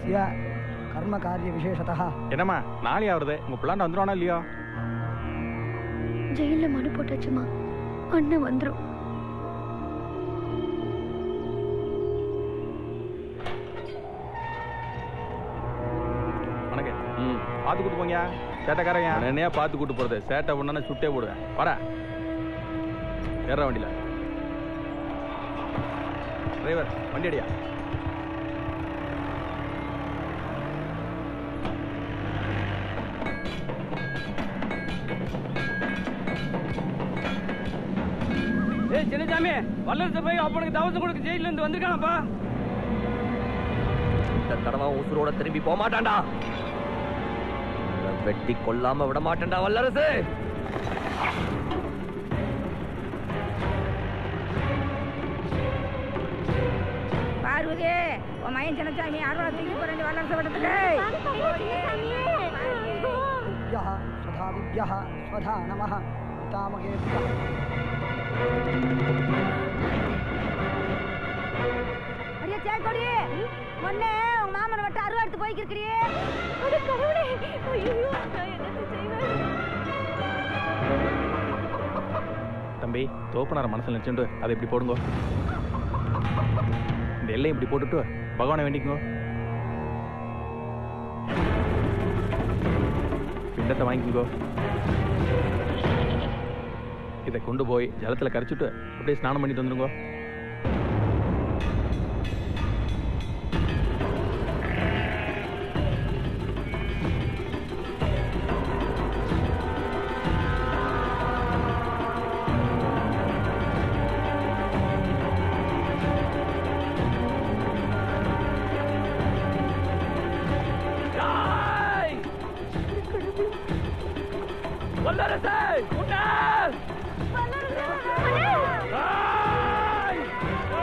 तस्य कर्मकार्यविशेषतः என்னம்மா நாளை ஆகுறது உங்க பிள்ளாண்ட வந்துருவானா இல்லையோ ஜெயில மனு போட்டாச்சுமா அண்ணன் வந்துரும் வணக்கம் ம் பார்த்து கூட்டு போங்க சேட்டைக்காரங்க என்னையா பார்த்து கூட்டு போறது சேட்டை ஒண்ணா சுட்டே போடுவேன் வர ஏற வண்டியில டிரைவர் வண்டி அடியா ஏய் சின்னசாமி வல்லரசு போய் அப்பனுக்கு தவசம் கொடுக்க ஜெயில இருந்து வந்திருக்கானப்பா இந்த தடவை உசுரோட திரும்பி போக மாட்டான்டா இவனை வெட்டி கொல்லாம விட மாட்டேன்டா வல்லரசு பார்வதி உன் மயன் சின்னசாமி அருவா தூக்கி போறேன் வல்லரசு விடத்துக்கு यः स्वधा विद्यः स्वधा नमः पितामहेभ्यः அடியே சேக்கொடி முன்னே உங்க மாமனை விட்டு அருவா எடுத்து போய்க்கிருக்கிறியே தம்பி தோப்பனார மனசுல நினைச்சுட்டு அதை இப்படி போடுங்க இந்த எல்லையும் இப்படி போட்டுட்டு பகவானை வேண்டிக்கோ பிண்டத்தை வாங்கிக்கோ இதை கொண்டு போய் ஜலத்துல கரைச்சிட்டு அப்படியே ஸ்நானம் பண்ணிட்டு வந்துருங்க ஜாய்! வல்லரசு உன்னை! ஜாய்!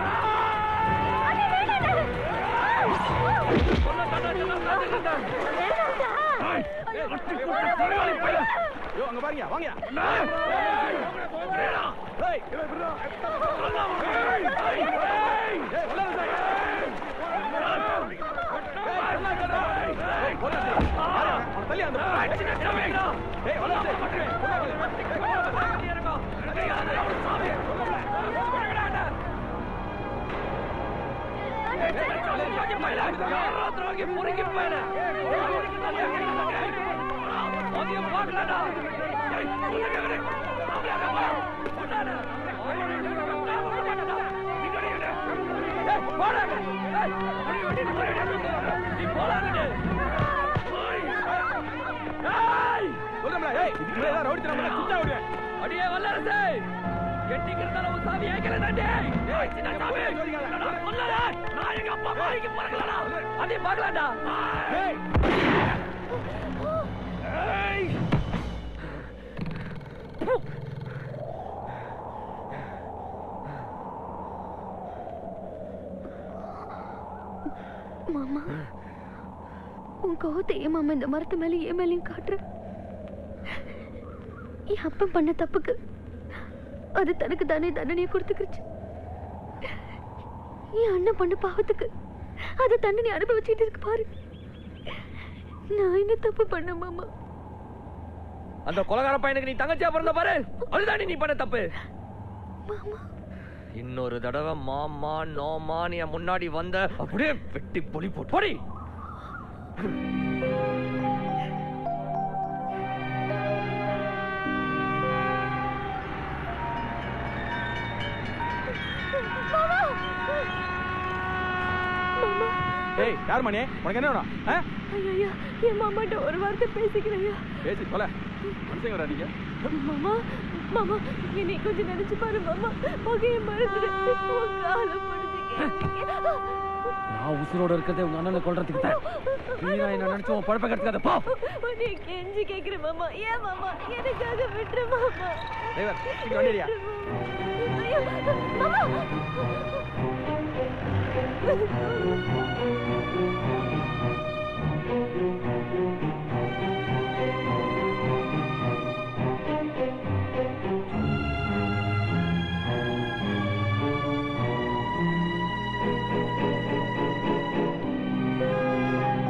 ஐயோ அங்க பாருங்க வாங்க ஏய், ஏய், வல்லரசே. அவன் தள்ளி அந்த ஏய், வல்லரசே. சொல்றோம்ல, ஏய், இதுக்கு மேல ஏதாவது ரவுடி தனம் பண்ணா சுத்தா விடுவேன். அடியே வல்லரசு கெட்டிக்கிறதால உன் சாமி ஏக்கல தாண்டி ஏய் சின்ன சாமி சொல்லல நான் எங்க அப்பா மாறிக்கு பிறக்கலடா அதே பார்க்கலாம்டா ஏய், ஏய் மாமா உன் கோவத்தை ஏன் மாமா இந்த மரத்து மேல ஏன் மேலேயும் காட்டுற என் அப்பன் பண்ண தப்புக்கு அது தனக்கு தானே தண்டனையை கொடுத்துக்கிருச்சு என் அண்ணன் பண்ண பாவத்துக்கு அது தண்டனை அனுபவிச்சுட்டு இருக்கு பாரு நான் என்ன தப்பு பண்ண மாமா அந்த கொலகார பையனுக்கு நீ தங்கச்சியா பிறந்த பாரு அதுதாண்டி நீ பண்ண தப்பு மாமா இன்னொரு தடவை மாமா நோமா நீ என் முன்னாடி வந்த அப்படியே வெட்டி பொலி போட்டு போடி ஏய், யார் மணி உனக்கு என்ன வேணும் ஆ? ஐயா என் மாமாட்ட ஒரு வார்த்தை பேசிக்கிறேயா பேசி தொலை மனுஷங்க வரா நீங்க மாமா மாமா என்னை கொஞ்சம் நினைச்சு பாரு மாமா புகைய மறந்துடு உன் காலை பிடிச்சிக்க நான் உசுரோட இருக்கிறதே உங்க அண்ணனை கொல்றதுக்கு தான் நீ நான் என்ன நினைச்சு உன் பழப்ப கட்டுக்காத போ உன்னை கெஞ்சி கேக்குறேன் மாமா ஏன் மாமா எனக்காக விட்டுரு மாமா டிரைவர் சீக்கிரம் வண்டி அடியா ஐயோ, மாமா ஏய்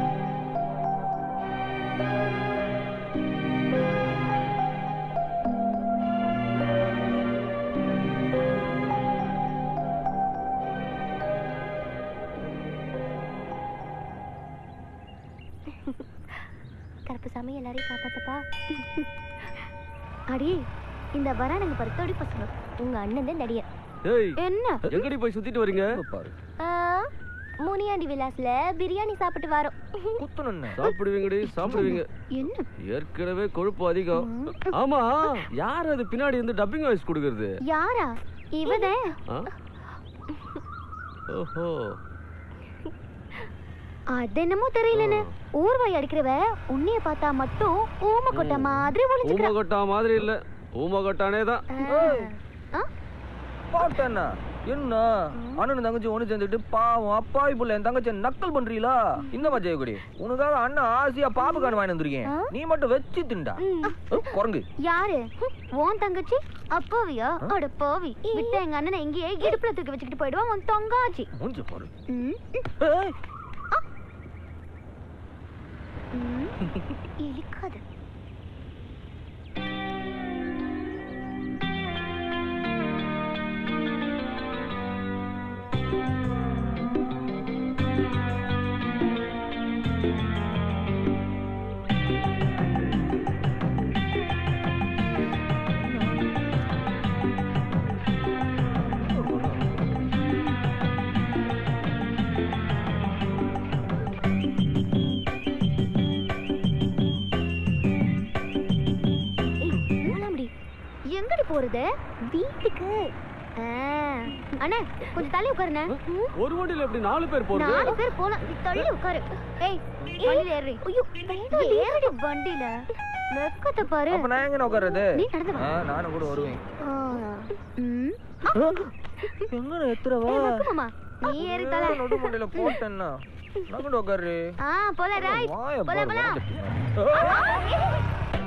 கருப்புசாமி எல்லாரையும் காப்பாத்தப்பா அடி இந்த வரானுங்க பருத்தோடி பசங்க உங்க அண்ணன் தான் நடிகர் ஏய் என்ன எங்கடி போய் சுத்திட்டு வரீங்க ஆ, முனியாண்டி விலாஸ்ல பிரியாணி சாப்பிட்டு வரோம் சாப்பிடுவீங்கடி சாப்பிடுவீங்க என்ன ஏற்கனவே கொழுப்பு அதிகம் ஆமா யார் அது பின்னாடி இருந்து டப்பிங் வாய்ஸ் கொடுக்கறது யாரா இவதே ஆ? ஓஹோ அது என்னமோ தெரியலன்னு ஊர்வாய் அடிக்கிறவ உன்னைய பார்த்தா மட்டும் ஊம கொட்ட மாதிரி ஒளிஞ்சுக்கிறா ஊமகொட்டா மாதிரி இல்ல ஊமகொட்டானே தான் ஆ? பாட்டேன்னா என்ன அண்ணன் தங்கச்சி ஒண்ணு சேர்ந்துட்டு பாவம் அப்பாவி புள்ள என் தங்கச்சி நக்கல் பண்றீங்களா இந்த ஜெயக்குடி உனக்காக அண்ணன் ஆசையா பாப்புக்கான வாங்கி வந்திருக்கேன் ஆ? நீ மட்டும் வச்சு தின்டா ம். அஹ், குரங்கு யாரு ஹம், உன் தங்கச்சி அப்பாவியா அட பாவி விட்ட எங்க அண்ணனை எங்கேயே இடுப்புல தூக்கி வச்சுக்கிட்டு போயிடுவான் உன் தொங்காச்சி மூஞ்சி பாரு ம், ஏய், ம். இழிக்காத ஏய், மூலாம்படி எங்கடி போறது வீட்டுக்கு ஆ, அண்ணே கொஞ்சம் தள்ளி உட்காருண்ணே ம். ஒரு வண்டியில எப்படி நாலு பேர் போறது நாலு பேர் போலாம் நீ தள்ளி உட்காரு ஏய் வண்டியில ஏறி ஐயோ ஏறி வண்டியில வெக்கத்தை பாரு அப்ப நான் எங்க உட்கார்றது நீ நடந்து வா. ஆ, நானும் கூட வருவேன் ஆ, ம். எங்க எத்துறவா ஏய், வெக்கு மாமா நீ ஏறி தல நடு மண்டையில போட்டேன்னா நான் கூட உட்காரு ஆ போல ரைட் வாயை போல பாரு, போல வாயை.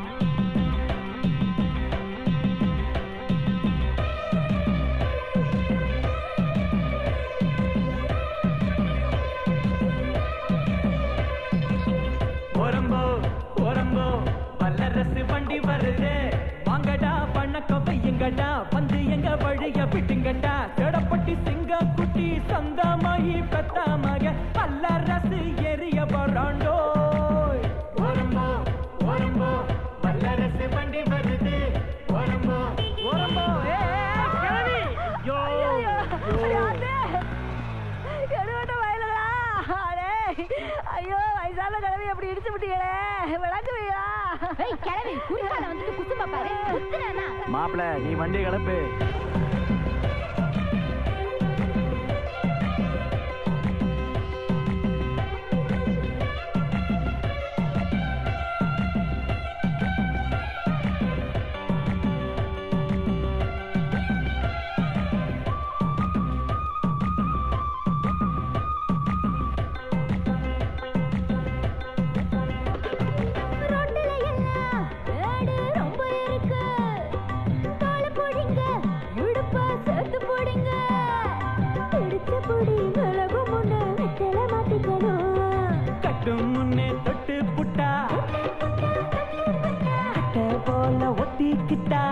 ஓரம்போ ஓரம்போ வல்லரசு வண்டி வருது வாங்கடா பண்ணக்க பையங்கடா வந்து எங்க வழிய விட்டுங்கடா தேடப்பட்டி சிங்க குட்டி சொந்தமாயி பெத்தாமக வல்லரசு எரிய போறாண்டோ ஓரம்போ ஓரம்போ வல்லரசு வண்டி வருது ஓரம்போ ஓரம்போ ஏ கிழவி யோ ஐயோ வயசான கிழவி அப்படி இடிச்சு விட்டீங்களே விளக்குவீங்களா ஏய் கிளவி குறுக்கால வந்துட்டு குத்துமா பாரு குத்துறேனா மாப்பிள நீ வண்டி கிளப்பு ரோட்டுல எல்லாம் மேடு ரொம்ப இருக்கு கால போடுங்க இடுப்ப சேர்த்து போடுங்க பிடிச்ச பொடி விலகும் முன்ன வெத்தல மாத்திக்கணும் கட்டும் முன்னே தொட்டு புட்டா கட்ட போல ஒத்திக்கிட்டா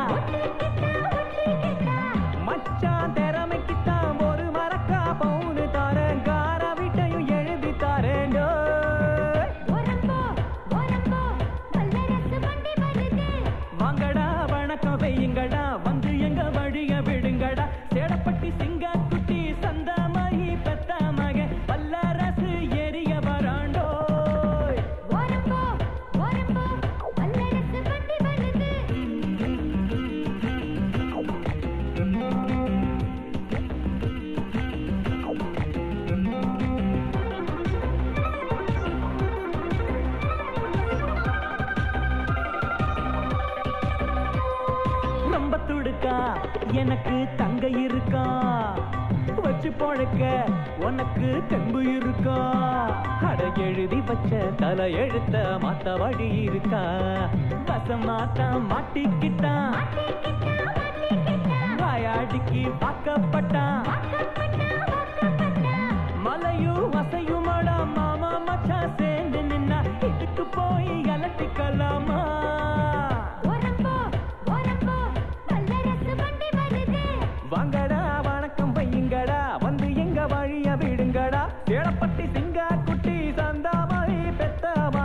மச்சான் திறமைக்குத்தான் ஒரு மரக்கா பவுனு தாரேன் கார வீட்டையும் எழுதி தாரேண்டோ ஓரம்போ ஓரம்போ வல்லரசு வண்டி வருது வாங்கடா வணக்கம் வையுங்கடா வந்து எங்க வழிய விடுங்கடா சேடப்பட்டி சிங்க குட்டி சந்தமாயி பெத்த மக வல்லரசு எரிய வராண்டோ ஓரம்போ ஓரம்போ வல்லரசு வண்டி வருது ரொம்ப துடுக்கா எனக்கு தங்க இருக்கா வச்சு பொழக்க உனக்கு தெம்பு இருக்கா அட எழுதி வச்ச தலை எழுத்த மாத்த வழி இருக்கா வசம் மாத்தா மாட்டிக்கிட்டா வாயாடிக்கு பார்க்கப்பட்டா மலையும் வசையுமடா மாமா மச்சான் சேர்ந்து நின்னா இதுக்கு போய் அலட்டிக்கலாமா ஓரம்போ ஓரம்போ வல்லரசு வண்டி வருது வாங்கடா வணக்கம் பையங்கடா வந்து எங்க வழிய விடுங்கடா சேடப்பட்டி சிங்கா குட்டி சந்தாமாயி பெத்தமா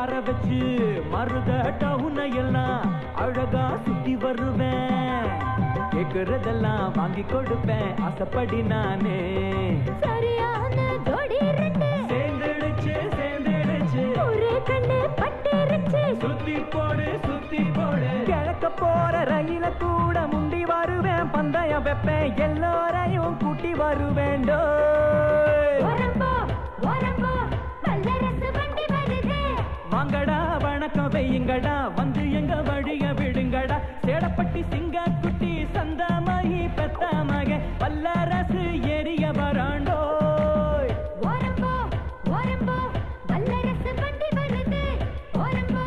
கார வச்சு மருத டவுனை எல்லாம் அழகா சுத்தி வருவேன் கேக்குறதெல்லாம் வாங்கி கொடுப்பேன் ஆசைப்படி நானே சரியான ஜோடி ரெண்டு சேர்ந்துடுச்சு சேர்ந்துடுச்சு ஒரே கண்ணு பட்டிருச்சு சுத்தி போடு சுத்தி போடு கிழக்க போற ரயில கூட முண்டி வருவேன் பந்தயம் வைப்பேன் எல்லோரையும் கூட்டி வருவேண்டோ ஓரம்போ ஓரம்போ வல்லரசு வண்டி வருது வாங்கடா வணக்கம் வையுங்கடா வந்து எங்க வழிய விடுங்கடா சேடப்பட்டி சிங்க குட்டி சந்தமாயி பெத்த மக வல்லரசு எரிய வராண்டோ ஓரம்போ ஓரம்போ வல்லரசு வண்டி வருது ஓரம்போ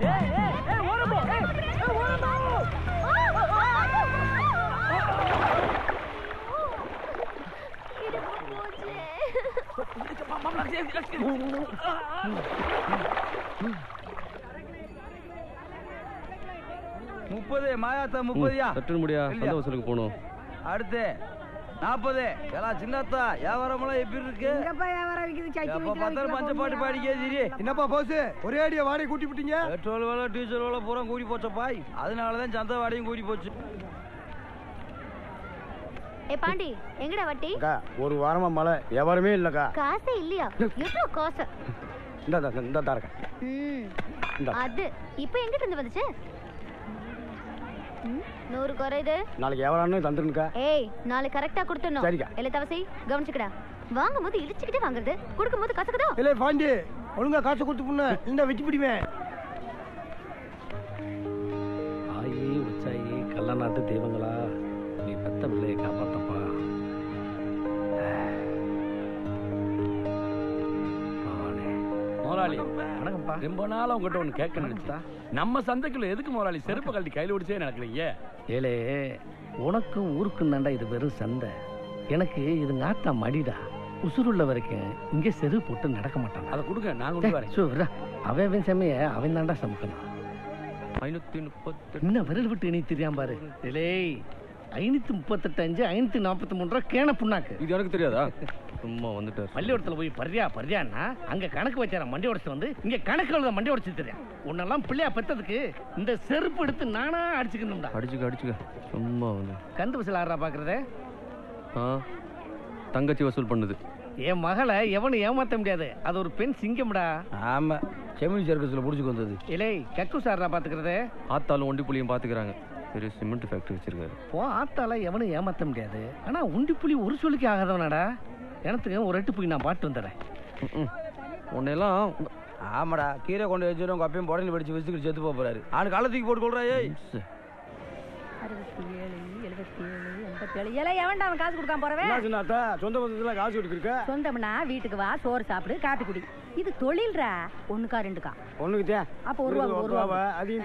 முப்பது மாயாத்தா முப்பதுயா சட்டுன்னு முடியா இல்லையா? சந்த வசூலுக்கு போகணும் அடுத்து நாற்பது எல்லாம் சின்னத்தா வியாபாரமெல்லாம் எப்படி இருக்கு எங்கப்பா வியாபாரம் விக்குது சைக்கிள் எப்ப விக்கலாம், பார்த்தாலும் விக்கலாம், பஞ்ச பாட்டு போகுது. பாடிக்கே சரி என்னப்பா போஸ் ஒரே அடியா வாடகை கூட்டி விட்டீங்க பெட்ரோல் விலை டீசல் விலை பூரா கூடி போச்ச பாய் அதனாலதான் சந்தை வாடகையும் கூடி போச்சு ஏ பாண்டி எங்கடா வட்டி அக்கா ஒரு வாரமா மழை வியாபாரமே இல்லக்கா காசே இல்லையா எவ்வளோ காசு இந்த இந்த, இந்த தான் இருக்கா ம், இந்தா. அது இப்போ எங்கிட்ட இருந்து வந்துச்சு ம், நூறு குறையுது நாளைக்கு வியாபாரம்னு தந்துருக்கா ஏய் நாளைக்கு கரெக்டா கொடுத்துடணும் சரிக்கா. இல்ல தவசி கவனிச்சுக்கடா வாங்கும் போது இழிச்சுக்கிட்டே வாங்குறது கொடுக்கும் போது கசக்குதோ இல்ல பாண்டி ஒழுங்கா காசு கொடுத்து புண்ணு இந்த வச்சு பிடிவேன் ஆயி உச்சாயி கல்லநாட்டு தெய்வங்களா நீ பெத்த பிள்ளையை காப்பாத்தப்பா பகவானே. முதலாளி வணக்கம்ப்பா ரொம்ப நாளா உங்ககிட்ட ஒண்ணு கேட்க நினைச்சா நம்ம சந்தைக்குள்ள எதுக்கு முதலாளி செருப்பு கழட்டி கையில பிடிச்சே நடக்கிறீங்க ஏலே உனக்கும் ஊருக்கும் தாண்டா இது வெறும் சந்தை எனக்கு இது நாத்தா மடிடா உசுருள்ள வரைக்கும் இங்கே செரு போட்டு நடக்க மாட்டான் அதை கொடுங்க நான் கொண்டு வரேன் சூரா அவன் அவன் செமைய அவன் தாண்டா சமைக்கணும் ஐநூத்தி முப்பத்தி இன்னும் விரல் விட்டு இனி தெரியாம பாரு டேய் ஐநூத்தி முப்பத்தெட்டு அஞ்சு ஐநூத்தி நாற்பத்தி மூணு ரூபா கேன புண்ணாக்கு இது எனக்கு தெரியாதா சும்மா வந்துட்டார் பள்ளிக்கூடத்துல போய் பர்றியா பர்றியான்னா அங்க கணக்கு வச்சார மண்டி உடச்சு வந்து இங்க கணக்கு எழுத மண்டி உடச்சு தெரியும் உன்னெல்லாம் பிள்ளையா பெத்ததுக்கு இந்த செருப்பு எடுத்து நானா அடிச்சுக்கணும்டா அடிச்சுக்க அடிச்சுக்க சும்மா வந்து கந்து வசூல் ஆடுறா பாக்குறதே ஆ தங்கச்சி வசூல் பண்ணுது என் மகளை எவனும் ஏமாத்த முடியாது அது ஒரு பெண் சிங்கம்டா ஆமா செமினி சர்க்கஸ்ல புடிச்சுக்கு வந்தது இலை கக்கு சாரா பாத்துக்கிறதே ஆத்தாலும் ஒண்டி புளியும் பாத்துக்கிறாங்க பெரிய சிமெண்ட் ஃபேக்டரி வச்சிருக்காரு போ ஆத்தால எவனும் ஏமாத்த முடியாது ஆனா உண்டி புலி ஒரு சொல்லிக்கு ஆகாதவனாடா எனத்துக்கு ஒரு எட்டு புலி நான் பாட்டு வந்துடுறேன் ம். உன்னையெல்லாம் ஆமாடா கீரை கொண்டு வச்சு உங்க அப்பயும் புடனி படிச்சு வச்சுக்கிட்டு செத்து போக போறாரு ஆளு காலத்துக்கு போட்டு கொள்றா ஏய் அறுபத்தி ஏழு எழுபத்தி ஏழு எண்பத்தி ஏழு ஏழை எவன்டா அவன் காசு கொடுக்காம போறவே சின்னாத்தா சொந்த பந்தத்துல காசு கொடுத்துருக்க சொந்தம்னா வீட்டுக்கு வா சோறு சாப்பிடு காப்பி குடி இது தொழில்ரா ஒண்ணுக்கா ரெண்டுக்கா ஒண்ணுக்குதே அப்போ ஒரு ரூபா ஒரு ரூபா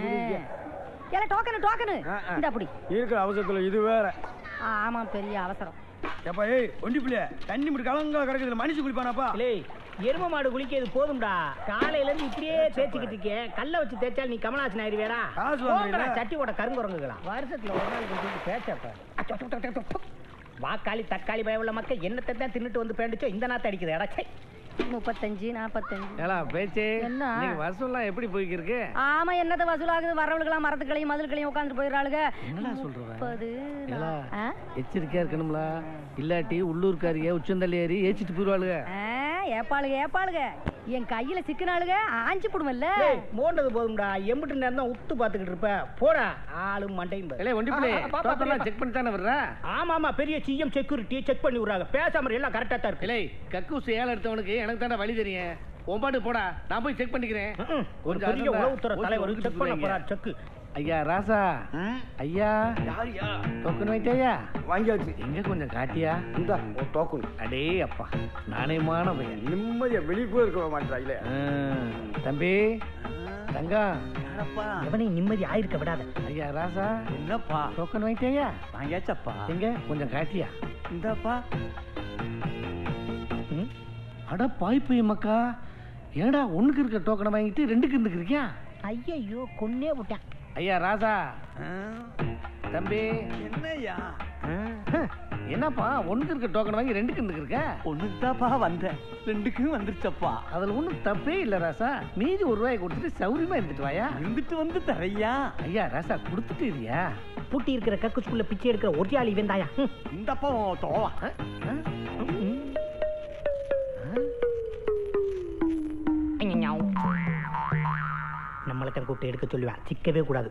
ஏல டோக்கனு டோக்கனு இந்த அப்படி இருக்கிற அவசரத்துல இது வேற ஆமா பெரிய அவசரம் ஏப்பா ஏய் ஒண்டி பிள்ளைய தண்ணி முடி கலங்க கிடக்குதுல மனுஷன் குளிப்பானாப்பா எரும மாடு குளிக்கிறது போதும்டா காலையில இருந்து இப்படியே தேய்ச்சிக்கிட்டு இருக்கே கல்ல வச்சு தேய்ச்சால் நீ கமலாசன் ஆயிருவேடா காசு வாங்குறீங்களா? போங்கடா, சட்டி ஓட கருங்குறங்குகளா வருஷத்துல ஒரு நாள் கொஞ்சம் பேச்சப்ப வாக்காளி தக்காளி பய உள்ள மக்கள் என்னத்தை தான் தின்னுட்டு வந்து பேண்டுச்சோ இந்த நாத்த அடிக்குது எடா சை முப்பத்தஞ்சு நாப்பத்தஞ்சு ஏலா பேச்சு என்ன? நீங்க வசூல்லாம் எப்படி போய்க்கிருக்கு ஆமா என்னது வசூலாகுது வரவளுக்கெல்லாம் மரத்துக்களையும் மதுக்களையும் உட்காந்துட்டு போயிடுறாளுங்க என்னடா சொல்ற முப்பது ஏலா ஆ? எச்சரிக்கையா இருக்கணும்ல இல்லாட்டி உள்ளூர்காரிய உச்சந்தள்ளி ஏறி ஏச்சிட்டு போயிருவாளுங்க ஆ, ஏப்பாளுக ஏப்பாளுக என் கையில சிக்கினாளுக ஆஞ்சு போடுவல்ல ஏய், மோண்டது போதும்டா எம்பிட்டு நேரம் தான் உத்து பாத்துக்கிட்டு இருப்ப போடா ஆளும் மண்டையும் பாரு. ஏலே ஒண்டி பிள்ளை ஆ, ஆ, பாப்பா, டோக்கன்லாம் பெரியப்பா. செக் பண்ணி தானே வர்ற ஆமா ஆமா பெரிய சிஎம் செக்யூரிட்டி செக் பண்ணி விடுறாங்க பேசாம எல்லாம் கரெக்டா தான் இருக்கு இலை கக்கூஸ் ஏல எடுத்தவனுக்கு எனக்கு தானே வழி தெரியும் உன் பாட்டு போடா நான் போய் செக் பண்ணிக்கிறேன் ம்ம். ஒரு கொஞ்சம் பெரிய அசந்தா உளவுத்துறை ஊசி தலைவர் ஊத்திட்டு செக் பண்ண போறீங்க. போறார் செக்கு ஐயா ராசா ஐயா யாரியா டோக்கன் வைத்தியா வாங்கியாச்சு எங்க கொஞ்சம் காட்டியா இந்த ஒரு டோக்கன் அடே அப்பா நாணயமான பையன் நிம்மதியா வெளியே கூட இருக்க மாட்டாங்களே ஆ, தம்பி தங்கம் எவனையும் நிம்மதி ஆயிருக்க விடாத ஐயா ராசா என்னப்பா டோக்கன் வாங்கிட்டியா வாங்கியாச்சப்பா எங்க கொஞ்சம் காட்டியா இந்தாப்பா ம்? அட பாய்ப்பைய மக்கா ஏடா ஒண்ணுக்கு இருக்க டோக்கனை வாங்கிட்டு ரெண்டுக்கு இருந்துக்கிறியா ஐயோ கொன்னே விட்டான் ஐயா ராசா தம்பி என்னய்யா ஆ, என்னப்பா ஒண்ணுக்கு இருக்க டோக்கன் வாங்கி ரெண்டுக்கு இருக்க ஒண்ணுக்கு தாப்பா வந்தேன் ரெண்டுக்கும் வந்துருச்சப்பா அதுல ஒண்ணும் தப்பே இல்ல ராசா மீதி ஒரு ரூபாய் கொடுத்துட்டு சௌரியமா இருந்துட்டு வாயா இருந்துட்டு வந்து தரையா ஐயா ராசா கொடுத்துட்டு இருக்கியா பூட்டி இருக்கிற கக்குஸ்குள்ள பிச்சை எடுக்கிற ஒரியாளி வெந்தாயா ம். இந்தப்பா உன் தோவா ஐயையோ. நம்மளை தான் கூப்பிட்டு எடுக்க சொல்லுவேன் சிக்கவே கூடாது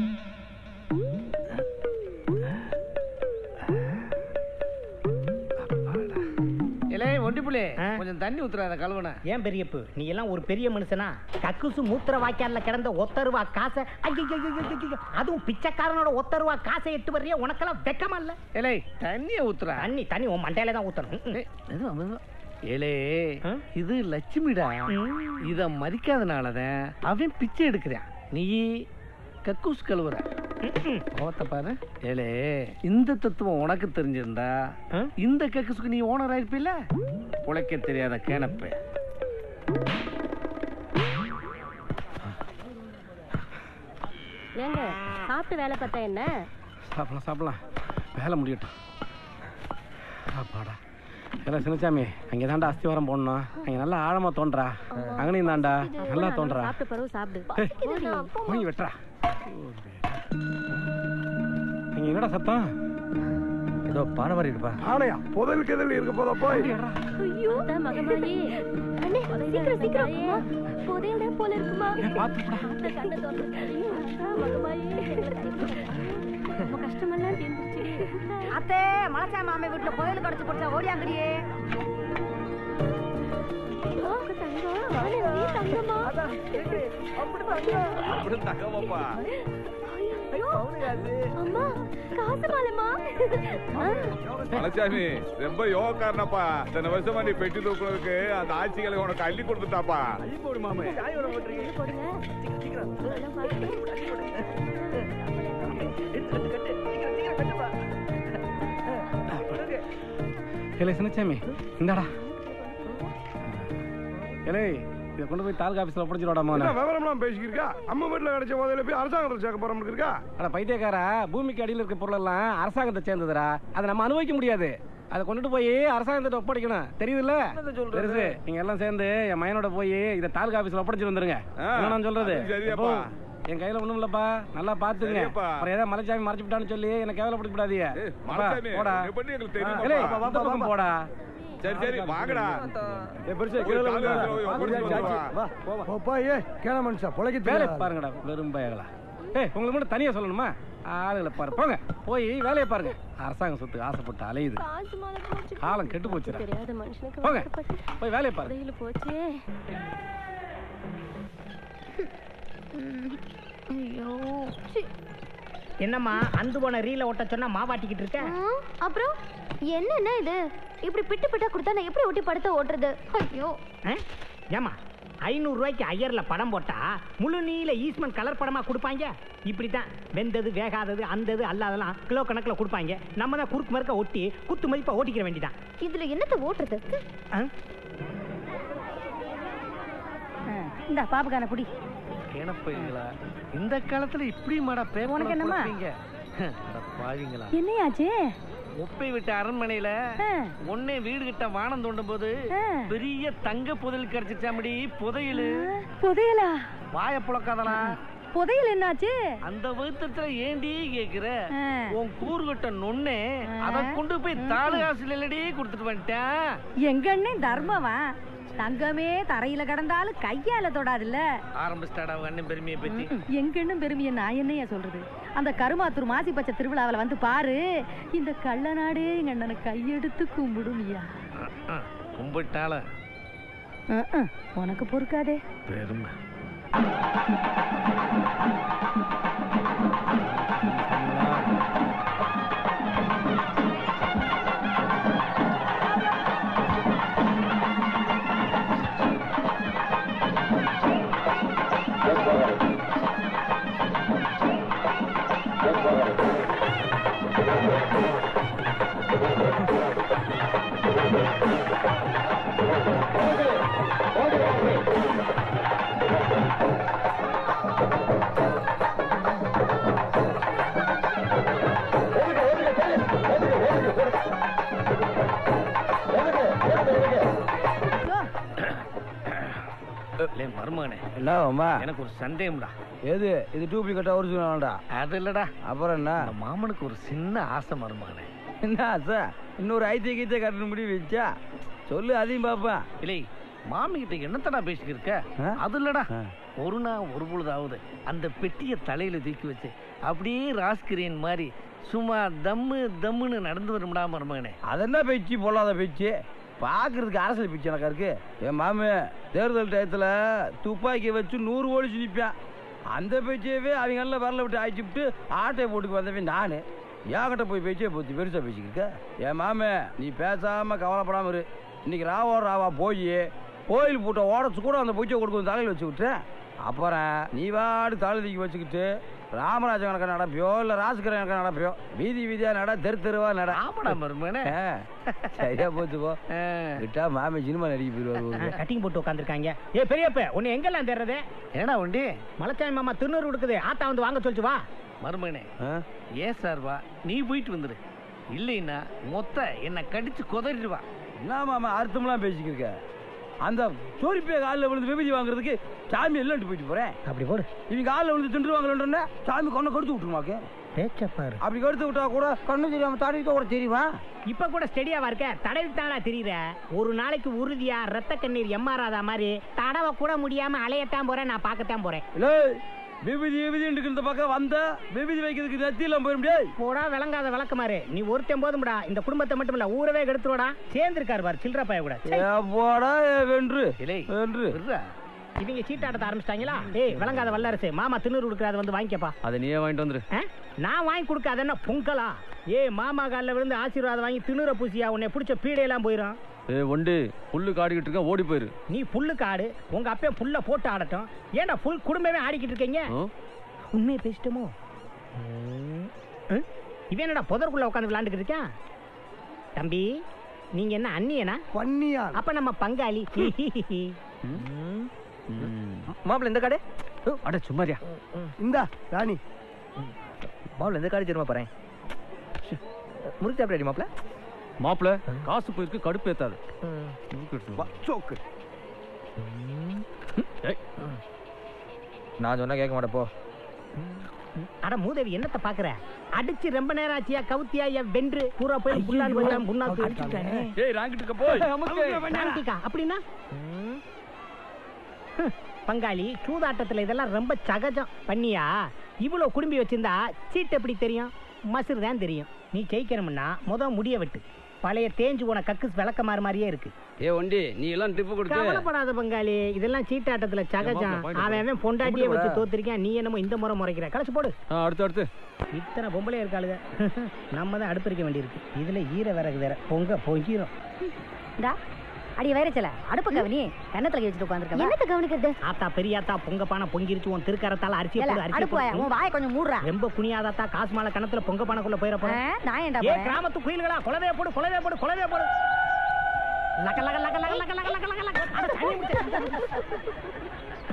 இலே ஒண்டி புள்ளே ஆ? கொஞ்சம் தண்ணி ஊத்துறாத கழுவன ஏன் பெரியப்பு நீ எல்லாம் ஒரு பெரிய மனுஷனா கக்குசு மூத்திர வாய்க்கால்ல கிடந்த ஒத்தருவா காசை ஐயையையையையையோ. அதுவும் பிச்சைக்காரனோட ஒத்தருவா காசை எட்டு வர்றியா உனக்கெல்லாம் வெக்கமா இல்ல இலே தண்ணிய ஊத்துறா தண்ணி தண்ணி உன் மண்டையில தான் ஊத்தணும் ம், ம். ஏய், மெதுவா, மெதுவா. ஏலே ஆ? இது லட்சுமிடா இத மதிக்காதனாலதான் அவன் பிச்சை எடுக்கிறான் நீ கக்கூஸ் கழுவுற கோவத்தை பாரு ஏலே இந்த தத்துவம் உனக்கு தெரிஞ்சிருந்தா ஆ? இந்த கக்கூஸ்க்கு நீ ஓனர் ஆயிருப்பில்ல உழைக்க தெரியாத கேனப்ப ஏங்க சாப்பிட்டு வேலை பார்த்தா என்ன சாப்பிடலாம் சாப்பிடலாம் வேலை முடியட்டும் அப்பாடா எல்லாம் சின்னசாமி அங்கே தாண்டா அஸ்திவாரம் போடணும் அங்கே நல்லா ஆழமா தோன்றா அங்கனையும் தாண்டா நல்லா தோன்றா சாப்பிட்ட பிறகு சாப்பிடு போய் வெட்டுறா அங்கே என்னடா சத்தம் ஏதோ பானை மாதிரி இருப்பா ஆனையா புதல் கதல் இருக்க போதா போய் ஐயோ அதான் மகமாயி அண்ணே சீக்கிரம் சீக்கிரம் புதையடா போல இருக்குமா பார்த்துப்படா அந்த கண்ணை திறந்து. ஐயோ, அதான் மகமாயி எங்களை கைவிட்டுட்டாங்க. நம்ம கஷ்டமெல்லாம் தீர்ந்துச்சு அத்தே மலைச்சா மாமே வீட்டுல புதையல் கடிச்சு போட்டா ஓடியாங்கடியே ஐயோ, தங்கம் வானே நீ தங்கமா அப்படி தகவப்பா ஐயோ அம்மா காசு மாலமா மலைச்சாமி ரொம்ப யோகக்காரனப்பா இத்தனை வருஷமா நீ பெட்டி தூக்குறதுக்கு அந்த ஆட்சிகளை உனக்கு அள்ளி கொடுத்துட்டாப்பா போடு மாமே போடுங்க இதெல்லாம் பாருங்க. ஏலே சின்னசாமி இந்தாடா ஏலே இதை கொண்டு போய் தாலுகா ஆஃபீஸில் ஒப்படைச்சிடா என்ன மோன விவரம்லாம் பேசிக்கிருக்கா அம்மா வீட்டுல கிடைச்ச முதல்ல போய் அரசாங்கத்தில் சேர்க்க போறோம் இருக்கா அட பைத்தியக்காரா பூமிக்கு அடியில் இருக்க பொருளெல்லாம் அரசாங்கத்தை சேர்ந்ததுடா அதை நம்ம அனுபவிக்க முடியாது அதை கொண்டுட்டு போய் அரசாங்கத்தை ஒப்படைக்கணும் தெரியுதுல்ல பெருசு நீங்க எல்லாம் சேர்ந்து என் மயனோட போய் இதை தாலுகா ஆபீஸ்ல ஒப்படைச்சு வந்துருங்க ஆ, என்ன நான் சொல்றது அது சரியாப்பா. எப்போ, என் கையில ஒண்ணும் இல்லப்பா நல்லா பாத்துங்க சரியாப்பா. அப்புறம் ஏதாவது மலைச்சாமி மறைச்சு விட்டான்னு சொல்லி என்ன கேவலப்படுத்தி விடாதீங்க ஏய், அப்பா, மலைச்சாமி, போடா உன்னை பத்தி எங்களுக்கு ஆ, தெரியுமாப்பா? ஏலே, வா, வா, இந்த வா, பக்கம் வா. போடா சரி சரி வாங்கடா ஏ பெருசா போய் கீழே தாலுகா வந்து ஆஃபீஸ்ல போய் முடிஞ்சா ஒப்படைச்சு சாச்சி. வா. வா போப்பா ஏ கேன மனுஷா பொழைக்க வேலை தெரியாது. பாருங்கடா வெறும் பயங்களா ஏய் உங்களுக்கு மட்டும் தனியா சொல்லணுமா ஆளுகளை பாரு போங்க போய் வேலையை பாருங்க அரசாங்க சொத்து ஆசைப்பட்டு அலையுது காசு மாலை போச்சு காலம் கெட்டு போச்சுடா தெரியாத மனுஷனுக்கு போங்க வாக்கப்பட்டு போய் வேலையை பாருங்க புதையல் போச்சே ஐயோ சி. என்னம்மா அந்து போன ரீல ஒட்ட சொன்னா மாவாட்டிக்கிட்டு இருக்க ஆ, அப்புறம் என்னென்ன இது இப்படி பிட்டு பிட்டா கொடுத்தா நான் எப்படி ஒட்டி படத்தை ஓட்டுறது ஐயோ ஆ? ஏம்மா ஐநூறு ரூபாய்க்கு ஐயர்ல படம் போட்டா முழு நீல ஈஸ்மன் கலர் படமா கொடுப்பாங்க இப்படித்தான் வெந்தது வேகாதது அந்தது அல்லாதெல்லாம் கிலோ கணக்குல கொடுப்பாங்க நம்ம தான் குறுக்கு மறுக்க ஒட்டி குத்து மதிப்பா ஓட்டிக்கிற வேண்டியதான் இதுல என்னத்த ஓட்டுறது ஆ? இந்த பாப்புக்கான புடி கேனப்பைகளா இந்த காலத்துல இப்படி மாடா பேர் உனக்கு என்னம்மா? பாவிங்களா என்னையாச்சு ஒப்பை விட்ட அரண்மனையில ஆ. ஒன்னே வீடு கிட்ட வானம் தோண்டும் போது ஆ. பெரிய தங்க புதையல் கிடைச்சிச்சாமடி புதையலு புதையலா வாய புழக்காதடா புதையல் என்னாச்சு அந்த வயிற்றுல ஏண்டி கேக்குற ஆ. உன் கூறுகட்ட நொண்ணே ஆ. அத கொண்டு போய் தாலுகாசிலடி கொடுத்துட்டு வந்துட்டேன் எங்க அண்ணன் தர்மவா தங்கமே தரையில கிடந்தாலும் கையால தொடாதுல்ல ஆரம்பிச்சிட்டாடா அவங்க அண்ணன் பெருமையை பத்தி எங்க அண்ணன் பெருமையை நான் என்னையா சொல்றது அந்த கருமாத்தூர் மாசி பச்சை திருவிழாவில் வந்து பாரு இந்த கள்ளநாடே எங்க அண்ணனை கையெடுத்து கும்பிடுமியா கும்பிட்டால அஹ், அஹ், உனக்கு பொறுக்காதே பெருமை ஓடுங்க, ஓடுங்க, ஓடுங்க, ஓடுங்க. மருமகனே என்ன அம்மா எனக்கு ஒரு சந்தேகம்டா எது இது டூப்ளிகேட்டா ஒரிஜினல்டா அது இல்லடா அப்புறம் என்ன அந்த மாமனுக்கு ஒரு சின்ன ஆசை மருமகனே என்ன சார் இன்னொரு ஐத்திய கீத்தை கட்டண முடிவு வச்சா சொல்லு அதையும் பாப்பேன் இல்லை மாமி கிட்ட என்னத்தடா பேசிக்கிட்டு இருக்க ஆ? அது இல்லடா ஆ. ஒரு நாள் ஒரு பொழுதாவது அந்த பெட்டியை தலையில தூக்கி வச்சு அப்படியே ராஸ்கிரியன் மாதிரி சும்மா தம்மு தம்முன்னு நடந்து வரும்டா மருமகனே அதென்ன பேச்சு பொல்லாத பேச்சு பார்க்கறதுக்கு அரசியல் பேச்சு எனக்கா இருக்கு என் மாமு தேர்தல் டயத்தில் துப்பாக்கி வச்சு நூறு ஓடிச்சு நிற்பான் அந்த பேச்சையவே அவங்க எல்லாம் வரல விட்டு அழைச்சி விட்டு ஆட்டையை போட்டுக்கு வந்தவன் நான் ஏன்கிட்ட போய் பேச்சே போச்சு பெருசாக பேசிக்கிருக்க என் மாமே நீ பேசாம கவலைப்படாம இரு இன்னைக்கு ராவோ ராவா போய் கோயில் பூட்டை உடச்சு கூட அந்த பூச்சியை கொடுக்க தலையில் வச்சு விட்டேன் அப்புறம் நீ வாடு தலை தூக்கி வச்சுக்கிட்டு ராமராஜ கணக்க நடப்பியோ இல்லை ராசுக்கர கணக்க நடப்பியோ வீதி வீதியா நட தெரு தெருவா நட ஆமாடா மருமகனே ஆ, சரியா போச்சு போ ஆ. விட்டா மாமே சினிமா நடிக்க போயிருவாரு ஆ, ஊருக்கு. கட்டிங் போட்டு உட்காந்துருக்காங்க ஏ பெரியப்ப உன்னை எங்கெல்லாம் தேடுறது ஏடா உண்டி மலைச்சாமி மாமா திருநூறு கொடுக்குது ஆத்தா வந்து வாங்க சொல்லிச்சு வா மருமகனே ஆ? ஏன் சார் வா நீ போயிட்டு வந்துரு இல்லைன்னா மொத்த என்னை கடிச்சு குதறிட்டு வா என்ன மாமா அர்த்தம்லாம் பேசிக்கிருக்க அந்த சோரிப்பே காலில் விழுந்து விபதி வாங்குறதுக்கு சாமி இல்லைன்ட்டு போயிட்டு போறேன் அப்படி போடு இவங்க காலில் விழுந்து திண்டுருவாங்களே சாமி கொண்டை கடுத்து விட்டுருமாக்கு பேச்ச பாரு அப்படி கடுத்து விட்டா கூட கண்ணு தெரியாம தாடிக்க கூட தெரியுமா இப்ப கூட ஸ்டெடியாவா இருக்க தடவி தானா தெரியுற ஒரு நாளைக்கு உறுதியா ரத்த கண்ணீர் எம்மாறாத மாதிரி தடவ கூட முடியாம அலையத்தான் போறேன் நான் பார்க்கத்தான் போறேன் இல்லை விபதி விபதி இந்த பக்கம் வந்த விபதி வைக்கிறதுக்கு நெத்தியெல்லாம் போயிட முடியாது போடா விளங்காத விளக்குமாறு நீ ஒருத்தன் போதும்டா இந்த குடும்பத்தை மட்டும் இல்ல ஊரவே கெடுத்துருவாடா சேர்ந்திருக்காரு பாரு சில்லற பைய கூட ச்சே. ஏ போடா ஏ வென்று இலை வென்று விட்றா. இவங்க சீட்டாட்டத்தை ஆரம்பிச்சிட்டாங்களா ஏய் விளங்காத வல்லரசு மாமா திண்ணூறு கொடுக்குறாத வந்து வாங்கிக்கப்பா அதை நீயே வாங்கிட்டு வந்துரு ஆ? நான் வாங்கி கொடுக்க அது என்ன பொங்கலா ஏ மாமா காலில் விழுந்து ஆசீர்வாதம் வாங்கி திணுற பூசியா உன்னை பிடிச்ச பீடையெல்லாம் போயிடும் ஏ ஒண்டி புல்லு காடிக்கிட்டு இருக்க ஓடி போயிரு நீ புல்லு காடு உங்க அப்பே புல்ல போட்டு ஆடட்டும் ஏன்டா புல் குடும்பமே ஆடிக்கிட்டு இருக்கீங்க ஆ? உண்மையை பேசிட்டோமோ ம். ம்? இவன் என்னடா புதருக்குள்ள உட்காந்து விளையாண்டுக்கிட்டு இருக்கான் தம்பி நீங்க என்ன அண்ணியனா பண்ணியா அப்ப நம்ம பங்காளி மாப்பிள்ள இந்த காடு அட சும்மாரியா இந்தா ராணி மாப்பிள்ள இந்த காடு தெரியுமா பாரு முறுக்கு சாப்பிடாடி மாப்பிள்ள மாப்பிள காசு போயிருக்கு கடுப்பு ஏத்தாது சோக்கு நான் சொன்னா கேட்க மாட்டேன் போ அட மூதேவி என்னத்த பாக்குற அடிச்சு ரொம்ப நேரம் ஆச்சியா கவுத்தியா என் வென்று பூரா போய் புல்லான் போயிட்டான் புண்ணாக்கு ஏய் ராங்கிட்டு போய் நான்கிக்கா, அப்படின்னா ஹம், பங்காளி சூதாட்டத்துல இதெல்லாம் ரொம்ப சகஜம் பண்ணியா இவ்வளவு குடும்பி வச்சிருந்தா சீட்டு எப்படி தெரியும் மசுறு தான் தெரியும் நீ ஜெயிக்கணும்னா முத முடிய வெட்டு பழைய தேஞ்சு போன கக்குஸ் விளக்க மாறு மாதிரியே இருக்கு ஏ ஒண்டி நீ எல்லாம் டிப்பு கொடுத்து கவலைப்படாத பங்காளி இதெல்லாம் சீட்டாட்டத்துல சகஜம் அவன் அவன் பொண்டாட்டியே வச்சு தோத்திருக்கான் நீ என்னமோ இந்த முறை முறைக்கிற கடைசி போடு ஆ, அடுத்து அடுத்து இத்தனை பொம்பளை இருக்காளுங்க நம்ம தான் அடுப்பறிக்க வேண்டியிருக்கு இதுல ஈர விறகு வேற பொங்க பொங்கிரும் டா அடி வைரச்சல அடுப்பு கவனி கண்ணத்துல வச்சுட்டு உட்காந்துருக்க என்னத்த கவனிக்கிறது ஆத்தா பெரியாத்தா பொங்க பானை பொங்கிருச்சு உன் திருக்கரத்தால அரிசியை போடு அரிசி அடுப்பு வாய, உன் வாயை கொஞ்சம் மூடுறா ரொம்ப குனியாதாத்தா காசு மாலை கணத்துல பொங்க பானைக்குள்ள போயிட ஆ, போறேன் நான் ஏன்டா ஏ போறேன்? கிராமத்து குயில்களா குலவே போடு குலவே போடு குலவே போடு லக லக லக லக லக லக லக லக லக அட தண்ணி முடிச்சு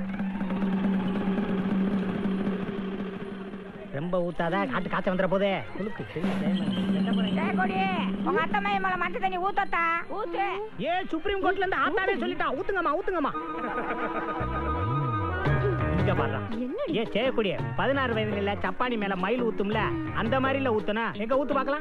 ரொம்ப ஊத்தாத காட்டு காய்ச்ச வந்துட போதே குளுக்கு உங்க அத்தை மையம் மேல மஞ்சள் தண்ணி ஊத்தத்தா ஊத்து ஏ சுப்ரீம் கோர்ட்ல இருந்து ஆத்தாவே சொல்லிட்டா ஊத்துங்கம்மா ஊத்துங்கம்மா இங்க பாருடா ஏ செய்யக்கூடிய பதினாறு வயதுல இல்ல சப்பானி மேல மயில் ஊத்தும்ல அந்த மாதிரில ஊத்துனா எங்க ஊத்து பார்க்கலாம்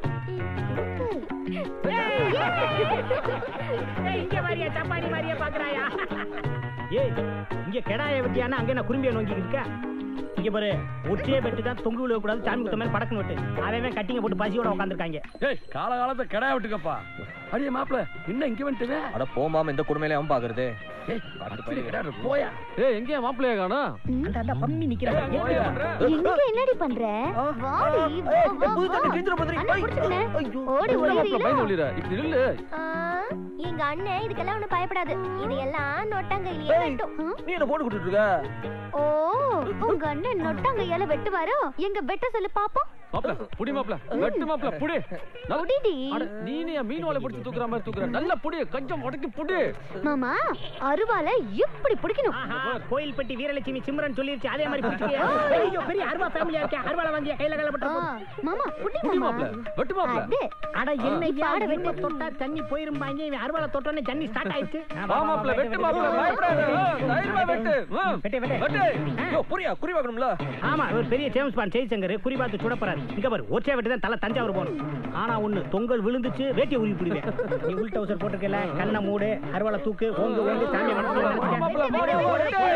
ஏய், இங்க மாதிரியா சப்பானி மாதிரியா பாக்குறாயா ஏய் இங்க கெடாய வெட்டியானா அங்க என்ன குறும்பிய நோங்கிட்டு இருக்க இங்க பாரு ஒற்றையே பெட்டு தான் தொங்கு விழுக கூடாது சாமி குத்த மாதிரி படக்குன்னு விட்டு அவன் கட்டிங்க போட்டு பசியோட உட்காந்துருக்காங்க ஏய் காலகாலத்தை கிடாய விட்டுக்கப்பா அடியே மாப்பிள இன்னும் இங்க வந்துட்டு அட போ மாமா இந்த கொடுமையில அவன் பாக்குறது போயா ஏய் எங்கேயா மாப்பிள்ளையா காணோம் அந்த அந்த பம்மி நிக்கிறாங்க எங்க என்னடி பண்ற வாடி வா, வா, வா. அண்ணா, புடிச்சுக்கினேன். ஓடி என்ன மாப்பிள்ள ஓடி பயந்து ஒளிர இப்படி நில்லு ஆ, எங்க அண்ணன் இதுக்கெல்லாம் ஒண்ணும் பயப்படாது இது எல்லாம் நொட்டாங்கையிலேயே வெட்டும் ம்? நீ என்ன போட்டு கொடுத்துட்டு இருக்க ஓ உங்க அண்ணன் நொட்டாங்கையால வெட்டுவாரோ எங்க வெட்ட சொல்லு பாப்போம் மாப்ள புடி மாப்ள வெட்டு மாப்ள புடி நல்ல- புடிடி. அட, நீனே என் மீன் வாழை பிடிச்சு தூக்குற மாதிரி தூக்குற நல்லா புடி கொஞ்சம் உடக்கி புடி மாமா அருவால எப்படி பிடிக்கணும் ஆஹா, கோயில் பெட்டி வீரலட்சுமி சிம்ரன் சொல்லிருச்சு அதே மாதிரி பிடிச்சிட்டியா? ஐயோ பெரிய அருவா ஃபேமிலியா இருக்கேன் அருவால வாங்கிய கையில கையில ஆ, பட்டு மாமா புடி புடி மாமா மாப்ள வெட்டு மாப்ள அது அட என்ன இப்ப ஆட வெட்ட வெட்டு. தொட்டா தண்ணி போயிரும்பாங்க இவன் அருவால தொட்டோன்னே தண்ணி ஸ்டார்ட் ஆயிடுச்சு வா மாப்ள வெட்டு மாப்ள பயப்படாத ஆ, தைரியமா வெட்டு ஆ, வெட்டு, வெட்டு. வெட்டு யோ புரியா குறி பார்க்கணும்ல ஆமா ஒரு பெரிய ஜேம்ஸ் பாண்ட் ஜெய்சங்கர் குறி பார்த்து சுட போறாரு இங்க பாரு ஒற்றை வெட்டு தான் தலை தஞ்சாவூர் போகணும் ஆனா ஒண்ணு தொங்கல் விழுந்துச்சு வேட்டியை உருவி பிடிவேன் நீ உள் டவுசர் போட்டிருக்கல கண்ணை மூடு அருவாலை தூக்கு ஓங்கு ஓங்கு சாமியை மாப்ள மனசுல மாப்ள வெட்டு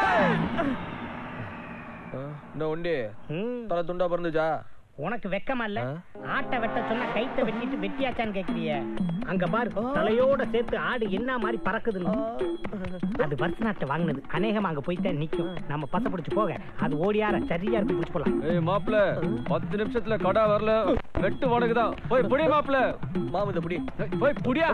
இந்த ஒண்டி ம். தலை துண்டா பிறந்துச்சா உனக்கு வெக்கமா இல்ல ஆட்டை வெட்ட சொன்னா கைத்த வெட்டிட்டு வெட்டியாச்சான்னு கேக்குறிய அங்க பாரு தலையோட சேர்த்து ஆடு என்ன மாதிரி பறக்குதுன்னு அது வருஷ நாட்டை வாங்கினது அநேகமா அங்க போய்தான் நிக்கும் நம்ம பச பிடிச்சு போக அது ஓடியார சரியா இருக்கு பிடிச்சு போலாம் ஏய் மாப்ள பத்து நிமிஷத்துல கடா வரல வெட்டு உனக்குதான் போய் புடி மாப்ள மாமு இந்த புடி ஏய், போய் புடியா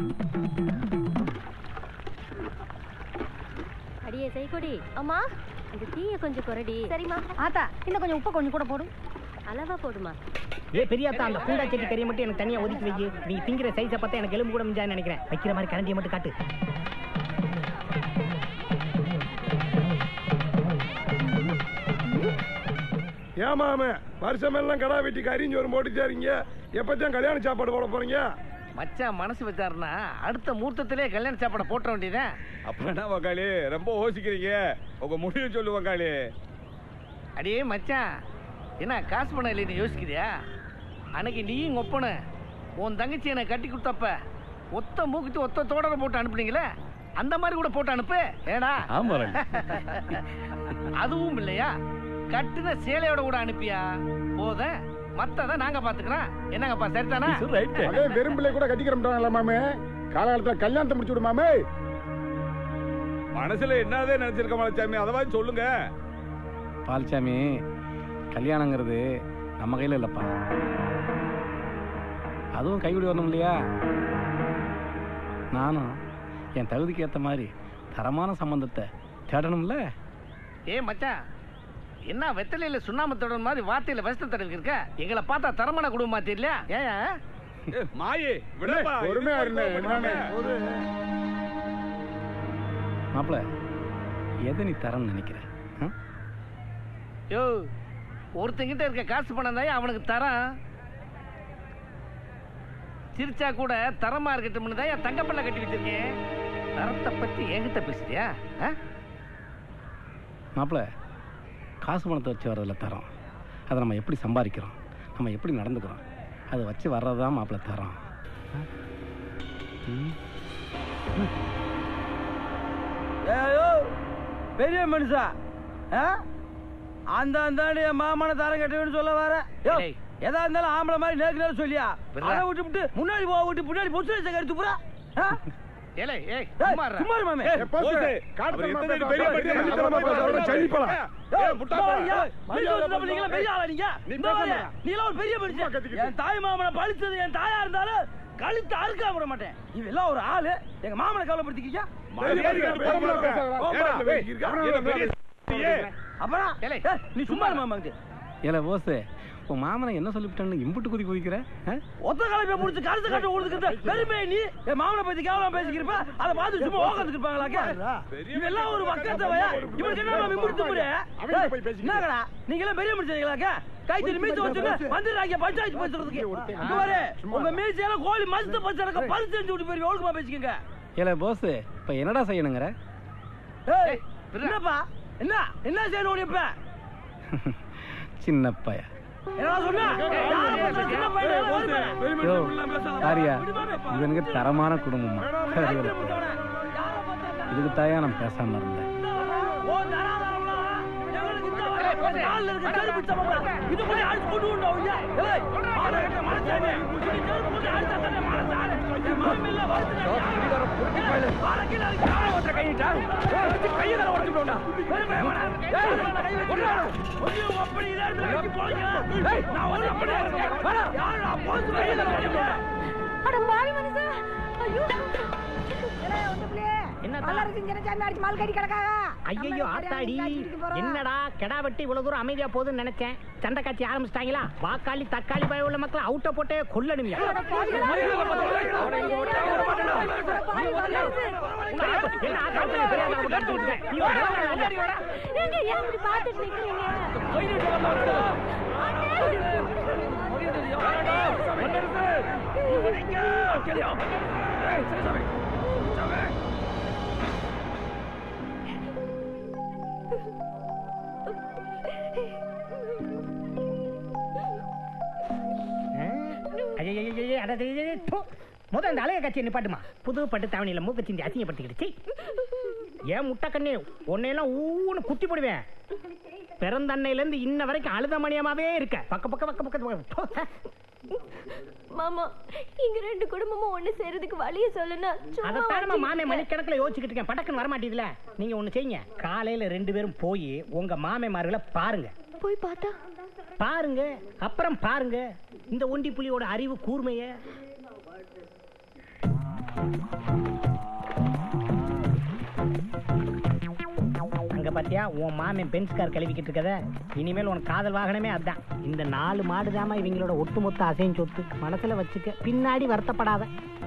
அடியே செய்கொடி அம்மா இந்த தீய கொஞ்சம் குறடி சரிம்மா ஆத்தா இன்னும் கொஞ்சம் உப்பை கொஞ்சம் கூட போடு அளவா போடுமா ஏ பெரியாத்தா அந்த பூண்டா செடி கறியை மட்டும் எனக்கு தனியா ஒதுக்கி வை நீ திங்கிற சைஸை பார்த்தா எனக்கு எலும்பு கூட மிஞ்சான்னு நினைக்கிறேன் வைக்கிற மாதிரி கரண்டியை மட்டும் காட்டு ஏமாம வருஷமெல்லாம் கடா வெட்டி கறிஞ்சு ஒரு போட்டுச்சாருங்க எப்பத்தான் கல்யாண சாப்பாடு போட போறீங்க மச்சான் மனசு வச்சாருன்னா அடுத்த மூர்த்தத்திலே கல்யாண சாப்பாடை போட்ட வேண்டியதேன் அப்ப என்ன வக்காளி ரொம்ப யோசிக்கிறீங்க உங்க முடிவு சொல்லு வக்காளி அடியே மச்சான் என்ன காசு பணம் இல்லைன்னு யோசிக்கிறியா அன்னைக்கு நீயும் ஒப்பனு உன் தங்கச்சி என்னை கட்டி கொடுத்தப்ப ஒத்த மூக்குத்தி ஒத்த தோடரை போட்டு அனுப்புனீங்களே அந்த மாதிரி கூட போட்டு அனுப்பு ஏடா ஆமா அதுவும் இல்லையா கட்டுன சேலையோட கூட அனுப்பியா போத மத்தத நாங்க பாத்துக்கிறோம் என்னங்கப்பா சரிதானா அதே வெறும்பிள்ளை கூட கட்டிக்கிறோம்ல மாமே காலகாலத்துல கல்யாணத்தை முடிச்சு விடு மாமே மனசுல என்னதே நினைச்சிருக்க மலைச்சாமி அதவாது சொல்லுங்க பால்சாமி கல்யாணங்கிறது நம்ம கையில் இல்லைப்பா அதுவும் கைவிடி வரணும் இல்லையா நானும் என் தகுதிக்கு ஏற்ற மாதிரி தரமான சம்பந்தத்தை தேடணும்ல ஏ மச்சான் என்ன வெத்தலையில சுண்ணாமத்தோட மாதிரி வார்த்தையில விஷத்தை தடவி இருக்க எங்களை பார்த்தா தரமான குடும்பமா தெரியல ஏன் மாயே விடப்பா பொறுமையா இருந்தேன் மாப்பிள எதை நீ தரேன்னு நினைக்கிற ஆ? யோ ஒருத்தங்கிட்ட இருக்க காசு பணம் தான் அவனுக்கு தரான் சிரிச்சா கூட தரமா இருக்கட்டும்னு தான் என் தங்கப்பல்ல கட்டி வச்சிருக்கேன் தரத்தை பத்தி என்கிட்ட பேசுறியா ஆ? மாப்பிள காசு பணத்தை வச்சு வர்றதில்ல தரோம் அதை நம்ம எப்படி சம்பாதிக்கிறோம் நம்ம எப்படி நடந்துக்கிறோம் அதை வச்சு வர்றது தான் மாப்பிள தரோம் ஏயோ பெரிய மனுஷா ஆ? அந்த அந்தாண்டு என் மாமனை தரம் கட்டுவேன்னு சொல்ல வர யோ, டேய். எதா இருந்தாலும் ஆம்பளை மாதிரி நேருக்கு நேரம் சொல்லியா விட்றா. அதை விட்டு விட்டு முன்னாடி போக விட்டு பின்னாடி பொச்சு வச்ச கருத்து புறா ஆ? ஏலே ஏய் ஏய், சும்மா இருடா. சும்மா இரு மாமே. என் தாய் மாமனை பழிச்சது என் தாயா இருந்தாலும் கழுத்து அறுக்காம விட மாட்டேன் இவெல்லாம் ஒரு ஆளு எங்க மாமனை கவலைப்படுத்திக்கியா அப்புறம் ஏலே. ஏய், நீ சும்மா இரு மாமா ஏல போஸ் உன் மாமனை என்ன சொல்லிவிட்டான்னு இம்புட்டு குதி குதிக்கிற ஆ? ஒத்த கலப்பை முடிச்சு கருத்து கட்ட உழுதுக்கிட்ட பெருமை நீ என் மாமனை பத்தி கேவலம் பேசிக்கிறப்ப அதை பார்த்து சும்மா ஓகத்துக்கு இருப்பாங்களாக்க இவெல்லாம் ஒரு மக்கத்தவையா இவனுக்கு என்ன நம்ம முடித்து முறை என்னங்கடா நீங்க எல்லாம் பெரிய முடிச்சீங்களாக்க கைத்தறி மீச வச்சுட்டு வந்துடுறாங்க பஞ்சாயத்து பேசுறதுக்கு இங்க பாரு உங்க மீசையெல்லாம் கோழி மசுத்த பச்சை பரிசு செஞ்சு விட்டு போய் ஒழுக்கமா பேசிக்கங்க ஏல போஸ் இப்போ என்னடா செய்யணுங்கிற ஏய், என்னப்பா என்ன என்ன செய்யணும் உனக்கு இப்ப சின்ன பைய என்ன சொன்னா யாரை பத்தின சின்ன பையன் எல்லாம் வருமே. யோ சாரியா இவனுக்கு தரமான குடும்பமா கைத்தறி முடிச்சவன, யாரை பத்தின இதுக்கு தாயா நான் பேசாம இருந்தேன் ஓ தராதரம்லாம் எங்களுக்கு இந்த வரை கால்ல இருக்க செருப்பு சமமா இது போய் அடிச்சு கொண்டு விட்டோம் ஐயா ஏய் மாலை கட்ட மனசானே இது செருப்பு போட்டு அடிச்சா தானே மனசானே என் மாமி இல்ல வருது மாலை கீழ இறக்கி காலை ஓட்ட கையிட்டா ஏய் வச்சு கையை தர உடைச்சு விட்டோம்டா வெறும் பயமாடா ஏய் கை வச்சு ஒண்ணு அப்படி இதே இடத்துல கட்டி போறீங்க ஏய் நான் ஒண்ணு அப்படி இருக்கேன் வேணா யாரா போச்சு கையை தர உடைச்சு விட்டோம்டா அட பாவி மனுஷா ஐயோ ஐயோ ஆத்தாடி என்னடா கெடா வெட்டி இவ்வளவு தூரம் அமைதியா போகுதுன்னு நினைச்சேன் சண்டை காட்சி ஆரம்பிச்சிட்டாங்களா வாக்காளி தக்காளி பய உள்ள மக்கள் அவுட்ட போட்டே கொல்லணுமியா என்ன ஆத்தாடி பெரிய ஆளா போட்டு அடிச்சுக்கிட்டு இருக்க? நீ வா. ஏங்க ஏன் இப்படி பார்த்துட்டு நிக்கிறீங்க ஐயையையையே, அட, டேய், டேய், டோ. முத அந்த அழக கட்சியை நிப்பாட்டுமா புது பட்டு தாவணியில மூக்க சிந்தி அசிங்கப்படுத்திக்கிடுச்சு ஏன் முட்டை கண்ணே உன்னையெல்லாம் ஊன்னு குத்தி போடுவேன் பிறந்த அன்னையில இருந்து இன்ன வரைக்கும் அழுத மணியமாவே இருக்க பக்க பக்க பக்க பக்க போ. மாமா இங்க ரெண்டு குடும்பமும் ஒண்ணு சேரதுக்கு வழிய சொல்லுனா அதைத்தான் நம்ம மாமே மணிக்கணக்கில் யோசிச்சுக்கிட்டு இருக்கேன் படக்குன்னு வரமாட்டேதுல நீங்க ஒண்ணு செய்யுங்க காலையில ரெண்டு பேரும் போய் உங்க மாமேமார்களை பாருங்க போய் பார்த்தா பாருங்க அப்புறம் பாருங்க இந்த ஒண்டி புலியோட அறிவு கூர்மைய அங்க பாத்தியா உன் மாமன் பென்ஸ் கார் கழுவிக்கிட்டு இருக்கத இனிமேல் உனக்கு காதல் வாகனமே அதான் இந்த நாலு மாடு தாமா இவங்களோட ஒட்டுமொத்த அசையும் சொத்து மனசுல வச்சுக்க பின்னாடி வருத்தப்படாத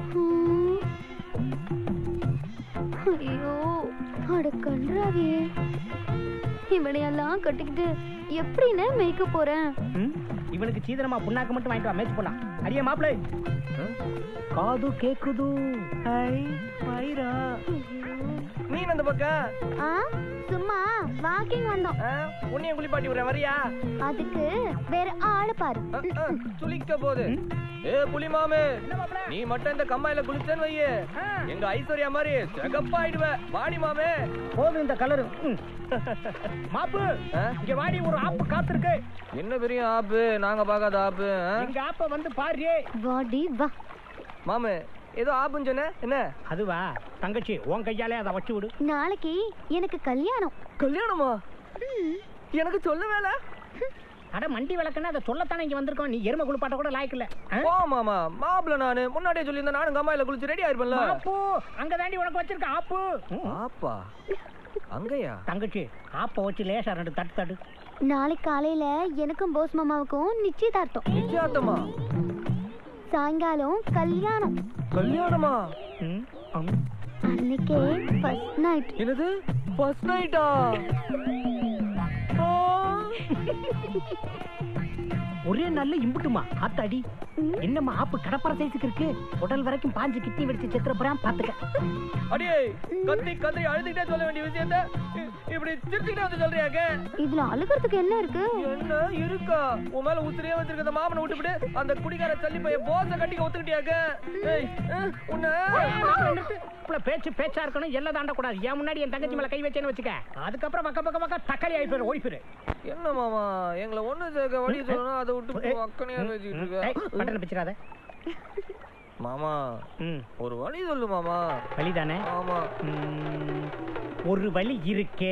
ஐயோ அட கன்றாவியே இவனையெல்லாம் கட்டிக்கிட்டு எப்படின்னு மேய்க்க போறேன் ம்? இவனுக்கு சீதனமா புண்ணாக்கு மட்டும் வாங்கிட்டு வா மேட்ச் போலாம் அடியே மாப்பிளை காது கேக்குது ஐ பைரா மீன் அந்த பக்கம் ஆ சும்மா வாக்கிங் வந்தோம் ஆ, உன்னையும் குளிப்பாட்டி விடுறேன் வரியா அதுக்கு வேற ஆளு பாரு ஆ, ஆ, சுளிக்க போகுது ஏ புலி மாமே நீ மட்டும் இந்த கம்மாயில குளிச்சேன்னு வையே எங்க ஐஸ்வர்யா மாதிரி சிகப்பாயிடுவ வாடி மாமே போதும் இந்த கலரு மாப்பு ஆ? இங்க வாடி ஒரு ஆப்பு காத்திருக்கு என்ன பெரிய ஆப்பு நாங்க பார்க்காத ஆப்பு ஆ? எங்க ஆப்ப வந்து பாரு வாடி வா மாமே ஏதோ ஆப்புன்னு சொன்ன என்ன அதுவா தங்கச்சி உன் கையாலே அதை வச்சு விடு நாளைக்கு எனக்கு கல்யாணம் கல்யாணமா எனக்கு சொல்ல வேலை அட மண்டி விளக்குன்னு அதை சொல்லத்தானே இங்க வந்திருக்கோம் நீ எருமை குளிப்பாட்ட கூட லாய்க்கல ஓ மாமா மாப்பிள நானு முன்னாடியே சொல்லியிருந்தேன் நானும் கம்மாயில குளிச்சு ரெடி ஆயிருப்பேன்ல ஆப்பு அங்க தாண்டி உனக்கு வச்சிருக்க ஆப்பு ம். ஆப்பா அங்கயா தங்கச்சி ஆப்ப வச்சு லேசா ரெண்டு தட்டு தட்டு நாளைக்கு காலையில எனக்கும் போஸ் மாமாவுக்கும் நிச்சயதார்த்தம் நிச்சயார்த்தமா சாயங்காலம் கல்யாணம் கல்யாணமா ம். ம். அன்னைக்கே ஃபர்ஸ்ட் நைட் என்னது ஃபர்ஸ்ட் நைட்டா ஒரே நல்ல இம்புட்டுமா ஆத்தாடி என்னம்மா ஆப்பு கடப்பற சைஸுக்கு இருக்கு உடல் வரைக்கும் பாஞ்சு கிட்னி வெடிச்சு செத்துற போறான் பாத்துக்க அடியே கத்தி கத்தி அழுதுகிட்டே சொல்ல வேண்டிய விஷயத்த இ- இப்படி சிரிச்சுக்கிட்டே வந்து சொல்றியாக்க இதுல அழுகிறதுக்கு என்ன இருக்கு என்ன இருக்கா உன் மேல உத்திரியே வச்சிருக்க அந்த மாமனை விட்டுவிட்டு அந்த குடிகார சல்லி பையன் போச கட்டிக்க ஒத்துக்கிட்டியாக்க ஏய் அஹ், உன்னை இப்ப பேச்சு பேச்சா இருக்கணும் எல்லாம் தாண்ட கூடாது என் முன்னாடி என் தங்கச்சி மேல கை வச்சேன்னு வச்சுக்க அதுக்கப்புறம் பக்க பக்க பக்க தக்காளி ஆயிப்பேரு ஓய்ப்பிரு என்ன மாமா எங்களை ஒண்ணு சேர்க்க வழி சொல்லணும் அதை விட்டு அக்கனையா பேசிட்டு இருக்க பட்டனை பிச்சிடாத மாமா ம் ஒரு வழி சொல்லு மாமா வழிதானே ஆமா ம், ஒரு வழி இருக்கே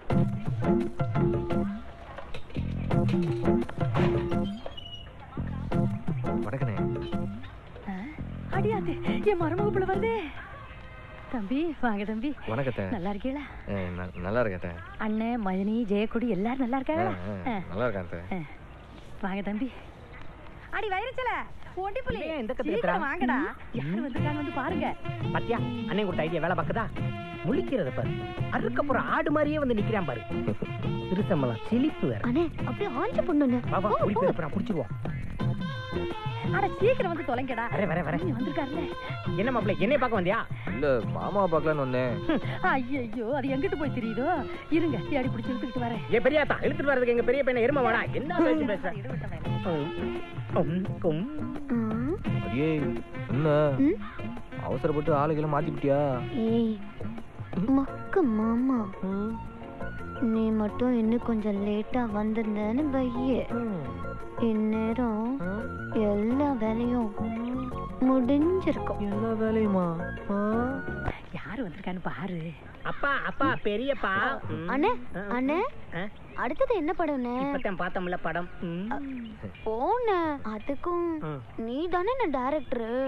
வடக்கனே அடியாத்து என் மருமக பிள்ளை வருதே தம்பி வாங்க தம்பி வணக்கத்தை நல்லா இருக்கீங்களா நல்லா இருக்கேன் அண்ணன் மதினி ஜெயக்குடி எல்லாரும் நல்லா இருக்காங்களா ஆ, நல்லா இருக்கேன் ஆ. வாங்க தம்பி அடி வயிறுச்சல ஒண்டி புலி இல்லையே, இந்த கத்து சீக்கிரம் கத்துறா. வாங்கடா யாரு வந்திருக்காங்க வந்து பாருங்க பாத்தியா அண்ணன் கொடுத்த ஐடியா வேலை பார்க்குதா முழிக்கிறத பாரு அறுக்க போற ஆடு மாதிரியே வந்து நிக்கிறான் பாரு திருசம்பளம் சிலிப்பு வேற அண்ணே அப்படியே ஆஞ்சு பொண்ணுண்ணே வா வா குடி போய் புடிச்சிருவோம் அட சீக்கிரம் வந்து தொலைங்கடா வரே வரே வரே நீ வந்திருக்காருல்ல என்ன மாப்பிள்ள என்னை பார்க்க வந்தியா இல்ல மாமாவை பார்க்கலான்னு வந்தேன் ஐயோ அது எங்கிட்டு போய் தெரியுதோ இருங்க தேடி பிடிச்சி இழுத்துக்கிட்டு வரேன் ஏ பெரியாத்தா இழுத்துட்டு வர்றதுக்கு எங்க பெரிய பையனை எருமை வாடா என்ன பேச்சு பேசுற இது விட்ட வேலை. கும், கும். ம், அடியே என்ன ம். அவசரப்பட்டு ஆளுகளை மாத்திக்கிட்டியா ஏய் மக்கு மாமா நீ மட்டும் இன்னும் கொஞ்சம் லேட்டா வந்திருந்தேன்னு பையே இந்நேரம் எல்லா வேலையும் முடிஞ்சிருக்கும் எல்லா வேலையுமா யாரு வந்திருக்கான்னு பாரு அப்பா அப்பா பெரியப்பா ம். அண்ணே அண்ணே ஆ? அடுத்தது என்ன படம்ண்ணே இப்பதான் பார்த்தோம்ல படம் ம். போன அதுக்கும் ம். நீ தானே நான் டேரக்டர்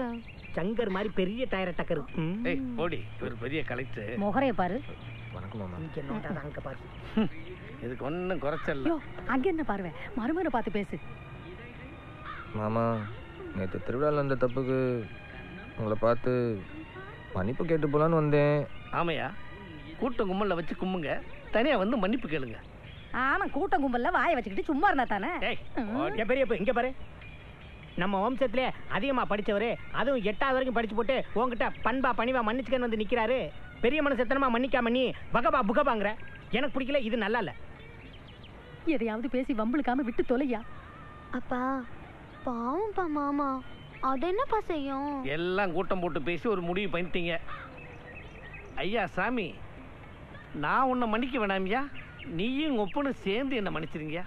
சங்கர் மாதிரி பெரிய டயரை டக்கரு ம். ஏய் போடி இவர் பெரிய கலெக்டர் முகரைய பாரு வணக்கம் மாமா இங்க நோட்டாதான் அங்க பாரு இதுக்கு ஒன்றும் குறைச்சல் ஐயோ அங்க என்ன பாருவேன் மருமனை பார்த்து பேசு மாமா நேற்று திருவிழாவில் அந்த தப்புக்கு உங்களை பார்த்து மன்னிப்பு கேட்டு போலான்னு வந்தேன் ஆமையா கூட்டம் கும்பல்ல வச்சு கும்புங்க தனியா வந்து மன்னிப்பு கேளுங்க ஆமா கூட்டம் கும்பல்ல வாயை வச்சுக்கிட்டு சும்மா இருந்தா தானே ஏய் ஓகே பெரியப்ப இங்க பாரு நம்ம வம்சத்திலே அதிகமா படிச்சவரு அதுவும் எட்டாவது வரைக்கும் படிச்சு போட்டு உன்கிட்ட பண்பா பணிவா மன்னிச்சுக்கன்னு வந்து நிக்கிறாரு பெரிய மனசத்தனமா மன்னிக்காம நீ பகபா புகபாங்கிற எனக்கு பிடிக்கல இது நல்லா இல்ல எதையாவது பேசி வம்பிழுக்காம விட்டு தொலையா அப்பா பாவம்ப்பா மாமா அது என்னப்பா செய்யும் எல்லாம் கூட்டம் போட்டு பேசி ஒரு முடிவு பண்ணிட்டீங்க ஐயா சாமி நான் உன்னை மன்னிக்க வேணாமியா நீயும் உங்க ஒப்பனும் சேர்ந்து என்ன மன்னிச்சிருங்கயா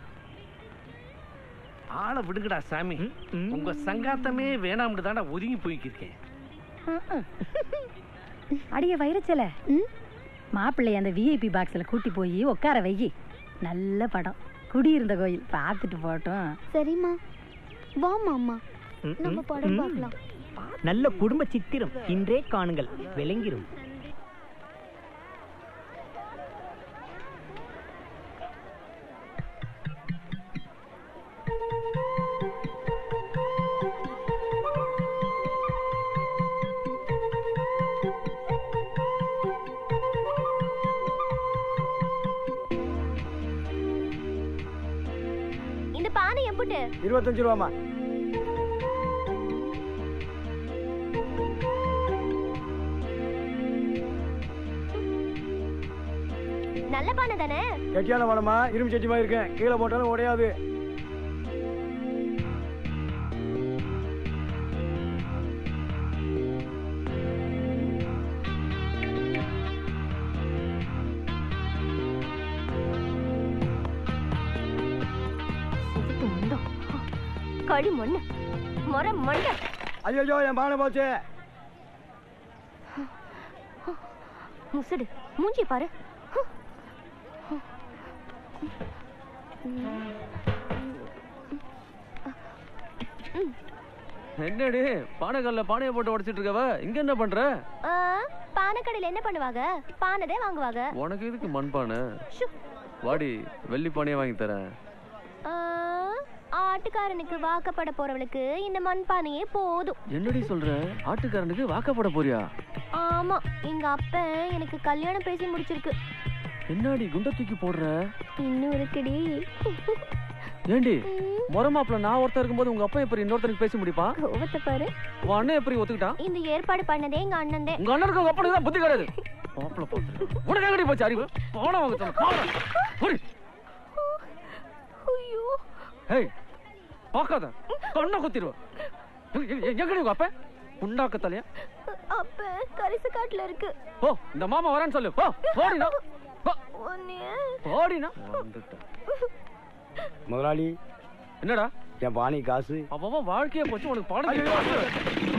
ஆளை விடுங்கடா சாமி உங்க சங்காத்தமே வேணாம்னு தாண்டா ஒதுங்கி போய்க்கிருக்கேன் அடிய வைரச்சல மாப்பிள்ளை அந்த விஐபி பாக்ஸ்ல கூட்டி போய் உட்கார வை நல்ல படம் குடியிருந்த கோயில் பார்த்துட்டு போட்டோம் சரிம்மா வா மாமா ம், நம்ம ம், படம் ம். பார்க்கலாம் நல்ல குடும்ப சித்திரம் இன்றே காணுங்கள் விளங்கிரும் இந்த பானை எம்புட்டு இருபத்தஞ்சு ரூபாமா நல்ல பானை தானே கெட்டியான பணமா இரும்பு சட்டிமா இருக்கேன் கீழே போட்டாலும் உடையாது சுத்து முண்டம் கடி மண்ணு மொர மண்ட ஐயோ என் பானை போச்சு முசுடு மூஞ்சி பாரு என்னடி பானைக்கல்ல பானையை போட்டு உடைச்சிட்டு இருக்கவ இங்க என்ன பண்ற ஆ, பானை கடையில என்ன பண்ணுவாங்க பானைதே வாங்குவாங்க உனக்கு எதுக்கு மண்பானை ஷு. வாடி வெள்ளி பானையை வாங்கி தரேன் ஆ, ஆட்டுக்காரனுக்கு வாக்கப்பட போறவளுக்கு இந்த மண்பானையே போதும் என்னடி சொல்ற ஆட்டுக்காரனுக்கு வாக்கப்பட போறியா ஆமா எங்க அப்பன் எனக்கு கல்யாணம் பேசி முடிச்சிருக்கு என்னடி குண்ட தூக்கி போடுற இன்னும் இருக்குடி ஏண்டி முறை மாப்பிள நான் ஒருத்தன் இருக்கும்போது உங்க அப்பா எப்படி இன்னொருத்தனுக்கு பேசி முடிப்பா கோவத்தை பாரு உன் அண்ணன் எப்படி ஒத்துக்கிட்டான் இந்த ஏற்பாடு பண்ணதே எங்க அண்ணன் உங்க அண்ணனுக்கு உங்க அப்பனுக்கு தான் புத்தி கிடையாது மாப்பிள பாத்து உனக்கு எங்கடி போச்சு அறிவு போன வாங்க சொன்ன போன ஓடி ஐயோ ஹேய் பார்க்காத கண்ணை குத்திடுவேன் எங்கடி உங்க அப்ப புண்ணாக்க தலையா அப்ப கரிசு காட்டுல இருக்கு ஓ இந்த மாமா வரேன்னு சொல்லு போ ஓடினா உன்னைய ஓடினா வந்துட்டேன் முதலாளி என்னடா என் பானை காசு அவன் வாழ்க்கைய போச்சு உனக்கு பாடம்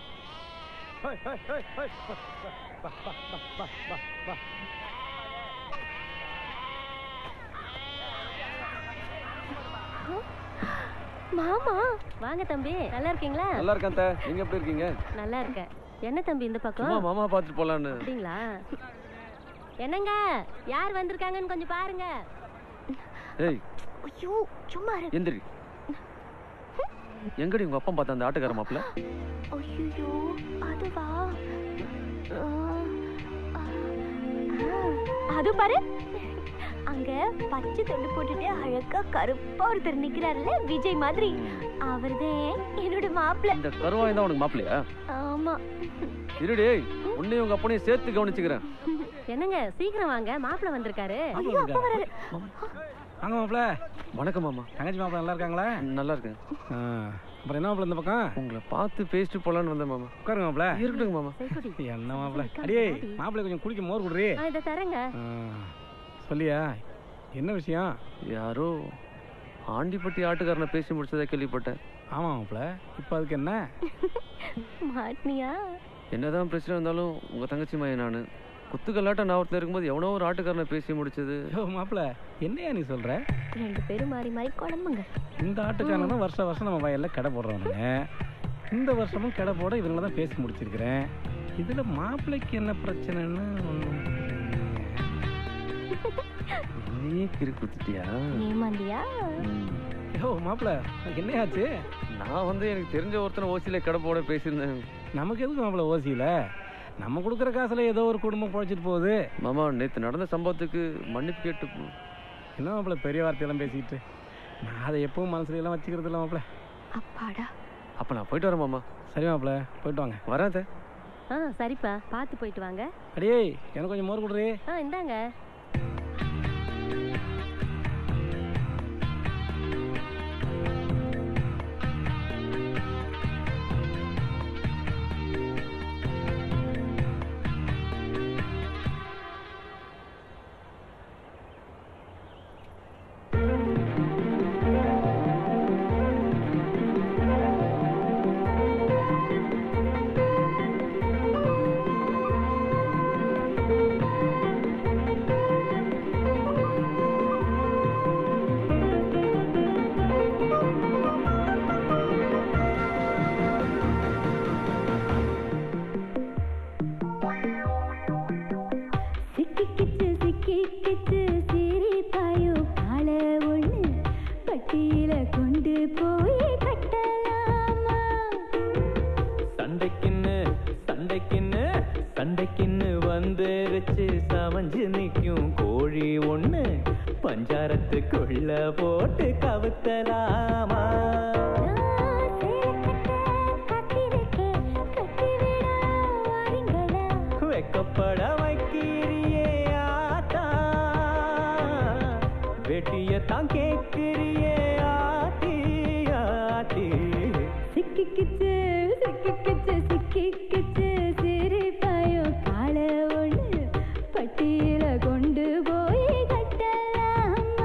மாமா வாங்க தம்பி நல்லா இருக்கீங்களா நல்லா இருக்கேன் அத்தை. நீங்க எப்படி இருக்கீங்க நல்லா இருக்கேன் என்ன தம்பி இந்த சும்மா பக்கம் மாமா பார்த்துட்டு போலான்னு அப்படிங்களா என்னங்க யார் வந்திருக்காங்கன்னு கொஞ்சம் பாருங்க ஏய் ஐயோ சும்மா இரு எந்திரி எங்கடி உங்க அப்பா பார்த்த அந்த ஆட்டுக்கார மாப்பிள ஐயோ அதுவா ஆ, ஆ, அது பாரு அங்க பச்சை தொண்டு போட்டுட்டு அழகா கருப்பா ஒருத்தர் நிக்கிறாருல்ல விஜய் மாதிரி அவர்தே என்னோட மாப்பிள்ள இந்த கருவாய் தான் உனக்கு மாப்பிளையா ஆமா இருடி உன்னையும் உங்க அப்பனையும் சேர்த்து கவனிச்சுக்கிறேன் என்னங்க சீக்கிரம் வாங்க மாப்பிள்ள வந்திருக்காரு மாப்பிள்ளை ஐயோ, அப்பா வராரு. வாங்க மாப்பிள வணக்கம் மாமா தங்கச்சி மாப்பிள நல்லா இருக்காங்களா நல்லா இருக்கேன் ஆ, அப்புறம் என்ன மாப்பிள இந்த பக்கம் உங்களை பார்த்து பேசிட்டு போலான்னு வந்தேன் மாமா உட்காருங்க மாப்பிள இருக்கட்டுங்க மாமா சரி, என்ன மாப்பிள அடியே மாப்பிளை கொஞ்சம் குடிக்க மோர் குடுறி ஆ, இதை தரேங்க ஆ, சொல்லியா என்ன விஷயம் யாரோ ஆண்டிப்பட்டி ஆட்டுக்காரனை பேசி முடிச்சதை கேள்விப்பட்டேன் ஆமா மாப்பிள இப்போ அதுக்கு என்ன மாட்டினியா என்னதான் பிரச்சனை இருந்தாலும் உங்க தங்கச்சி மையன் நானு குத்துக்கல்லாட்டம் நான் ஒருத்தர் இருக்கும்போது எவனோ ஒரு ஆட்டுக்காரனை பேசி முடிச்சது யோ மாப்பிள என்னையா நீ சொல்ற ரெண்டு பேரும் மாறி மாறி குழம்புங்க இந்த ஆட்டுக்காரங்க தான் வருஷம் வருஷம் நம்ம வயல்ல கடை போடுறவனுங்க இந்த வருஷமும் கடை போட இவங்கள தான் பேசி முடிச்சிருக்கிறேன் இதுல மாப்பிள்ளைக்கு என்ன பிரச்சனைன்னு ஒண்ணும் நீ கிரி குத்துட்டியா ஏமாந்தியா யோ மாப்பிள்ள என்னையாச்சு நான் வந்து எனக்கு தெரிஞ்ச ஒருத்தனை ஓசியில கடை போட பேசியிருந்தேன் நமக்கு எதுக்கு மாப்பிள்ள ஓசியில நம்ம கொடுக்குற காசுல ஏதோ ஒரு குடும்பம் பொழைச்சிட்டு போகுது மாமா நேத்து நடந்த சம்பவத்துக்கு மன்னிப்பு கேட்டு போ. என்ன மாப்பிள்ள பெரிய வார்த்தையெல்லாம் பேசிக்கிட்டு நான் அதை எப்பவும் மனசுல எல்லாம் வச்சுக்கிறது இல்லை மாப்பிள்ள அப்பாடா அப்ப நான் போயிட்டு வரேன் மாமா சரி மாப்பிள்ள போயிட்டு வாங்க வராத ஆ சரிப்பா பார்த்து போயிட்டு வாங்க அடியே எனக்கு கொஞ்சம் மோர் கொடுறே ஆ இந்தாங்க சிக்கிக்கிச்சு சிக்கிக்கிச்சு சிரிப்பாயோ கால ஒண்ணு பட்டியில கொண்டு போய் கட்டலாமா சண்டைக்குன்னு சண்டைக்குன்னு சண்டைக்குன்னு வந்துருச்சு சமஞ்சு நிற்கும் கோழி ஒண்ணு பஞ்சாரத்துக்குள்ள போட்டு கவுத்தலாமா நான் சேலக்கட்ட காத்திருக்கேன் கட்டிவிடா வாருங்களா வெக்கப்பட வைக்கிறியே ஆத்தா வெட்டியத்தான் கேட்கிறியே ஆத்தி ஆத்தி சிக்கிக்கிச்சு சிக்கிக்கிச்சு சிக்கிக்கிச்சு சிரிப்பாயோ கால ஒண்ணு பட்டியில கொண்டு போய் கட்டலாமா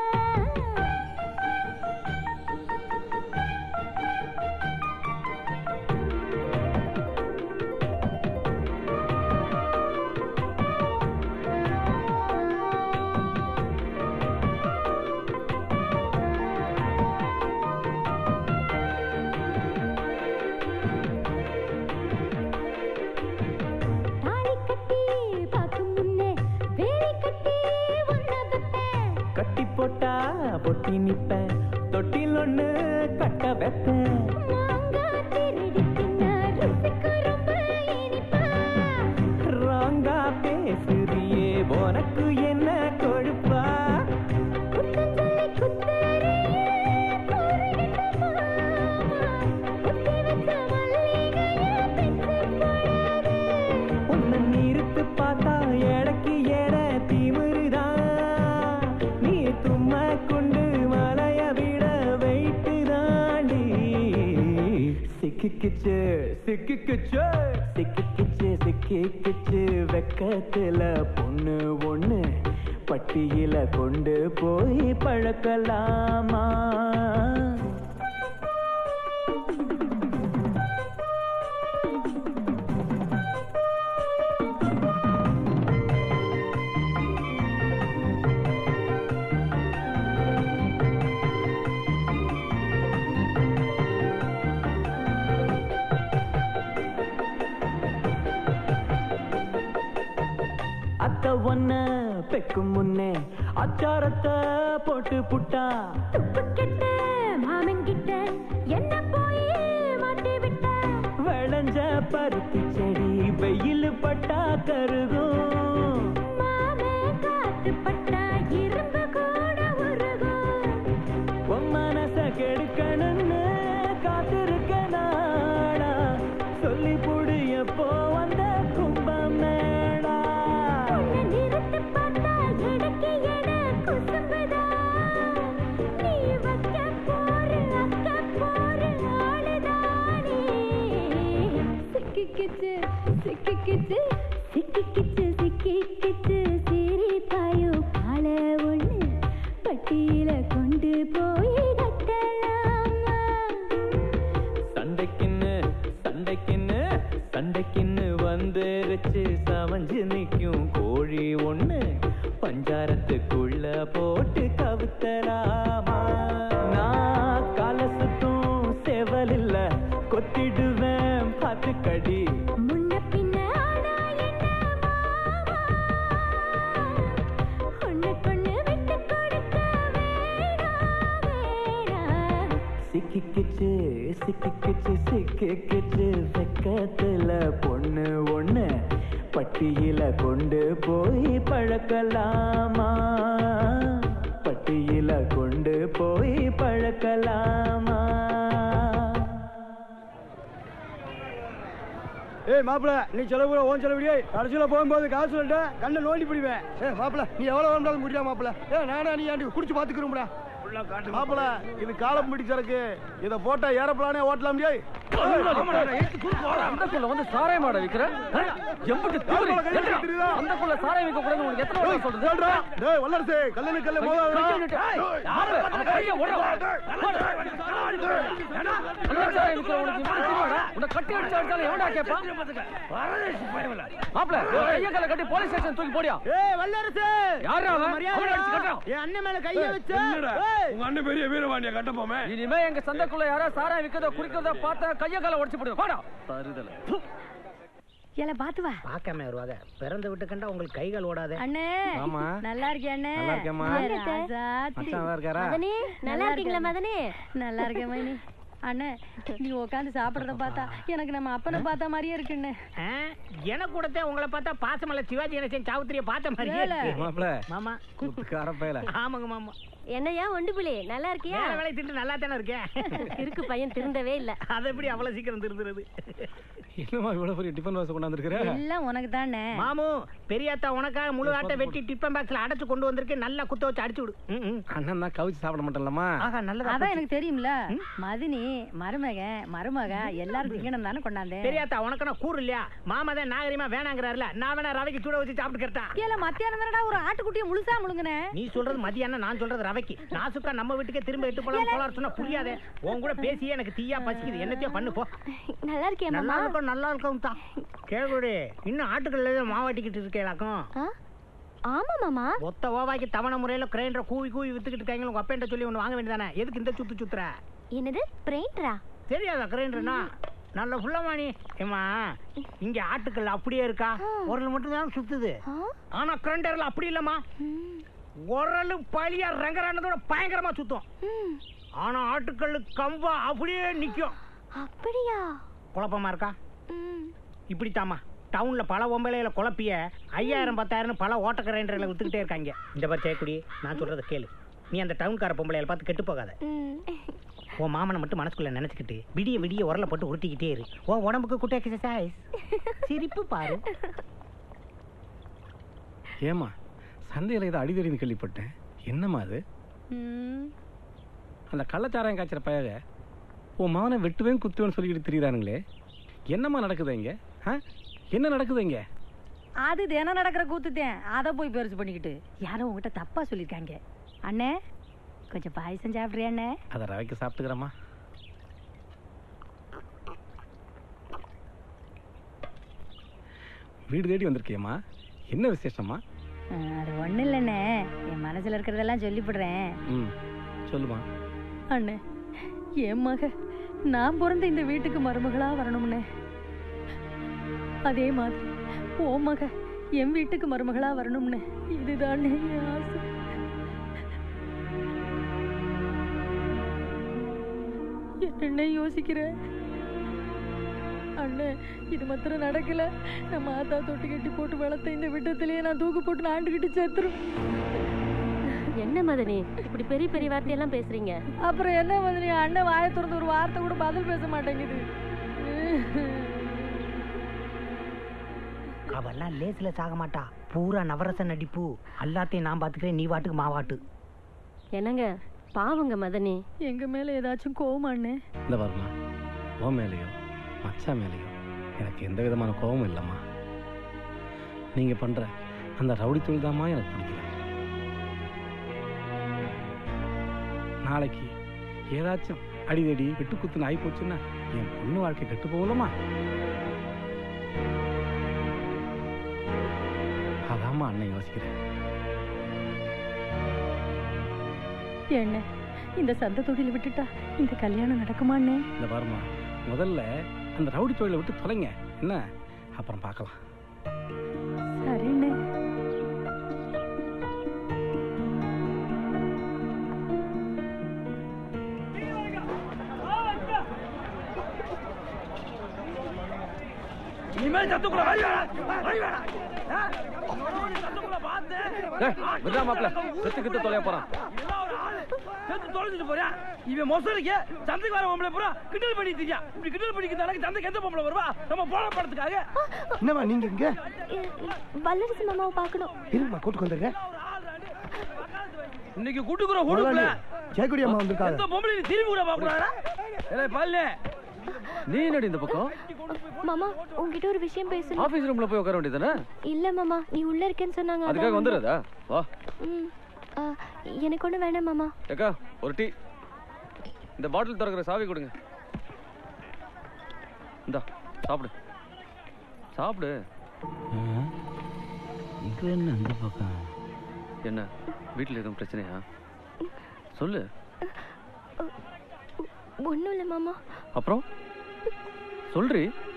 தாலி கட்டி பார்க்கும் முன்னே வேலி கட்டி ஒன்ன வைப்பேன் கட்டி போட்டா பொட்டி நிப்பேன் தொட்டில் ஒண்ணு கட்ட வைப்பேன் மாங்காய் திருடி தின்னா ருசிக்கு ரொம்ப இனிப்பா ராங்கா பேசுறியே உனக்கு என்ன கொழுப்பா குத்தம் சொல்லி குத்தறியே கூறுகின்ற மாமா குத்தி வச்ச மல்லிகைய பிச்சு போடாதே உன்னை நிறுத்து பார்த்தா எடக்கு எட திமிருதான் நீ தும்ம கொண்டு மலைய விட வெயிட்டு தாண்டி சிக்கிக்கிச்சு சிக்கிக்கிச்சு சிக்கிக்கிச்சு சிக்கிக்கிச்சு வெக்கத்துல பொண்ணு ஒண்ணு பட்டியில கொண்டு போய் பழக்கலாமா அத்த ஒன்ன பெக்கும் முன்னே அச்சாரத்தை போட்டு புட்டா துப்பு கெட்ட மாமன் கிட்ட என்ன போய் மாட்டி விட்ட விளைஞ்ச பருத்தி செடி வெயில் பட்டா கருகும் மாமே காத்து பட்டா இரும்பு கூட உருகும் உன் மனச கெடுக்கணும்னு காத்திருக்க நாடா சொல்லி புடு எப்போ வந்த கும்பமேடா உன்னை நிறுத்து பார்த்தா எடக்கு எட குசும்புதா நீ வைக்க போரு அக்க போரு ஆளுதானே சிக்கிக்கிச்சு சிக்கிக்கிச்சு சிக்கிக்கிச்சு சிக்கிக்கிச்சு சிரிப்பாயோ கால ஒண்ணு பட்டியில கொண்டு போய் கட்டலாமா சண்டைக்குன்னு சண்டைக்குன்னு சண்டைக்குன்னு வந்துருச்சு சமஞ்சு நிற்கும் கோழி ஒண்ணு பஞ்சாரத்துக்குள்ள போட்டு கவுத்தலாமா நான் கால சுத்தும் செவல் இல்ல கொத்திடுவேன் பார்த்துக்கடி முன்ன பின்ன ஆனா என்ன மாமா ஒண்ணுக்கொண்ணு விட்டு கொடுக்க வேணாம் வேணாம் சிக்கிக்கிச்சு சிக்கிக்கிச்சு சிக்கிக்கிச்சு வெக்கத்துல பொண்ணு ஒண்ணு பட்டியில கொண்டு போய் பழக்கலாமா பட்டியில கொண்டு போய் பழக்கலாமா ஏய் மாப்பிள நீ செலவு ஓன் செலவுடியே கடைசியில் போகும்போது காசு சொல்லிட்டு கண்ணை நோண்டி பிடிவேன் ஏ மாப்பிள நீ எவ்வளோ வேணாலும் முடியா மாப்பிள ஏ நானா நீ ஆண்டி குடிச்சு பார்த்துக்கிறோம்டா மாப்பிள இது காலம் பிடிச்சருக்கு இத போட்டா ஏரோப்ளானே ஓட்டலாம் முடியாது அந்தக்குள்ள வந்து சாராயம் ஆட விக்கிற எம்பிட்டு திமிரு. ஏண்டா, அந்தக்குள்ள சாராயம் விற்க கூடாது உனக்கு எத்தனை வாட்டி சொல்றது டேய் வல்லரசே கல்லணை கல்ல மோதாதடா ஏய், யாரு? அவன் கையை விடுறா. அந்த சாராயம் விற்கிற உனக்கு இவ்வளவு திமிராடா? உன்னை கட்டி அடிச்சு அடிச்சாலும் எவன்டா கேட்பா? மாப்பிள, உன் கையை காலை கட்டி போலீஸ் ஸ்டேஷன் தூக்கி போடியா ஏய் வல்லரசு யாரா அவன்? அவனை அடிச்சு கட்டுறான். என் அண்ணன் மேல கைய வச்சு உங்க அண்ணன் பெரிய வீரவாண்டிய கட்டப்போமே இனிமே எங்க சந்தைக்குள்ள யாராவது சாராயம் விக்கிறத குடிக்கிறத பார்த்தா கைய காலை உடைச்சு போடுவோம் வாடா தருதல ஏல பாத்து வா பார்க்காம வருவாங்க பிறந்து விட்டு கண்டா உங்களுக்கு கைகள் ஓடாது அண்ணே ஆமா. நல்லா இருக்கியா அண்ணே நல்லா இருக்கேம்மா. ஏ ராசாத்தி. மச்சான் நல்லா இருக்காரா மதனி நல்லா இருக்கீங்களா மதனி நல்லா இருக்கேன் மைனி அண்ணே நீ உட்காந்து சாப்பிடுறத பார்த்தா எனக்கு நம்ம அப்பனை பார்த்த மாதிரியே இருக்குண்ணே ஆ, எனக்கு கூடத்தே உங்களை பார்த்தா பாசமல்ல சிவாஜி கணேசன் சாவுத்திரிய பார்த்த மாதிரியே ஏல. இருக்கு. மாப்பிள மாமா குத்துக்கார பயல ஆமாங்க மாமா என்னையா ஒண்டு புலி நல்லா இருக்கியா வேலை வேலை திண்டு நல்லா தானே இருக்கேன் இருக்கு பையன் திருந்தவே இல்ல அது எப்படி அவ்வளவு சீக்கிரம் திருந்துறது என்னமா இவ்வளவு பெரிய டிஃபன் பாக்ஸ் கொண்டாந்துருக்கிற எல்லாம் உனக்கு தானே மாமு பெரியாத்தா உனக்காக முழு ஆட்டை வெட்டி டிப்பன் பாக்ஸ்ல அடைச்சு கொண்டு வந்திருக்கு நல்லா குத்த வச்சு அடிச்சு விடு ம், ம். அண்ணன் தான் கவிச்சு சாப்பிட மாட்டேன்லமா ஆகா நல்லதா அதான் எனக்கு தெரியும்ல மதினி மருமக மருமக எல்லாரும் திங்கணும் தானே கொண்டாந்தேன் பெரியாத்தா உனக்கு நான் கூறு இல்லையா மாமா தான் நாகரிகமா வேணாங்கிறாருல நான் வேணா ரவைக்கு சூட வச்சு சாப்பிட்டு கேட்டா ஏல மத்தியானம் தானடா ஒரு ஆட்டுக்குட்டியை முழுசா முழுங்குனே நீ சொல்றது மதியானம் நான் சொல்றது ரவைக்கு நாசுக்கா நம்ம வீட்டுக்கே திரும்ப எட்டு போலாம் போலாம் சொன்னா புரியாதே உன் கூட பேசியே எனக்கு தீயா பசிக்குது என்னத்தையும் பண்ணு போ நல்லா இருக்கியா நல்லா மாமா இருக்கும் நல்லா இருக்கும் தான் கேளுடி இன்னும் ஆட்டுக்கல்ல மாவாட்டிக்கிட்டு இருக்கேலாக்கும் ஆ? ஆமா மாமா ஒத்த ஓவாய்க்கு தவணை முறையில கிரைண்டரை கூவி கூவி வித்துக்கிட்டு இருக்காங்க உங்க அப்பேன்ட்ட சொல்லி ஒன்று வாங்க வேண்டியதானே எதுக்கு இந்த சுத்து சுத்துற என்னது பிரெயிண்டரா தெரியாதா கிரைண்டர்னா நல்ல ஃபுல்லமானி ஏமா இங்க ஆட்டுக்கல் அப்படியே இருக்கா உரல் மட்டும் தான் சுத்துது ஆனா கிரைண்டர்ல அப்படி இல்லம்மா உரல் பழியா ரங்கரானதோட பயங்கரமா சுத்தும் ஆனா ஆட்டுக்கல் கம்பா அப்படியே நிக்கும் அப்படியா குழப்பமா இருக்கா ம். இப்படித்தாம்மா டவுன்ல பல ஒம்பளையில குழப்பிய ஐயாயிரம் பத்தாயிரம் பல ஓட்ட கிரைண்டர்களை வித்துக்கிட்டே இருக்காங்க இந்த மாதிரி செய்யக்கூடிய நான் சொல்றதை கேளு நீ அந்த டவுன்கார பொம்பளையில பார்த்து கெட்டு போகாத ம். உன் மாமனை மட்டும் மனசுக்குள்ள நினைச்சுக்கிட்டு விடிய விடிய உரல போட்டு உருட்டிக்கிட்டே இரு உன் உடம்புக்கு குட்ட எக்ஸசைஸ் சிரிப்பு பாரு ஏமா சந்தையில ஏதோ அடிதடின்னு கேள்விப்பட்டேன் என்னம்மா அது ம். அந்த கள்ளச்சாராயம் காய்ச்சற பயக உன் மகனை வெட்டுவேன் குத்துவேன்னு சொல்லிக்கிட்டு திரியுறானுங்களே என்னம்மா நடக்குது இங்க ஆ? என்ன நடக்குது இங்க அது தினம் நடக்கிற கூத்துத்தேன் அதை போய் பெருசு பண்ணிக்கிட்டு யாரோ உங்ககிட்ட தப்பா சொல்லியிருக்காங்க அண்ணே கொஞ்சம் பாயசம் சாப்பிட்றியா அண்ணே அதை ரவைக்கு சாப்பிட்டுக்கிறேம்மா வீடு தேடி வந்திருக்கியம்மா என்ன விசேஷம்மா ஆ, அது ஒன்றும் இல்லைண்ணே என் மனசுல இருக்கிறதெல்லாம் சொல்லிவிடுறேன் ம் சொல்லுமா அண்ணே என் மக நான் பிறந்த இந்த வீட்டுக்கு மருமகளா வரணும்னே அதே மாதிரி ஓ மக என் வீட்டுக்கு மருமகளா வரணும்னு இதுதான் என் ஆசை என்ன யோசிக்கிற அண்ணே இது மாத்திரம் நடக்கல நம்ம ஆத்தா தொட்டி கட்டி போட்டு வளர்த்த இந்த விட்டத்திலேயே நான் தூக்கு போட்டு நான் ஆண்டுகிட்டு செத்துரும் என்ன மதனி இப்படி பெரிய பெரிய வார்த்தையெல்லாம் பேசுறீங்க அப்புறம் என்ன மாதிரி அண்ணன் வாயை திறந்து ஒரு வார்த்தை கூட பதில் பேச மாட்டேங்குது அவெல்லாம் லேஸ்ல சாக மாட்டா பூரா நவரச நடிப்பு எல்லாத்தையும் நான் பாத்துக்கிறேன் நீ வாட்டுக்கு மாவாட்டு என்னங்க பாவங்க மதனி எங்க மேல ஏதாச்சும் கோவமா அண்ணே இந்த பாருமா உன் மேலேயோ மச்சா மேலேயோ எனக்கு எந்த விதமான கோபமும் இல்லைம்மா நீங்கள் பண்ணுற அந்த ரவுடி தொழில் தாம்மா எனக்கு பிடிக்கல நாளைக்கு ஏதாச்சும் அடிதடி வெட்டுக்குத்துன்னு ஆகி போச்சுன்னா என் பொண்ணு வாழ்க்கை கெட்டு போகலமா அதாம்மா அண்ணன் யோசிக்கிறேன் என்ன இந்த சந்த தொழில விட்டுட்டா இந்த கல்யாணம் நடக்குமா அண்ணே இந்த பாருமா முதல்ல அந்த ரவுடி தொழிலை விட்டு தொலைங்க என்ன அப்புறம் பார்க்கலாம் சரிண்ணே இனிமேல் சத்துக்குள்ள வழி வேணாம் வழி வேணாம் ஆ? சத்துக்குள்ள பார்த்து விட்றா மாப்பிள செத்து கித்து தொலைய போறான் இதெல்லாம் ஒரு ஆளு. செத்து தொலைஞ்சிட்டு போறியா? இவன் மொசருக்கு சந்தைக்கு வர பொம்பளை பூரா கிண்டல் பண்ணிட்டு இருக்கான். இப்படி கிண்டல் பண்ணிக்கிட்டு எனக்கு சந்தைக்கு எந்த பொம்பளை வருவா? நம்ம போன படத்துக்காக. என்னம்மா நீங்க இங்க வல்லரசு மாமாவை பார்க்கணும் இருங்கம்மா கூட்டுக்கு வந்துருங்க இன்னைக்கு கூட்டுக்குற ஊருக்குள்ள ஜெயக்குடி அம்மா வந்திருக்காங்க எந்த பொம்பளை நீ திரும்பி கூட பாக்குறாடா? ஏலே பல்லு, நீ என்னடி இந்த பக்கம் மாமா உன்கிட்ட ஒரு விஷயம் பேசணும் ஆபீஸ் ரூம்ல போய் உட்கார வேண்டியதானே இல்ல மாமா நீ உள்ள இருக்கேன்னு சொன்னாங்க அதுக்காக அதான் வந்துடுறதா வா ம். ஆ, எனக்கு ஒண்ணு வேணாம் மாமா ஏக்கா ஒரு டீ இந்த பாட்டில் திறக்கிற சாவி கொடுங்க இந்தா சாப்பிடு சாப்பிடு இது என்ன இந்த பக்கம் என்ன வீட்டில் எதுவும் பிரச்சனையா சொல்லு ஒண்ணும் இல்ல மாமா அப்புறம் சொல்றி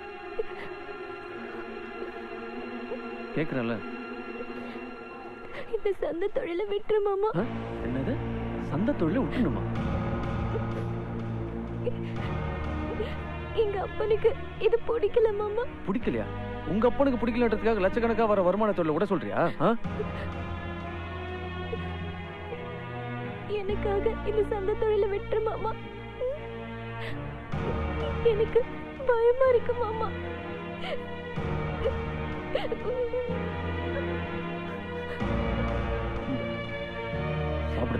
கேக்குறேன்ல இந்த சந்தை தொழிலை விட்டுரு மாமா ஆ? என்னது சந்த தொழில விட்டுணுமா எங்க அப்பனுக்கு இது பிடிக்கல மாமா பிடிக்கலையா உங்க அப்பனுக்கு பிடிக்கலன்றதுக்காக லட்சக்கணக்கா வர வருமான தொழில விட சொல்றியா ஆ? எனக்காக இந்த சந்தை தொழிலை விட்டுரு மாமா எனக்கு பயமா இருக்கு மாமா சாப்பிடு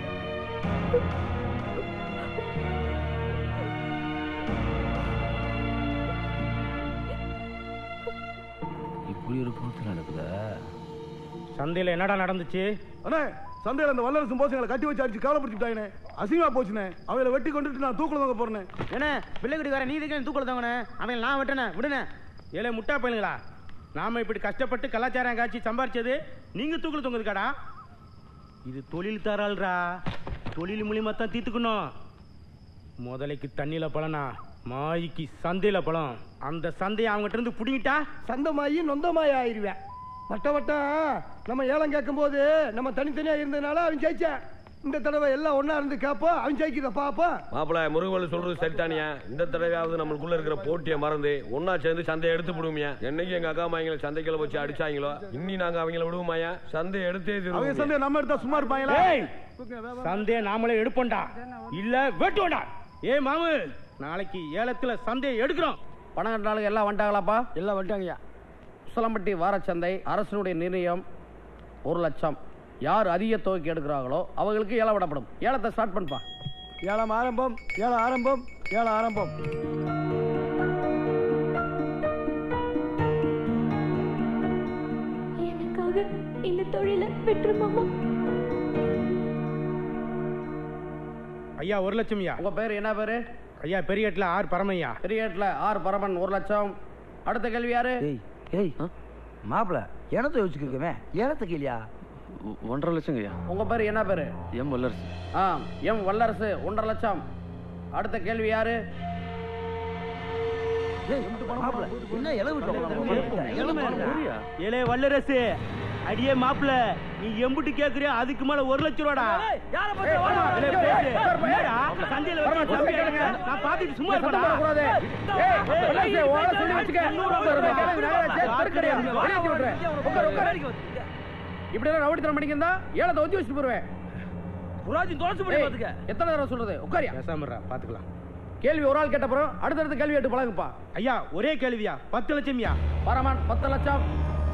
இப்படி ஒரு கூத்து நடக்குதா சந்தையில் என்னடா நடந்துச்சு அண்ணே சந்தையில அந்த வல்லரசு போசங்களை கட்டி வச்சு அடிச்சு கவலைப்படுத்திட்டாங்கண்ணே அசிங்கமா போச்சுண்ணே அவங்கள வெட்டி கொண்டுட்டு நான் தூக்குல வாங்க போறேன் என்ன பிள்ளைக்குடி வர நீ இதுக்கு தூக்கல தாங்கண்ணே அவன் நான் விட்டனே விடுனே ஏலே முட்டா பையனுங்களா நாம இப்படி கஷ்டப்பட்டு கலாச்சாரம் காட்சி சம்பாரிச்சது நீங்க தூக்கல தொங்குதுக்காடா இது தொழில் தராள்ரா தொழில் மூலியமா தான் தீர்த்துக்கணும் முதலைக்கு தண்ணியில பழனா மாய்க்கு சந்தையில பழம் அந்த சந்தையை அவங்ககிட்ட இருந்து புடிங்கிட்டா சந்தமாயி நொந்தமாயி ஆயிருவேன் வட்ட வட்டம் நம்ம ஏலம் கேட்கும்போது நம்ம தனித்தனியா இருந்ததுனால அவன் ஜெயிச்சான் இந்த தடவை எல்லாம் ஒண்ணா இருந்து கேட்போம் அவன் ஜெயிக்கிறத பாப்போம் மாப்பிள முருகவல் சொல்றது சரிதானியா இந்த தடவையாவது நம்மளுக்குள்ள இருக்கிற போட்டியை மறந்து ஒன்னா சேர்ந்து சந்தையை எடுத்து விடுவோமியா என்னைக்கு எங்க அக்கா மாயங்களை சந்தைக்குள்ள வச்சு அடிச்சாங்களோ இன்னி நாங்க அவங்கள விடுவோமாயா சந்தையை எடுத்தே அவங்க தருவோம் சந்தையை நம்ம எடுத்தா சும்மா இருப்பாங்களா ஏய், சந்தையை நாமளே எடுப்போம்டா இல்ல வெட்டுவோம்டா ஏ மாமு நாளைக்கு ஏலத்துல சந்தையை எடுக்கிறோம் பணம் கட்டினாலும் எல்லாம் வந்துட்டாங்களாப்பா எல்லாம் வந்துட்டாங்கய்யா உசலம்பட்டி வாரச்சந்தை அரசனுடைய நிர்ணயம் ஒரு லட்சம் யார் அதிக தொகைக்கு எடுக்கிறாங்களோ அவங்களுக்கு ஏலம் விடப்படும் ஏலத்தை ஸ்டார்ட் பண்ணுப்பா ஏழாம் ஆரம்பம் ஏழாம் ஆரம்பம் ஏழாம் ஆரம்பம் எனக்காக இந்த தொழிலை விட்டுரு மாமா ஐயா ஒரு லட்சம் ஐயா உங்க பேர் என்ன பேரு ஐயா பெரியட்ல ஆர் பரமையா பெரியேட்டில் ஆர் பரமன் ஒரு லட்சம் அடுத்த கேள்வி யாரு ஏய் ஏய் மாப்பிள எனத்தை யோசிச்சிருக்கவே ஏலத்துக்கு இல்லையா ஒ- ஒன்றரை லட்சம் ஐயா உங்க பேர் என்ன பேரு எம் வல்லரசு ஆ எம் வல்லரசு ஒன்றரை லட்சம் அடுத்த கேள்வி யாரு மாப்பிள என்ன இலை விட்டு ஏலே வல்லரசு அடியே மாப்பிள நீ எம்புட்டு கேக்குறியா அதுக்கு மேல ஒரு லட்சம் ரூபாடா யார பத்தி வாடா. ஏலே, பேசு. என்னடா? சந்தையில வச்சு தம்பி கேளுங்க. நான் பாத்துட்டு சும்மா இருப்பேன்டா. கூடாது ஏய், வல்லரசு, உன் ஆளை சொல்லி வச்சுக்க. பெருக்கடையா? வெளியே வச்சு விட்டுறேன். உட்காரு, உட்காரு. இப்படியெல்லாம் ரவுடித்தனம் பண்ணிக்கிறதா ஏலத்தை ஒத்தி வச்சுட்டு போடுவேன் புராஜி தோசை பண்ணி ஏய், பாத்துக்க எத்தனை தடவை சொல்றது உட்காரியா பேசாம இருடா, பாத்துக்கலாம் கேள்வி ஒரு ஆள் கேட்ட அப்புறம் அடுத்தடுத்து கேள்வி கேட்டு பழகுப்பா ஐயா ஒரே கேள்வியா பத்து லட்சம்யா பரமான் பத்து லட்சம்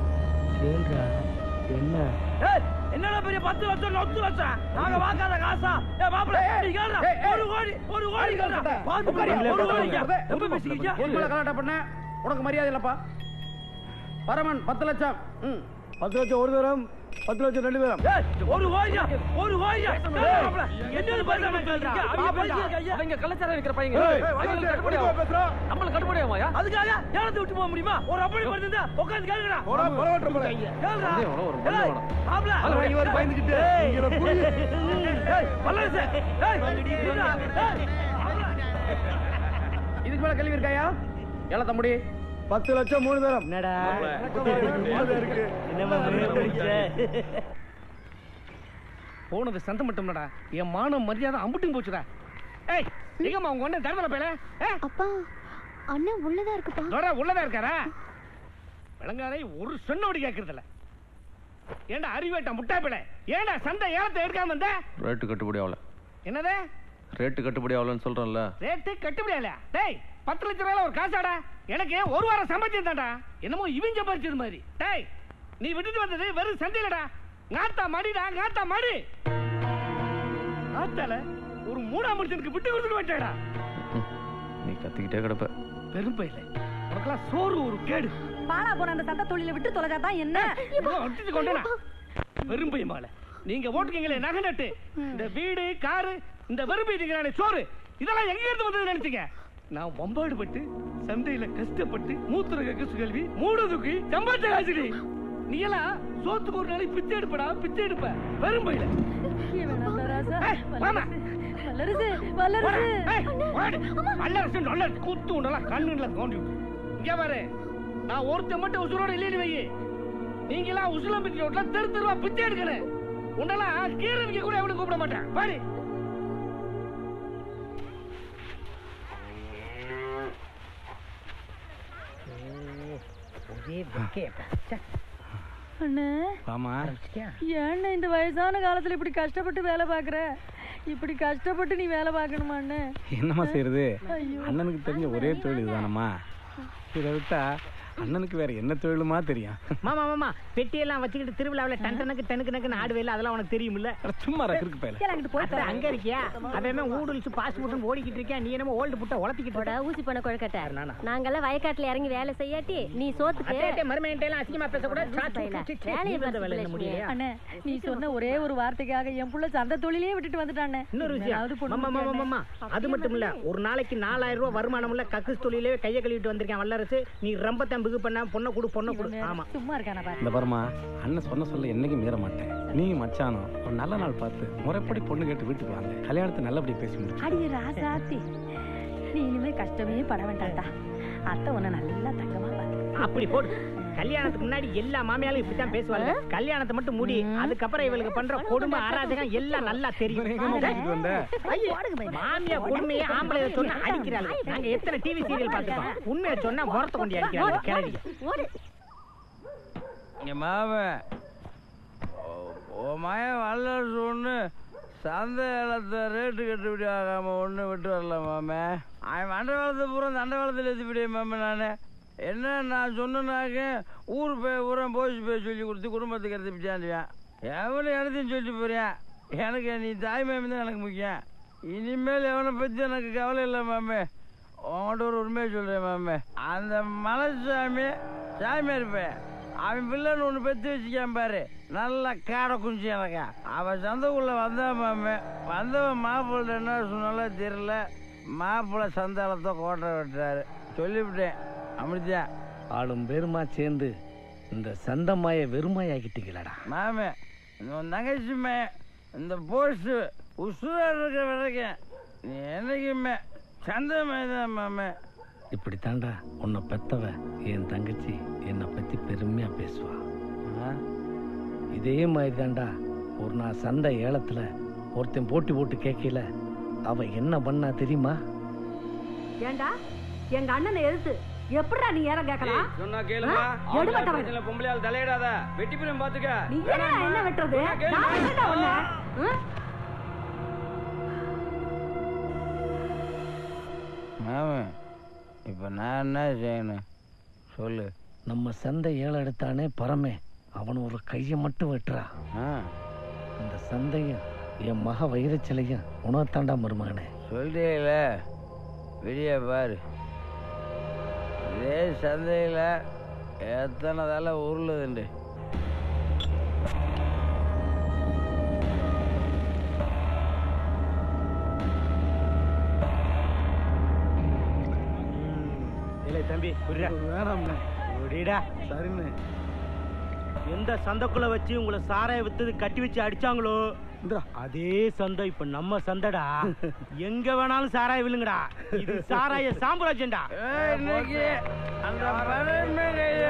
ஏய், என்னடா பெரிய பத்து லட்சம் நொத்து லட்சம் நாங்க வாங்காத காசா ஏ மாப்பிள நீ கேளுடா. ஏய், ஏய். ஒரு கோடி ஒரு கோடி கேளுடா. பாத்து உட்காரு, பாரு, ஒரு உட்காரு. கோடிக்கா. எப்ப பேசிக்கிறியா? என் மேல கலாட்டம் பண்ண உனக்கு மரியாதை இல்லப்பா பரமன் பத்து லட்சம் ம் பத்து லட்சம் ஒரு தரம் பத்து லட்சம் ரெண்டு பேரும் ஏய், ஒரு கோடியா ஒரு கோடியா ஏய், மாப்பிள, என்னது பாரு நம்ம கேளுடா. அவங்க பேசிக்கிட்டு ஐயா. அவங்க கலாச்சாரம் இருக்கிற பையங்க ஏய், அவங்களுக்கு வல்லரசு, கட்டுப்படி எதுக்கு ஆகும். பேசுறோம்? நம்மளுக்கு கட்டுப்படி ஆகுமாயா அதுக்காக ஏலத்தை விட்டு போக முடியுமா ஒரு அப்படி பண்ணிருந்தா உட்கார்ந்து கேளுங்கடா போடா, பரவாயில்லை, போடா. கேளுடா சந்தேகம் வேணாம், ஒரு மண்ணு ஏய், வேணாம். மாப்பிள. அது வாங்கி வாரி பயந்துக்கிட்டு. ஏய், இங்க புரியுது. ஏய், வல்லரசு, ஏய், இருடா, ஏய், மாப்பிள. இது லட்சத்துக்கு மேல கேள்வி இருக்காயா ஏலத்தை முடி பத்து லட்சம் மூணு பேரும் என்னடா இருக்கு போனது சந்தம் மட்டும்டா என் மானம் மரியாதை அம்புட்டும் போச்சுடா ஏய் எங்கம்மா உங்க ஒண்ணு தரதல பேல அப்பா அண்ணன் உள்ளதா இருக்குப்பா தோரா உள்ளதா இருக்காரா விளங்காரை ஒரு சொன்னோடி கேட்கறதில்ல ஏண்டா அறிவேட்டா முட்டா பிள்ளை ஏண்டா சந்தை ஏலத்தை எடுக்காம வந்த ரேட்டு கட்டுப்படி ஆகல என்னது ரேட்டு கட்டுப்படி ஆகலன்னு சொல்றேன்ல ரேட்டு கட்டுப்படியா டேய் பத்து லட்சம் ரூபாயில ஒரு காசாடா எனக்கு ஒரு வாரம் சம்பாதிச்சிருந்தாடா என்னமோ இவன் சம்பாதிச்சது மாதிரி டேய் நீ விட்டுட்டு வந்தது வெறும் சந்தையிலடா நாத்தா மாடிடா நாத்தா மாடி ஆத்தால ஒரு மூணாம் மனுஷனுக்கு விட்டு கொடுத்துட்டு வந்துட்டேடா நீ கத்திக்கிட்டே கிடப்ப பெரும்பை இல்லை உனக்கெல்லாம் சோறு ஒரு கேடு பாலா போன அந்த சந்த தொழில விட்டு தொலைச்சாதான் என்ன அடிச்சு கொண்டேனா பெரும்பை மாலை நீங்க ஓட்டுக்கீங்களே நகை நட்டு இந்த வீடு காரு இந்த வெறும்பை திங்கிறானே சோறு இதெல்லாம் எங்க இருந்து வந்தது நினைச்சீங்க நான் வம்பாடு பட்டு சந்தையில கஷ்டப்பட்டு மூத்திர கக்கு கல்வி மூட தூக்கி சம்பாதிச்ச காசுடி நீ எல்லாம் சோத்துக்கு ஒரு நாளைக்கு பிச்சை எடுப்படா பிச்சை எடுப்ப பெரும்பையில வாமா வல்லரசு வல்லரசு வல்லரசு நல்ல குத்து உண்டலாம் கண்ணுல தோண்டி விட்டு. இங்க பாரு நான் ஒருத்தன் மட்டும் உசுரோட இல்லைன்னு வை நீங்களாம் உசுலம் பிச்சை விட்டா தெரு தெருவா பிச்சை எடுக்கணும் உண்டெல்லாம் கீரை விக்க கூட எவனும் கூப்பிட மாட்டேன் பாரு ஒரே வெக்கையப்பா ச்சே. அண்ணே ஆமா ஏண்ணே இந்த வயசான காலத்துல இப்படி கஷ்டப்பட்டு வேலை பாக்குற இப்படி கஷ்டப்பட்டு நீ வேலை பார்க்கணுமா அண்ணே என்னம்மா செய்யறது ஐயோ. அண்ணனுக்கு தெரிஞ்ச ஒரே தொழில் இதுதானம்மா இதை விட்டா அண்ணனுக்கு வேற என்ன தொழிலுமா தெரியும் மாமா மாமா பெட்டியெல்லாம் வச்சுக்கிட்டு திருவிழாவுல டன் டனுக்கு டனுக்கு நக்கு ஆடுவேல அதெல்லாம் உனக்கு தெரியுமில்ல சும்மா கிறுக்கு பயல அத்தை, அங்க இருக்கியா அவன் ஊடுலிச்சு பாஸ்போர்ட் ஓடிக்கிட்டு இருக்கியா நீ என்னமோ ஓல்டு புட்ட உளத்திக்கிட்டு போடா, ஊசி பண்ண கொழுக்கட்டை நாங்கெல்லாம் வயக்காட்டுல இறங்கி வேலை செய்யாட்டி நீ சோத்துக்கு அத்தை, அத்தை, மருமகன்ட்ட எல்லாம் அசிங்கமா பேசக்கூடாது. லூசு பயல. சீ, சீ, சீ, வேலையை நீ வந்த பார்த்து வேலை என்ன லட்சுமி. முடியலையா? அண்ணே நீ சொன்ன ஒரே ஒரு வார்த்தைக்காக என் புள்ள சந்த தொழிலே விட்டுட்டு வந்துட்டானே இன்னொரு இனிமேலாவது விஷயம் பொண்ணு மாமா மாமா கொடுக்கணும். மாமா அது மட்டும் இல்ல ஒரு நாளைக்கு நாலாயிரம் ரூபாய் வருமானம் உள்ள கக்கூஸ் தொழிலே கையை கழுவிட்டு வந்திருக்கேன் வல்லரசு நீ ரொம்ப தம்பிக்கு பண்ண பொண்ணை கொடு பொண்ணை கொடு ஆமா சும்மா இருக்கான பாரு இந்த பாருமா அண்ணன் சொன்ன சொல்ல என்னைக்கும் மீற மாட்டேன் நீ மச்சானும் ஒரு நல்ல நாள் பார்த்து முறைப்படி பொண்ணு கேட்டு வீட்டுக்கு வாங்க கல்யாணத்தை நல்லபடியா பேசி முடிச்சு அடி ராசாத்தி நீ இனிமே கஷ்டமே பட வேண்டாம்டா அத்தை உன்னை நல்லா தங்கமா பாத்து அப்படி போடு கல்யாணத்துக்கு முன்னாடி எல்லா மாமியாலும் இப்படித்தான் பேசுவாங்க கல்யாணத்தை மட்டும் முடி அதுக்கப்புறம் இவளுக்கு பண்ற கொடுமை அராஜகம் எல்லாம் நல்லா தெரியும் ஐயோ, மாமியா கொடுமையை ஆம்பளை சொன்னா அடிக்கிறாங்க நாங்க எத்தனை டிவி சீரியல் பார்த்துட்டோம் உண்மையை சொன்னா முறத்தை கொண்டு அடிக்கிறாங்க கிளவி இங்க மாமன் உன் மயன் வல்லரசு ஒன்று சந்தை ஏலத்தை ரேட்டு கட்டுப்படி ஆகாம ஒன்று விட்டு வரல மாமே அவன் மண்டை காலத்தை பூரா தண்டை காலத்தில் ஏற்றிப்படியே மாமே நான் என்ன நான் சொன்னனாக்க ஊர் போய் ஊரா போய் போய் சொல்லி கொடுத்து குடும்பத்துக்கு எடுத்து பிச்சாண்டுவேன் எவனை எடுத்துன்னு சொல்லிட்டு போறியா எனக்கு நீ தாய்மாமி தான் எனக்கு முக்கியம் இனிமேல் எவனை பற்றி எனக்கு கவலை இல்லை மாமே உன்கிட்ட ஒரு உண்மையை சொல்கிறேன் மாமே அந்த மலைசாமி சாமி இருப்பேன் அவன் பிள்ளைன்னு ஒன்று பெற்று வச்சுக்கான் பாரு நல்லா காடை குஞ்சு எனக்கு அவன் சந்தைக்குள்ள வந்தான் மாமே வந்தவன் மாப்பிள்ளை என்ன சொன்னாலும் தெரியல மாப்பிள்ளை சந்தாலத்தை கோட்டை விட்டாரு சொல்லிவிட்டேன் அப்படித்தான் ஆளும் பெருமா சேர்ந்து இந்த சந்தமாய வெறுமாயாக்கிட்டீங்களாடா மாமே உன் தங்கச்சிமே இந்த போஸ்ட் உசுரா இருக்கிற வரைக்கும் நீ என்னைக்குமே சந்தமே தான் மாமே இப்படி தாண்டா உன்னை பெத்தவ என் தங்கச்சி என்னை பத்தி பெருமையா பேசுவா ஆ? இதே மாதிரி தாண்டா ஒரு நாள் சந்தை ஏலத்துல ஒருத்தன் போட்டி போட்டு கேட்கல அவ என்ன பண்ணா தெரியுமா ஏண்டா எங்க அண்ணனை எதிர்த்து எப்படிடா நீ ஏற கேட்கலாம் சொன்னா கேளுமா ஆ? எடுபட்டவன். பிரச்சனை பொம்பளையால் தலையிடாத வெட்டி பிரியும் பாத்துக்க நீ என்னடா என்ன வெட்டுறது சொன்னா கேளு. நான் என்னடா உன்னை? ஆ? மாமே இப்போ நான் என்ன செய்யணும் சொல்லு நம்ம சந்தை ஏலம் எடுத்தானே பரமே அவன் ஒரு கையை மட்டும் வெட்டுறா ஆ இந்த சந்தையும் என் மக வைரச்சிலையும் உணர்த்தாண்டா மருமகனே சொல்றீங்கள விடிய பாரு இதே சந்தையில் எத்தனை தலை உருளுதுண்டு இல்லை தம்பி வேணாம்ண்ணே புரியுடா சரிண்ணே எந்த சந்தைக்குள்ள வச்சு உங்களை சாராய வித்தது கட்டி வச்சு அடிச்சாங்களோ அதே சந்தை இப்ப நம்ம சந்தைடா எங்க வேணாலும் சாராய விழுங்கடா இது சாராய சாம்ராஜ்யம்டா இன்னைக்கு அந்த பரமனைய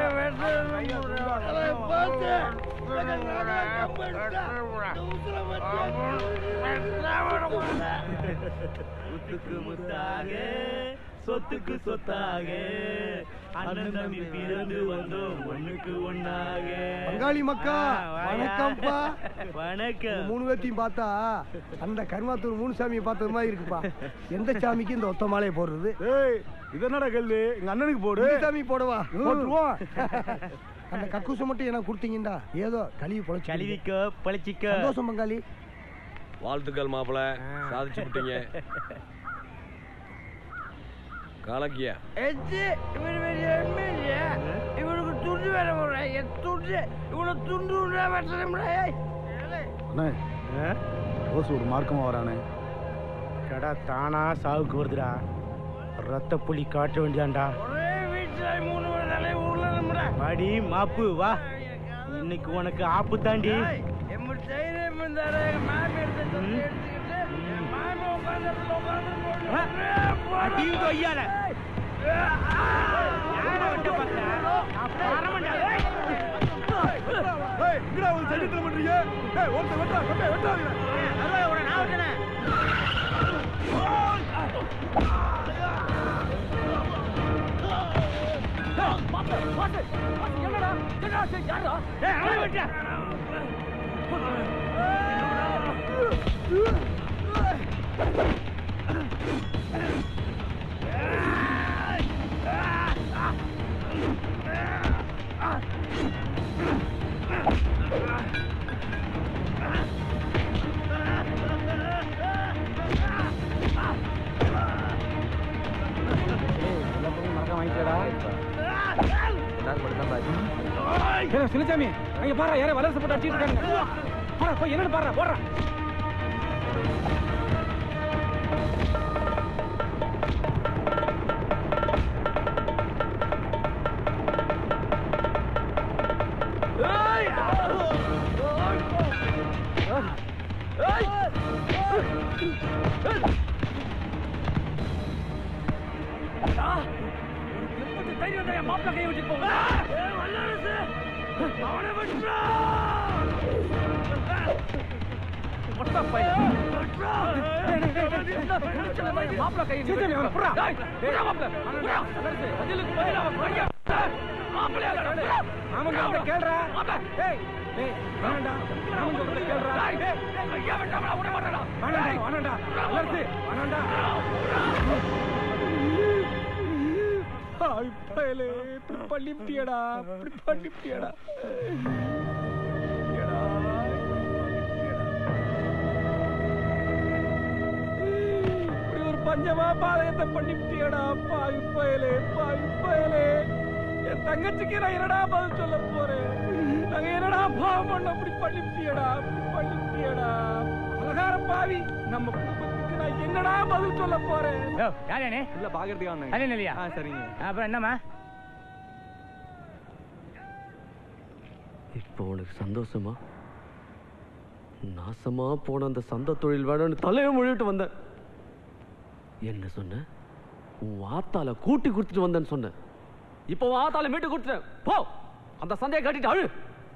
முத்துக்கு முத்தாக சொத்துக்கு சொத்தாக அண்ணன் தம்பி பிறந்து வந்தோம் ஒண்ணுக்கு ஒண்ணாக பங்காளி மக்கா ஆ, வாயா. வணக்கம்ப்பா வணக்கம் உங்க மூணு பேர்த்தையும் பார்த்தா அந்த கருமாத்தூர் மூணு சாமியை பார்த்தது மாதிரி இருக்குப்பா எந்த சாமிக்கு இந்த ஒத்த மாலையை போடுறது ஏய் இது என்னடா கேள்வி எங்க அண்ணனுக்கு போடு இந்த சாமி போடவா போட்டுருவோம் அந்த கக்கூசை மட்டும் எனக்கு கொடுத்தீங்கடா ஏதோ கழுவி பொழைச்சு கழுவிக்கோ பழிச்சிக்கோ சந்தோஷம் பங்காளி வாழ்த்துக்கள் மாப்பிள சாதிச்சு விட்டீங்க கலக்கியா எச்சு இவன் பெரிய எம்எல்ஏ இவனுக்கு துண்டு வேற போடுறேன் என் துண்டு இவனை துண்டு உண்டா வெட்டுறேன் அண்ணே ரோஸ் ஒரு மார்க்கமா வரானே கடா தானா சாவுக்கு வருதுடா ரத்த புலி காட்ட வேண்டியாண்டா ஒரே வீட்டுல மூணு மணி நாளே ஊர்ல நம்மடா வாடி மாப்பு வா இன்னைக்கு உனக்கு ஆப்பு தாண்டி எம்ம தைரியம் இருந்தாரு எங்க மாமி எடுத்து சொல்லி எடுத்துக்கிட்டு என் மாமி உட்காந்து உட்காந்து அடியும் கொய்யால யாரை விட்ட பார்த்தா? நான் பரமண்டா. ஏய் இங்கடா ஒரு சைடுல பண்றீங்க ஏய் ஒருத்த வெட்டா கொட்டை வெட்டாதீங்க அதான் இவனை நான் விட்டேனே. ஏய், அவனை விட்டா. சின்னசாமி அங்க பாரு யாரோ வலசு போட்டு அடிச்சிட்டு இருக்காங்க போடா போய் என்னன்னு பாரு போடுறா மாப்பிள்ள கை வச்சுட்டு போங்க அவனை விட்டுறா மாப்பிள்ள கை மாமன் சொல்றத கேளுடா ஏய் ஏய் வேணாம்டா மாமன் சொல்றத கேளுடா ஏய் வேணாம்டா வேணாம்டா வளர்த்து வேணாம்டா இப்பலே இப்படி பண்ணிட்டியடா இப்படி பண்ணிட்டியடா இப்படி ஒரு பஞ்சமா பாதகத்தை பண்ணிட்டியடா பாவி பயலே பாவி பயலே என் தங்கச்சிக்கு நான் என்னடா பதில் சொல்ல போறேன் நாங்க என்னடா பாவம் பண்ண அப்படி பண்ணிட்டியடா அப்படி பண்ணிட்டியடா அழகார பாவி நம்ம குடும்பத்துக்கு நான் என்னடா பதில் சொல்ல போறேன் யாரே இல்ல பாக்குறதுக்கு வந்தாங்க அது இல்லையா ஆ சரிங்க அப்புறம் என்னம்மா இப்போ உனக்கு சந்தோஷமா நாசமா போன அந்த சந்த தொழில் வேணும்னு தலையை மொழிவிட்டு வந்தேன் என்ன சொன்ன உன் ஆத்தால கூட்டி கொடுத்துட்டு வந்தேன்னு சொன்ன இப்போ உன் ஆத்தால மீட்டு கொடுத்துட்டேன் போ அந்த சந்தையை கட்டிட்டு அழு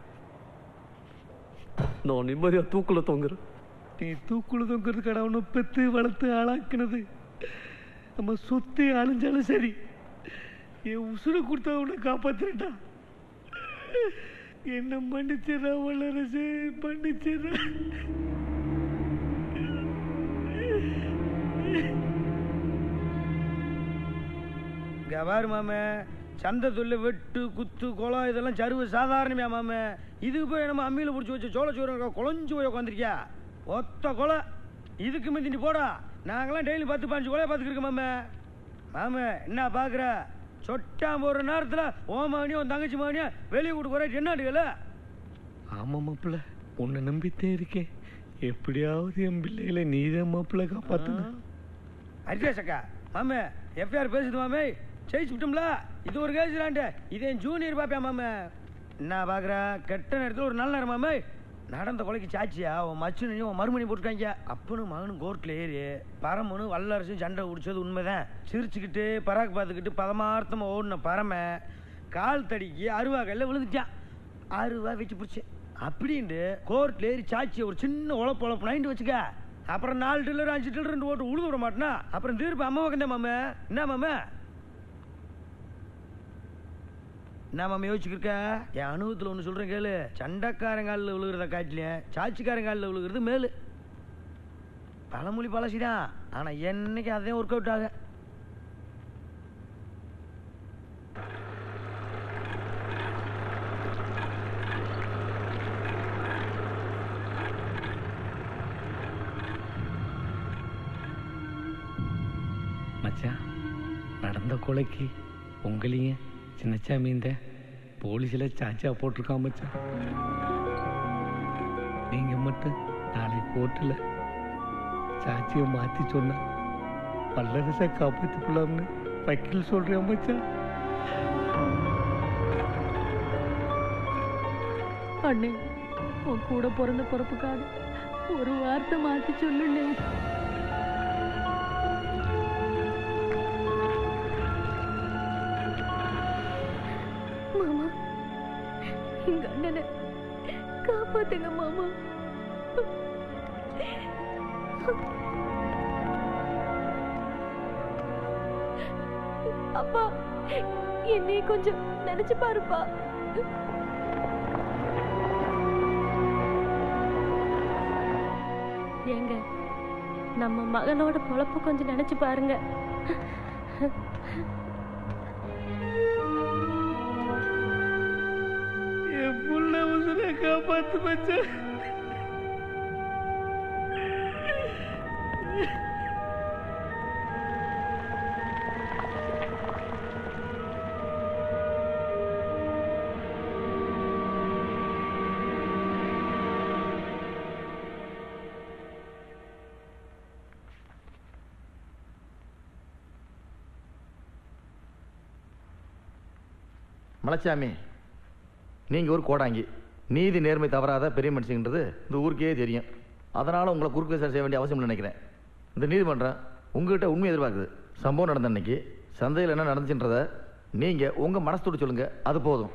நான் நிம்மதியா தூக்குல தொங்குறேன் நீ தூக்குல தொங்குறது கடவுனை பெத்து வளர்த்து ஆளாக்குனது நம்ம சொத்து அழிஞ்சாலும் சரி என் உசுரை கொடுத்தா உன்னை காப்பாத்துறேன்டா என்ன மன்னிச்சிடா வல்லரசு மன்னிச்சிடா இங்க பாரு மாமே சந்தை தொல்லை வெட்டு குத்து குளம் இதெல்லாம் சருவு சாதாரணமே மாமே இதுக்கு போய் நம்ம அம்மியில பிடிச்சி வச்ச சோளச்சோறு குழஞ்சு போய் உட்காந்துருக்கியா ஒத்த கொலை இதுக்கு மிந்தி நீ போடா நாங்களாம் டெய்லி பத்து பாஞ்சு கொலையை பார்த்துக்கிருக்கோம் மாமே மாமே என்ன பாக்குற சொட்டா போற நேரத்துல ஓ மகனியும் உன் தங்கச்சி மகனியும் வெளியே கூட்டு போற என்னாடுகள ஆமா மாப்பிள்ள உன்னை நம்பித்தே இருக்கேன் எப்படியாவது என் பிள்ளைகளை நீதான் மாப்பிள்ள காப்பாத்தணும் அரிசேஷக்கா மாமே எஃப்ஐஆர் பேசுது மாமே ஜெயிச்சு விட்டோம்ல இது ஒரு கேஸ் இல்லாண்டு இது என் ஜூனியர் பாப்பியா மாமே என்ன பாக்குற கெட்ட நேரத்தில் ஒரு நல்ல நேரம் மாமே நடந்த கொலைக்கு சாட்சியா உன் மச்சுனையும் உன் மறுமணி போட்டுருக்காங்க அப்பனும் மகனும் கோர்ட்டில் ஏறி பரமனும் வல்லரசும் சண்டை குடிச்சது உண்மைதான் சிரிச்சுக்கிட்டு பராக்கு பார்த்துக்கிட்டு பதமார்த்தமாக ஓடின பரம கால் தடிக்கு அருவா கையில் விழுந்துட்டான் அருவா வச்சு பிடிச்சி அப்படின்ட்டு கோர்ட்டில் ஏறி சாட்சியை ஒரு சின்ன உழப்பு உழப்பு நைண்டு வச்சுக்க அப்புறம் நாலு டில்லர் அஞ்சு டில்லர் ரெண்டு ஓட்டு உழுது விட மாட்டேனா அப்புறம் தீர்ப்பு அம்மா வைக்கண்டே மாமே என்ன மாமே என்ன மாமா யோசிச்சுக்கிருக்க என் அனுபவத்தில் ஒன்று சொல்கிறேன் கேளு சண்டைக்காரங்காலில் விழுகிறத காட்டிலேன் சாட்சிக்காரங்காலில் விழுகிறது மேலு பழமொழி பழசிதான் ஆனால் என்னைக்கு அதே ஒர்க் அவுட் ஆக மச்சான் நடந்த கொலைக்கு உங்களையும் சின்னச்சாமி இந்த போலீஸில் சாச்சா போட்டிருக்கான் மச்சான் நீங்கள் மட்டும் நாளை கோர்ட்டில் சாட்சியை மாற்றி சொன்னா வல்லரசை காப்பாற்றிக்கலாம்னு வக்கீல் சொல்கிறேன் மச்சான் அண்ணே உன் கூட பிறந்த பிறப்புக்காக ஒரு வார்த்தை மாத்தி சொல்லுண்ணே மாமா எங்க அண்ணனை காப்பாத்துங்க மாமா அப்பா என்னை கொஞ்சம் நினைச்சு பாருப்பா ஏங்க நம்ம மகனோட பொழப்பு கொஞ்சம் நினைச்சு பாருங்க என் புள்ள உசுரை காப்பாத்து மச்சான் மலைச்சாமி நீங்கள் ஒரு கோடாங்கி நீதி நேர்மை தவறாத பெரிய மனுஷங்கன்றது இந்த ஊருக்கே தெரியும் அதனால் உங்களை குறுக்கு விசாரணை செய்ய வேண்டிய அவசியம் இல்லைன்னு நினைக்கிறேன் இந்த நீதிமன்றம் உங்ககிட்ட உண்மை எதிர்பார்க்குது சம்பவம் நடந்த அன்னைக்கு சந்தையில் என்ன நடந்துச்சுன்றத நீங்கள் உங்கள் மனசோடு சொல்லுங்கள் அது போதும்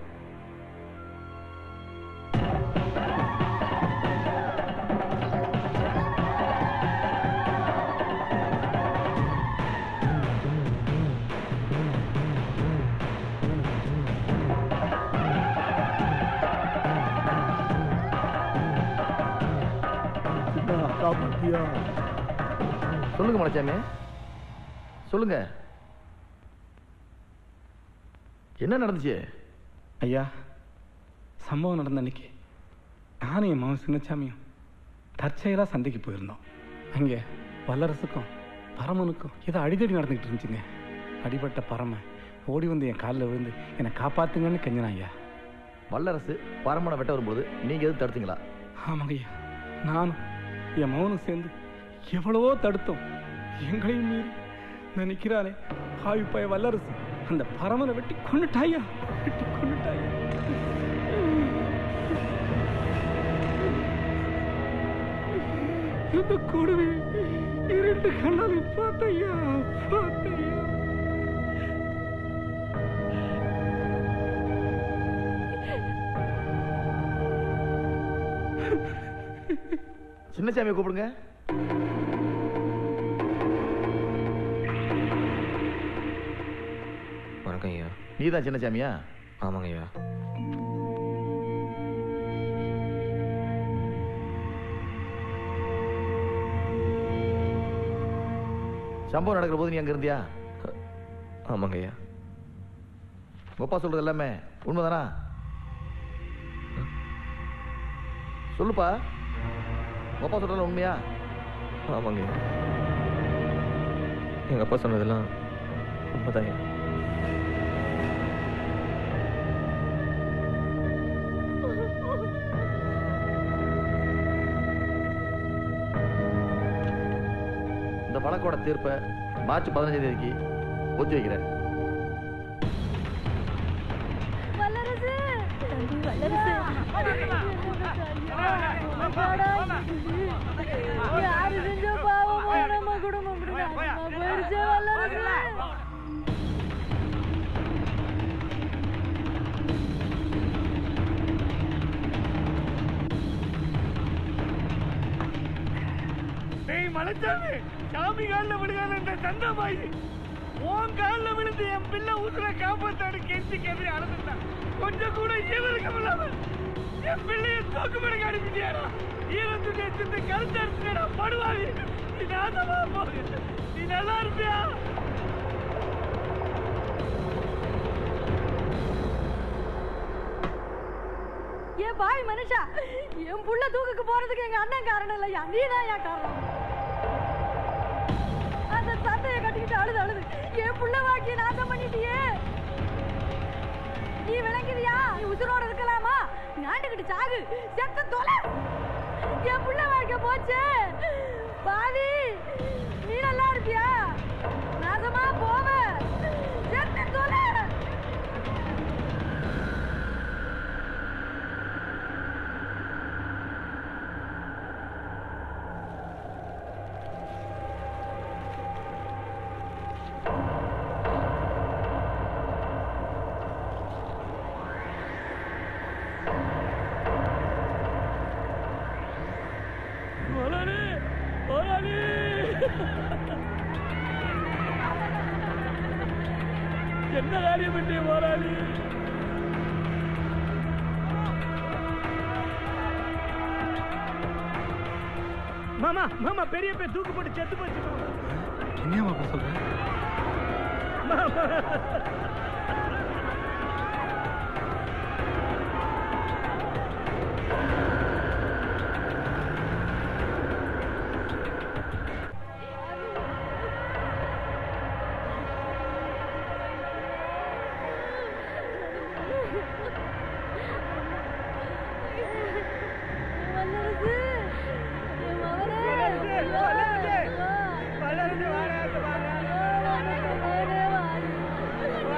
காப்பாத்தியா சொல்லுங்க மலைச்சாமி சொல்லுங்க என்ன நடந்துச்சு ஐயா சம்பவம் நடந்த அன்னைக்கு நானும் என் மகன் சின்னச்சாமியும் தற்செயலாக சந்தைக்கு போயிருந்தோம் அங்கே வல்லரசுக்கும் பரமனுக்கும் ஏதோ அடிதடி நடந்துக்கிட்டு இருந்துச்சுங்க அடிபட்ட பரமன் ஓடி வந்து என் காலில் விழுந்து என்னை காப்பாத்துங்கன்னு கெஞ்சினான் ஐயா வல்லரசு பரமனை வெட்ட வரும்போது நீங்கள் எதுவும் தடுத்தீங்களா ஆமாங்க ஐயா நானும் என் மகனும் சேர்ந்து எவ்வளவோ தடுத்தோம் எங்களையும் மீறி நான் நிற்கிறானே பாவி பாய வல்லரசு அந்த பரமனை வெட்டி கொண்டுட்டாயா வெட்டி கொண்டுட்டாயா இந்த கூடவே இரண்டு கண்ணாலும் பார்த்தையா பார்த்தையா சின்னசாமியை கூப்பிடுங்க வணக்கம் ஐயா நீ தான் சின்னசாமியா ஆமாங்க ஐயா சம்பவம் நடக்கிற போது நீ அங்கே இருந்தியா ஆமாங்க ஐயா உங்க அப்பா சொல்றது எல்லாமே உண்மைதானா சொல்லுப்பா உங்க அப்பா சொல்றது உண்மையா ஆமாங்க ஐயா எங்கள் அப்பா சொன்னதெல்லாம் உண்மைதான் ஐயா இந்த வழக்கோட தீர்ப்பை மார்ச் பதினஞ்சாம் தேதிக்கு ஒத்தி வைக்கிறேன் வல்லரசு தம்பி வல்லரசு யாரு செஞ்ச பாவமோ நம்ம குடும்பம் இப்படி நாசமா போயிடுச்சே வல்லரசு டேய் மலைச்சாமி சாமி காலில் விழுகாத இந்த சந்தமாயி உன் காலில் விழுந்து என் பிள்ளை உசுர காப்பாத்தாடு கெஞ்சி கெஞ்சி அழுதுட்டான் கொஞ்சம் கூட ஈவருக்கம் இல்லாம என் பிள்ளைய தூக்கு மடக்கு அனுப்பிட்டியாடா ஈரத்துக்கு எச்சிட்டு கருத்து அடிச்சுடா படுவாவி நீ நாசமா போகு நீ நல்லா இருப்பியா ஏன் பாய் மனுஷா என் புள்ள தூக்குக்கு போறதுக்கு எங்க அண்ணன் காரணம் இல்லையா நீ தான் என் காரணம் அந்த சந்தையை கட்டிக்கிட்டு அழுது அழுது என் புள்ள வாக்கி நாசம் பண்ணிட்டியே நீ விளங்குறியா நீ உசுரோட இருக்கலாமா நாண்டுகிட்டு சாகு செத்த தொலை என் புள்ள வாழ்க்கை போச்சு பாவி நீ நல்லா இருப்பியா நாசமா போவ செத்த தொலை முதலாளி முதலாளி என்ன காரியம் பண்ணி முதலாளி மாமா மாமா பெரிய பேர் தூக்கு போட்டு செத்து போச்சு மாமா. என்ன மாப்பிள்ள சொல்ற மாமா வல்லரசு என் மகனே வல்லரசு, வல்லரசு, வல்லரசு, வாடா, வாடா.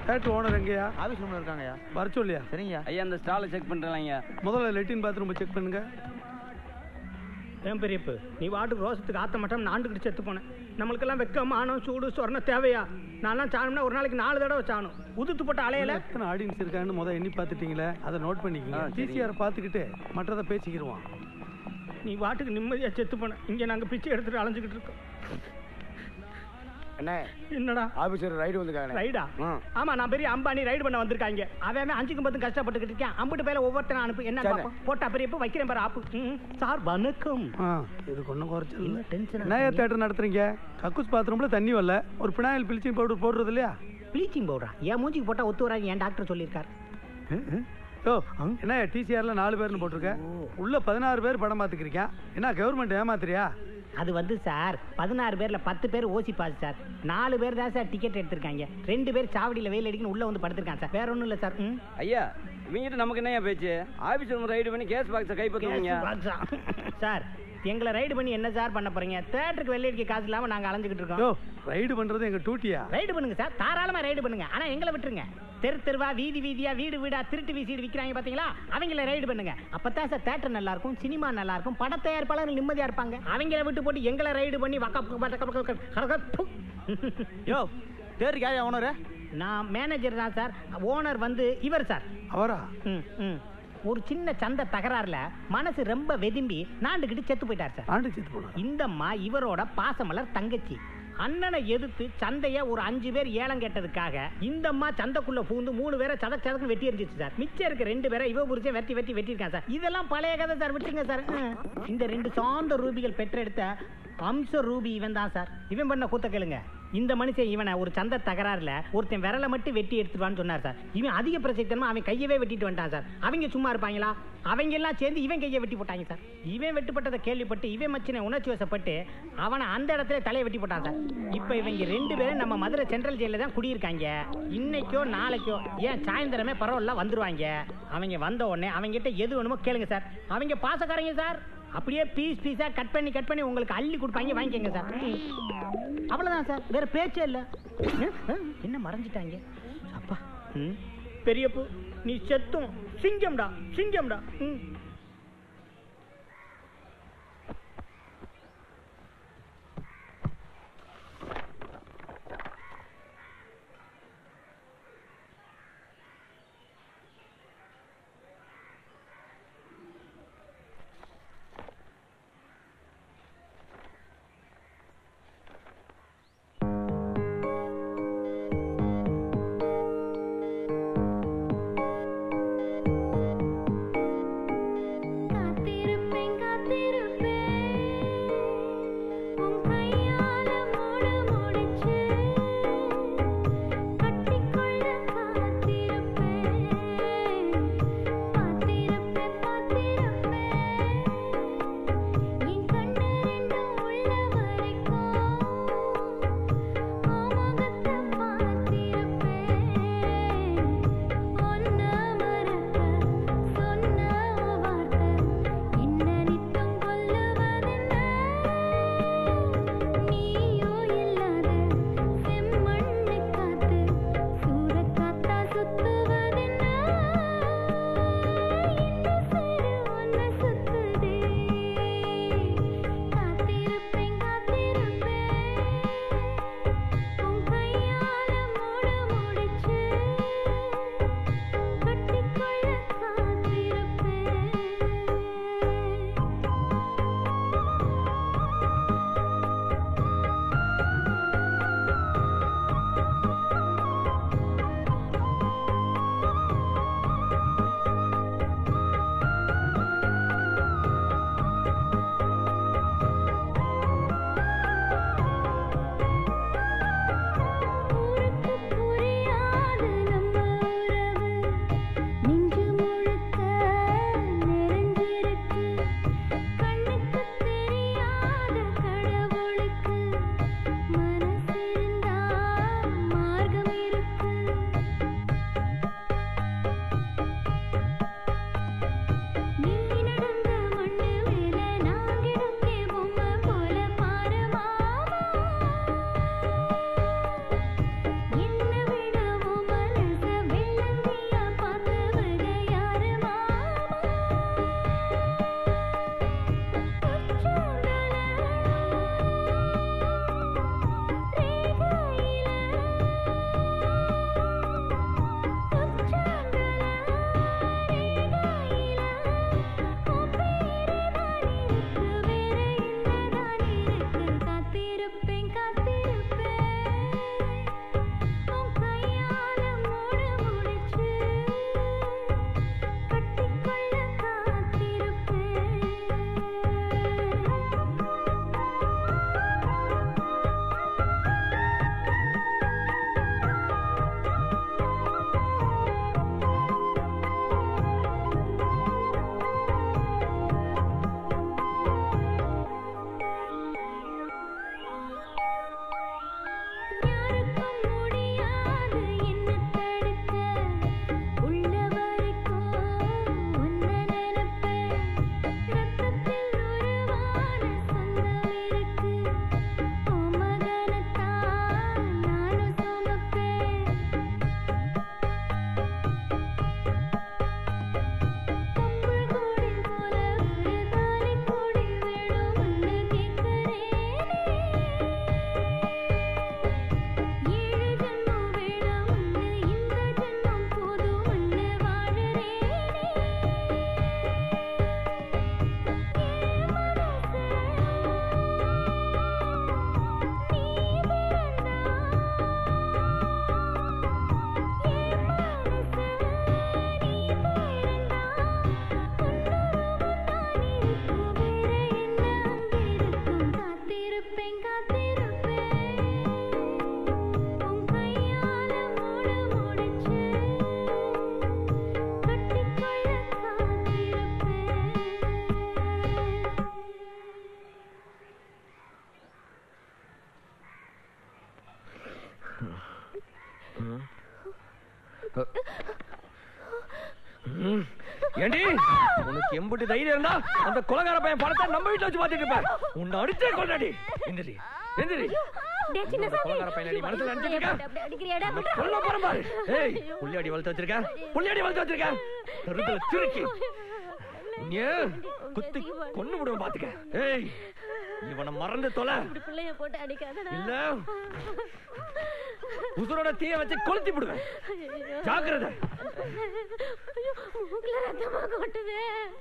தேட்டர் ஓனர் எங்கயா ஆஃபீஸ் ரூமில் இருக்காங்கய்யா வர சொல்லியா சரிங்க ஐயா அந்த ஸ்டாலை செக் பண்ணுறாங்க முதல்ல லெட்டின் பாத்ரூம் செக் பண்ணுங்க ஏன் பெரியப்பு நீ வாட்டுக்கு ரோசத்துக்கு ஆத்த மாட்டோம் நாண்டுக்கிட்டு செத்து போனேன் நம்மளுக்கெல்லாம் வெக்க மானம் சூடு சொர்ணம் தேவையா நான்லாம் சாணம்னா ஒரு நாளைக்கு நாலு தடவை சாணும் உதுத்து போட்ட அலையில எத்தனை ஆடியன்ஸ் இருக்கான்னு முதல்ல எண்ணி பார்த்துட்டீங்களே அதை நோட் பண்ணிக்கங்க ஆ, சரிங்க. டிசிஆர் பார்த்துக்கிட்டு மற்றதை பேசிக்கிருவான் நீ வாட்டுக்கு நிம்மதியா செத்து போன இங்க நாங்க பிச்சை எடுத்துட்டு அலைஞ்சுக்கிட்டு இருக்கோம் என்ன என்னடா ஆபீசர் ரைடு வந்துருக்காங்க ரைடா ஆமா நான் பெரிய அம்பானி ரைடு பண்ண வந்திருக்காங்க அவன் அவன் அஞ்சுக்கும் பத்தும் கஷ்டப்பட்டுக்கிட்டு இருக்கேன் அம்பிட்டு பேல ஒவ்வொருத்தனை அனுப்பு என்ன சரி. பாப்போம் போட்டா பெரியப்ப வைக்கிறேன் பாரு ஆப்பு ம், சார் வணக்கம் ஆ இதுக்கு ஒன்றும் குறைச்சல் இல்லை டென்ஷன் என்ன தேட்டர் நடத்துறீங்க கக்கூஸ் பாத்ரூம்ல தண்ணி வரல ஒரு பினாயில் பிளிச்சிங் பவுடர் போடுறது இல்லையா ப்ளீச்சிங் பவுடரா என் மூஞ்சிக்கு போட்டா ஒத்து வராது என் டாக்டர் சொல்லியிருக்காரு ஓ என்ன டிசிஆர்ல நாலு பேர்னு போட்டிருக்க உள்ள பதினாறு பேர் படம் பார்த்துக்கிறீங்க என்ன கவர்மெண்ட் ஏமாத்துறியா அது வந்து சார் பதினாறு பேர்ல பத்து பேர் ஓசி பாஸ் சார் நாலு பேர் தான் சார் டிக்கெட் எடுத்திருக்காங்க ரெண்டு பேர் சாவடியில வெயில் அடிக்கணும் உள்ள வந்து படுத்திருக்காங்க சார் வேற ஒண்ணும் இல்ல சார் ம் ஐயா இவங்கிட்ட நமக்கு என்னய்யா பேச்சு ஆஃபீஸ் ரூம் ரைடு பண்ணி கேஸ் பாக்ஸை கைப்பற்றுவீங்க சார் எங்களை ரைடு பண்ணி என்ன சார் பண்ண போறீங்க தேட்டருக்கு வெள்ளை அடிக்க காசு இல்லாம நாங்க அலைஞ்சுக்கிட்டு யோ இருக்கோம் ரைடு பண்றது எங்க டூட்டியா ரைடு பண்ணுங்க சார் தாராளமா ரைடு பண்ணுங்க ஆனா எங்களை விட்டுருங்க தெரு தெருவா வீதி வீதியா வீடு வீடா திருட்டு வீசிட்டு விக்கிறாங்க பாத்தீங்களா அவங்கள ரைடு பண்ணுங்க அப்பதான் சார் தேட்டர் நல்லா இருக்கும் சினிமா நல்லா இருக்கும் பட தயாரிப்பாளர் நிம்மதியா இருப்பாங்க அவங்கள விட்டு போட்டு எங்களை ரைடு பண்ணி வக்க யோ தேருக்கு யார் ஓனர் நான் மேனேஜர் தான் சார் ஓனர் வந்து இவர் சார் அவரா ம், ம். ஒரு சின்ன சந்த தகராறுல மனசு ரொம்ப வெதும்பி நாண்டுகிட்டு செத்து போயிட்டார் சார் ஆண்டு செத்து போனா இந்தம்மா இவரோட பாசமலர் தங்கச்சி அண்ணனை எதிர்த்து சந்தைய ஒரு அஞ்சு பேர் ஏலம் கேட்டதுக்காக இந்தம்மா சந்தைக்குள்ள பூந்து மூணு பேரை சதக் சதக்கு வெட்டி எரிஞ்சிச்சு சார் மிச்சம் இருக்க ரெண்டு பேரை இவ புரிச்சே வெட்டி வெட்டி வெட்டியிருக்கான் சார் இதெல்லாம் பழைய கதை சார் விட்டுருங்க சார் ம். இந்த ரெண்டு சார்ந்த ரூபிகள் பெற்றெடுத்த அம்ச ரூபி இவன் தான் சார் இவன் பண்ண கூத்த கேளுங்க இந்த மனுஷன் இவனை ஒரு சந்த தகராறுல ஒருத்தன் விரலை மட்டும் வெட்டி எடுத்துட்டு சொன்னார் சார் இவன் அதிக பிரசக்தனமா அவன் கையவே வெட்டிட்டு வந்துட்டான் சார் அவங்க சும்மா இருப்பாங்களா அவங்க எல்லாம் சேர்ந்து இவன் கையை வெட்டி போட்டாங்க சார் இவன் வெட்டுப்பட்டதை கேள்விப்பட்டு இவன் மச்சினை உணர்ச்சி வசப்பட்டு அவனை அந்த இடத்துல தலையை வெட்டி போட்டான் சார் இப்போ இவங்க ரெண்டு பேரும் நம்ம மதுரை சென்ட்ரல் ஜெயில தான் குடியிருக்காங்க இன்னைக்கோ நாளைக்கோ ஏன் சாயந்தரமே பரவாயில்ல வந்துருவாங்க அவங்க வந்த உடனே அவங்க கிட்ட எது வேணுமோ கேளுங்க சார் அவங்க பாசக்காரங்க சார் அப்படியே பீஸ் பீஸா கட் பண்ணி கட் பண்ணி உங்களுக்கு அள்ளி கொடுப்பாங்க வாங்கிக்கங்க சார் ம். அவ்வளவுதான் சார் வேற பேச்சே இல்ல ம், ம், என்ன மறைஞ்சிட்டாங்க அப்பா ம். பெரியப்பு நீ செத்தும் சிங்கம்டா சிங்கம்டா ம் ஏண்டி உனக்கு எம்புட்டு தைரியம் இருந்தா அந்த கொலகார பையன் பணத்தை நம்ம வீட்டுல வச்சு பாத்துட்டு இருப்ப உன்னை அடிச்சே கொண்டாடி எந்திரி எந்திரி டேய் சின்னசாமி. கொலகார பையன் நீ மனசுல நினைச்சிட்டு இருக்க அப்படி அடிக்கிறியாடா? உன்னை கொல்ல போறேன் பாரு ஏய் புள்ளியாடி வளர்த்து வச்சிருக்க புள்ளியாடி வளர்த்து வச்சிருக்க கருத்துல திருக்கி நீ குத்தி கொன்னு விடுவேன் பாத்துக்க ஏய் இவனை மறந்து தொலை இப்படி பிள்ளைய போட்டு அடிக்காதடா. இல்ல உசுரோட தீய வச்சு கொளுத்தி விடுவேன் ஐயோ. ஜாக்கிரதை. ஐயோ, மூக்குல ரத்தமா கொட்டுதே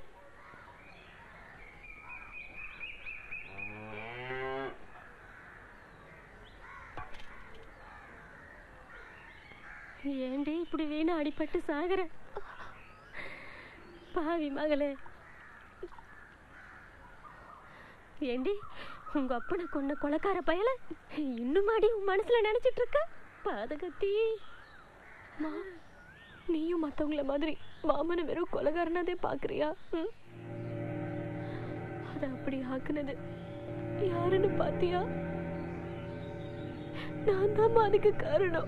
ஏண்டி இப்படி வீணா அடிபட்டு சாகுற பாவி மகளே ஏண்டி உங்க அப்பனை கொண்ட கொலைக்கார பயல இன்னும் அடி உன் மனசுல நினைச்சிட்டு இருக்க பாதகத்தி மா நீயும் மத்தவங்கள மாதிரி மாமனை வெறும் கொலைகாரனதே பாக்குறியா ம்? அத அப்படி ஆக்குனது யாருன்னு பாத்தியா நான் தான் அதுக்கு காரணம்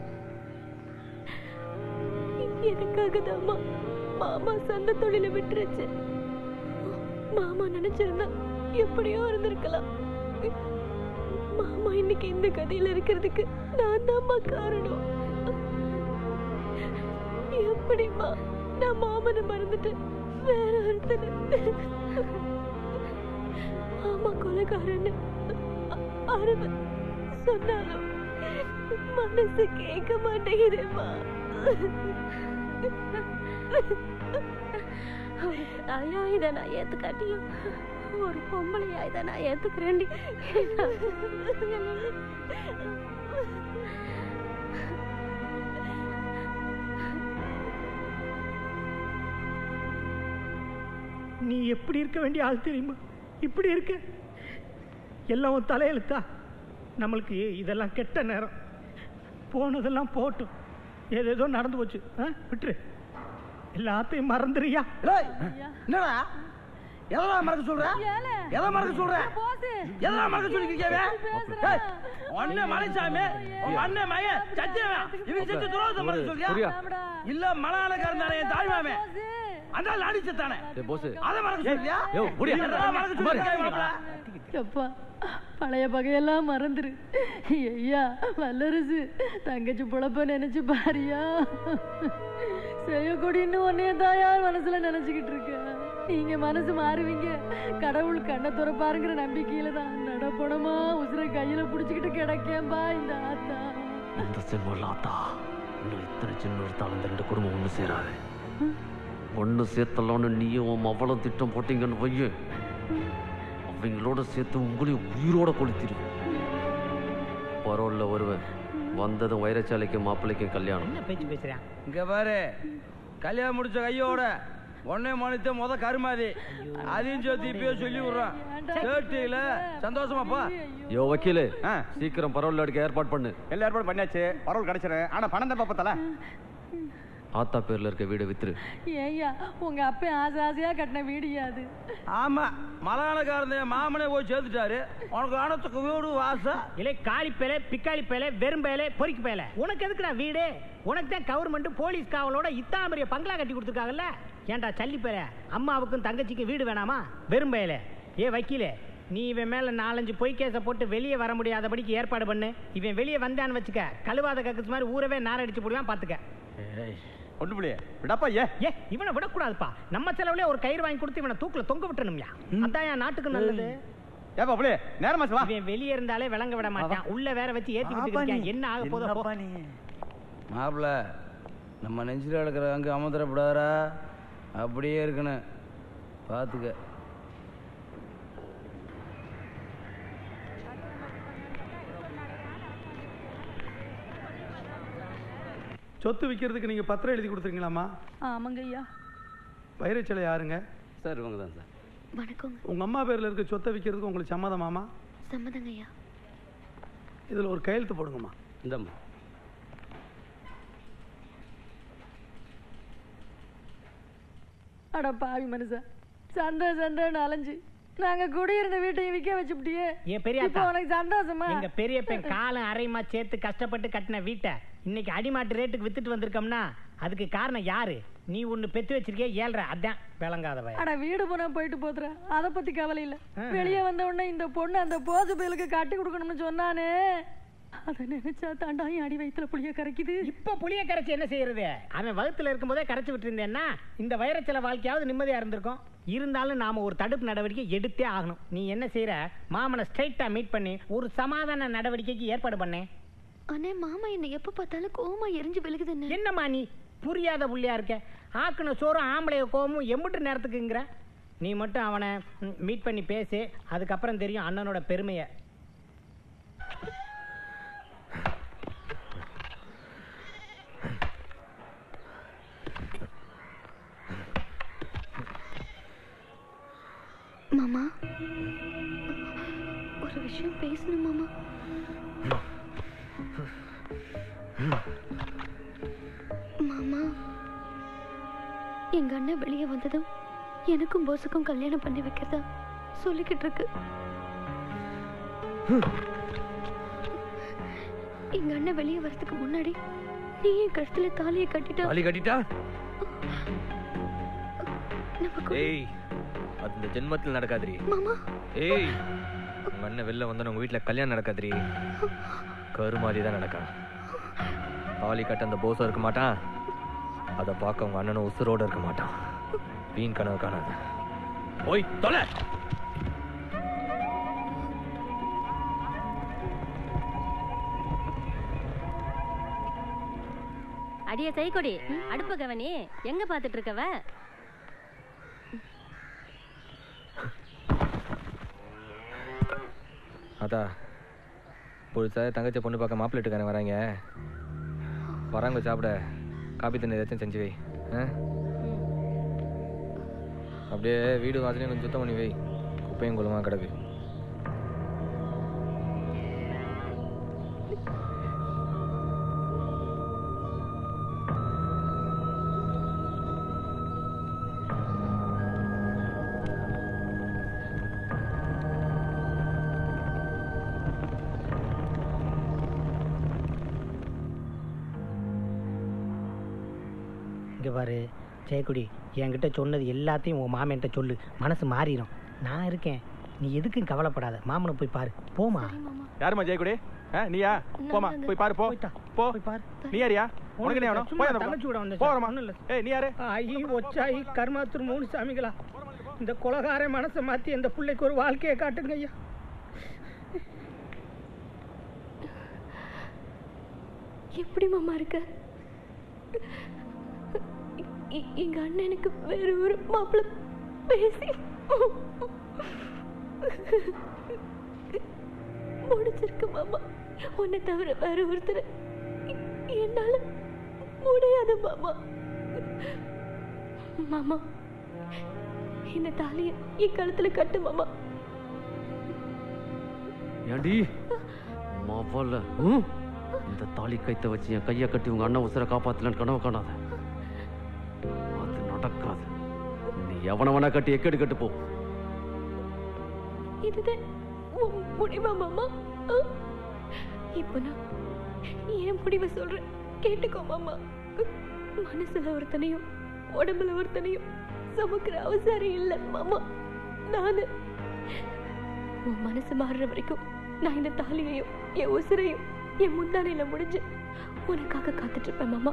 எனக்காக தாம்மா மாமா சந்த தொழில விட்டுருச்சு மாமா நினைச்சிருந்தா எப்படியோ இருந்திருக்கலாம் மாமா இன்னைக்கு இந்த கதையில இருக்கிறதுக்கு நான் தான்மா காரணம் எப்படிம்மா நான் மாமனை மறந்துட்டு வேற ஒருத்தனை மாமா கொலைகாரன்னு அருமை சொன்னாலும் மனசு கேட்க மாட்டேங்குதேம்மா ஒரு தாயா இதை நான் ஏத்துக்காட்டியும் ஒரு பொம்பளையா இதை நான் ஏத்துக்கிறேன்டி நீ எப்படி இருக்க வேண்டிய ஆள் தெரியுமா இப்படி இருக்க எல்லாம் உன் தலையெழுத்தா நம்மளுக்கு இதெல்லாம் கெட்ட நேரம் போனதெல்லாம் போட்டும் ஏதேதோ நடந்து போச்சு ஆ? விட்டுரு எல்லாத்தையும் மறந்துறியா என்னடா எதெல்லாம் மறக்க சொல்ற எதை மறக்க சொல்ற எதெல்லாம் மறக்க சொல்லிருக்கீங்க ஒண்ணு மலைசாமி உங்க அண்ணன் மகன் சத்தியவன் இவன் செத்து துரோகத்தை மறக்க சொல்றியா புரியா? இல்ல மலானக்காரன் தானே என் தாய்மாமே அந்த நாடி செத்தானே டேய் போஸ் அதை மறக்க சொல்றியா யோ, புரியா? எதெல்லாம் மறக்க சொல்லிருக்கீங்க மாப்பிள எப்பா பழைய பகையெல்லாம் மறந்துரு ஐயா வல்லரசு தங்கச்சி பொழப்ப நினைச்சு பாரியா செய்யக்கூடின்னு உன்னைய தாயா மனசுல நினைச்சுக்கிட்டு இருக்க நீங்க மனசு மாறுவீங்க கடவுள் கண்ணை துறப்பாருங்கிற நம்பிக்கையில தான் நடப்பணமா உசுரை கையில புடிச்சுக்கிட்டு கிடக்கேன்பா இந்த ஆத்தா இந்த செம்மல்ல ஆத்தா இன்னும் இத்தனை சின்ன ஒருத்தாலும் இந்த ரெண்டு குடும்பம் ஒன்று சேராது ஒன்று சேர்த்தலான்னு நீயும் உன் அவளும் திட்டம் போட்டீங்கன்னு வைய அவங்களோட சேர்த்து உங்களையும் உயிரோட கொளுத்திடுவேன் பரோல்ல வருவேன் வந்ததும் வைரச்சாலைக்கும் மாப்பிள்ளைக்கும் கல்யாணம் என்ன பேச்சு பேசுறேன் இங்க பாரு கல்யாணம் முடிச்ச கையோட ஒன்னே மணித்த முத கருமாதி அதையும் சேர்த்து இப்பயே சொல்லி விடுறான் சேட்டியில சந்தோஷமா போ யோ வக்கீலு சீக்கிரம் பரோல்ல எடுக்க ஏற்பாடு பண்ணு எல்லா ஏற்பாடு பண்ணியாச்சு பரவல் கிடைச்சிடும் ஆனா பணம் தான் பாப்பத்தல ஆத்தா பேர்ல இருக்க வீடை வித்துரு ஏய்யா உங்க அப்பா ஆசை ஆசையா கட்டின வீடியா அது ஆமா மலையாளக்காரன் மாமனே போய் சேர்த்துட்டாரு உனக்கு ஆனத்துக்கு வீடு வாசம் இல்லை காளி பேல பிக்காளி பேல வெறும் பேல பொறிக்கு பேல உனக்கு எதுக்குடா வீடு உனக்கு தான் கவர்மெண்ட் போலீஸ் காவலோட இத்தனை பெரிய பங்களா கட்டி கொடுத்துருக்காங்கல்ல ஏன்டா சல்லி பேல அம்மாவுக்கும் தங்கச்சிக்கும் வீடு வேணாமா வெறும் பேல ஏ வக்கீலே நீ இவன் மேல நாலஞ்சு பொய் கேஸை போட்டு வெளியே வர முடியாதபடிக்கு ஏற்பாடு பண்ணு இவன் வெளியே வந்தான்னு வச்சுக்க கழுவாத கக்குச்சு மாதிரி ஊரவே நாரடிச்சு போடுவான் பாத்துக்க ஒன்று பிள்ளைய விடப்பா ஏ ஏ இவனை விடக்கூடாதுப்பா நம்ம செலவுல ஒரு கயிறு வாங்கி கொடுத்து இவனை தூக்குல தொங்க விட்டணும்யா அதான் என் நாட்டுக்கு நல்லது ஏப்பா பிள்ளைய நேரமா வா இவன் வெளியே இருந்தாலே விளங்க விட மாட்டான் உள்ள வேற வச்சு ஏத்தி விட்டு இருக்கான் என்ன ஆக போதோ போ. மாப்பிள நம்ம நெஞ்சில் கிடக்கிற அங்கே அமர்ந்துடப்படாதரா அப்படியே இருக்கணும் பார்த்துக்க சொத்து விற்கிறதுக்கு நீங்க பத்திரம் எழுதி கொடுத்துருங்களாமா ஆமாங்க ஐயா வைரச்சிலை யாருங்க சார் இவங்க தான் சார் வணக்கங்க உங்க அம்மா பேர்ல இருக்க சொத்தை விற்கிறதுக்கு உங்களுக்கு சம்மதமாமா சம்மதங்க ஐயா இதுல ஒரு கையெழுத்து போடுங்கம்மா இந்தம்மா அட பாவி மனுஷா சண்டை சண்டைன்னு அலைஞ்சு நாங்க குடியிருந்த வீட்டையும் விற்க வச்சுப்பிட்டியே ஏன் பெரிய இப்போ உனக்கு சந்தோஷமா எங்க பெரிய பெண் காலம் அரைமா சேர்த்து கஷ்டப்பட்டு கட்டின வீட்டை இன்னைக்கு அடிமாட்டு ரேட்டுக்கு வித்துட்டு வந்திருக்கோம்னா அதுக்கு காரணம் யாரு நீ ஒண்ணு பெத்து வச்சிருக்கே ஏழ்ற அதான் விளங்காத பையன் அட வீடு போனா போயிட்டு போதுற அத பத்தி கவலை இல்ல வெளியே வந்த உடனே இந்த பொண்ணு அந்த போது பயலுக்கு கட்டி கொடுக்கணும்னு சொன்னானே அத நினைச்சா தாண்டாயும் அடி வயித்துல புளிய கரைக்குது இப்ப புளிய கரைச்சி என்ன செய்யறது அவன் வகுத்துல இருக்கும்போதே கரைச்சு விட்டு இருந்தேன்னா இந்த வைரச்சல வாழ்க்கையாவது நிம்மதியா இருந்திருக்கும் இருந்தாலும் நாம ஒரு தடுப்பு நடவடிக்கை எடுத்தே ஆகணும் நீ என்ன செய்யற மாமனை ஸ்ட்ரைட்டா மீட் பண்ணி ஒரு சமாதான நடவடிக்கைக்கு ஏற்பாடு பண்ணேன் அண்ணே மாமா என்ன எப்ப பார்த்தாலும் கோமா எரிஞ்சு விழுகுதுன்னு என்னம்மா நீ புரியாத புள்ளியா இருக்க ஆக்குன சோறும் ஆம்பளைய கோமும் எம்பிட்டு நேரத்துக்குங்கிற நீ மட்டும் அவனை மீட் பண்ணி பேசு அதுக்கப்புறம் தெரியும் அண்ணனோட பெருமையை மாமா ஒரு விஷயம் பேசணும் மாமா மாமா எங்க அண்ணன் வெளியே வந்ததும் எனக்கும் போஸுக்கும் கல்யாணம் பண்ணி வைக்கிறதா சொல்லிக்கிட்டு இருக்கு எங்க அண்ணன் வெளியே வரதுக்கு முன்னாடி நீ என் கழுத்துல தாலியை கட்டிட்டா தாலி கட்டிட்டா நம்ம கூட- ஏய் அது இந்த ஜென்மத்தில் நடக்காதுரி மாமா ஏய் உங்க அண்ணன் வெளில வந்தா உங்க வீட்ல கல்யாணம் நடக்காதுரி கருமாதி தான் நடக்கும் தாலி கட்ட அந்த போஸும் இருக்க மாட்டான் அதை பார்க்க உங்க அண்ணனும் உசுரோட இருக்க மாட்டான் வீண் கனவு காணாத ஓய் தொலை அடியே தைக்கொடி அடுப்ப கவனி எங்க பாத்துட்டு இருக்கவ அதா புதுசா தங்கச்சி பொண்ணு பார்க்க மாப்பிள்ளை வீட்டுக்காரன் வராங்க வராங்க சாப்பிட காப்பி தண்ணி ஏதாச்சும் செஞ்சு வை ஆ? அப்படியே வீடு வாசலையும் கொஞ்சம் சுத்தம் பண்ணி வை குப்பையும் குளமா கிடக்கு இங்க பாரு ஜெயக்குடி என்கிட்ட சொன்னது எல்லாத்தையும் உன் மாமன்கிட்ட சொல்லு மனசு மாறிடும் நான் இருக்கேன் நீ எதுக்கும் கவலைப்படாத மாமனை போய் பாரு போமா யாரும்மா ஜெயக்குடி ஆ, நீயா போமா போய் பாரு போ போ நீ யாரியா உனக்கு என்ன வேணும் போய் அந்த தங்கச்சி கூட பக்கம். வந்தேன் போறமா ஒண்ணும் இல்ல ஏய் நீ யாரு ஐ ஒச்சாயி கர்மாத்துரு மூணு சாமிகளா இந்த கொலகார மனசை மாத்தி இந்த பிள்ளைக்கு ஒரு வாழ்க்கையை காட்டுங்க ஐயா எப்படி மாமா இருக்க எ- எங்க அண்ணனுக்கு வேற ஒரு மாப்பிள்ள பேசி முடிச்சிருக்கு மாமா உன்னை தவிர வேற ஒருத்தர் என்னால முடியாது மாமா மாமா இந்த தாலிய என் கழுத்துல கட்டு மாமா ஏண்டி மவல இந்த தாலி கைத்த வச்சு என் கையை கட்டி உங்க அண்ணன் உசுரை காப்பாத்தலன்னு கனவு காணாத அது நடக்காது நீ எவனவனா கட்டி எக்கெடு கட்டு போ இதுதான் உன் முடிவா மாமா ஆ? இப்போ நான் என் முடிவை சொல்றேன் கேட்டுக்கோ மாமா மனசுல ஒருத்தனையும் உடம்புல ஒருத்தனையும் சுமக்கிற அவசரம் இல்லை மாமா நானு உன் மனசு மாறுற வரைக்கும் நான் இந்த தாலியையும் என் உசுரையும் என் முந்தானையில முடிஞ்சு உனக்காக காத்துட்டு இருப்பேன் மாமா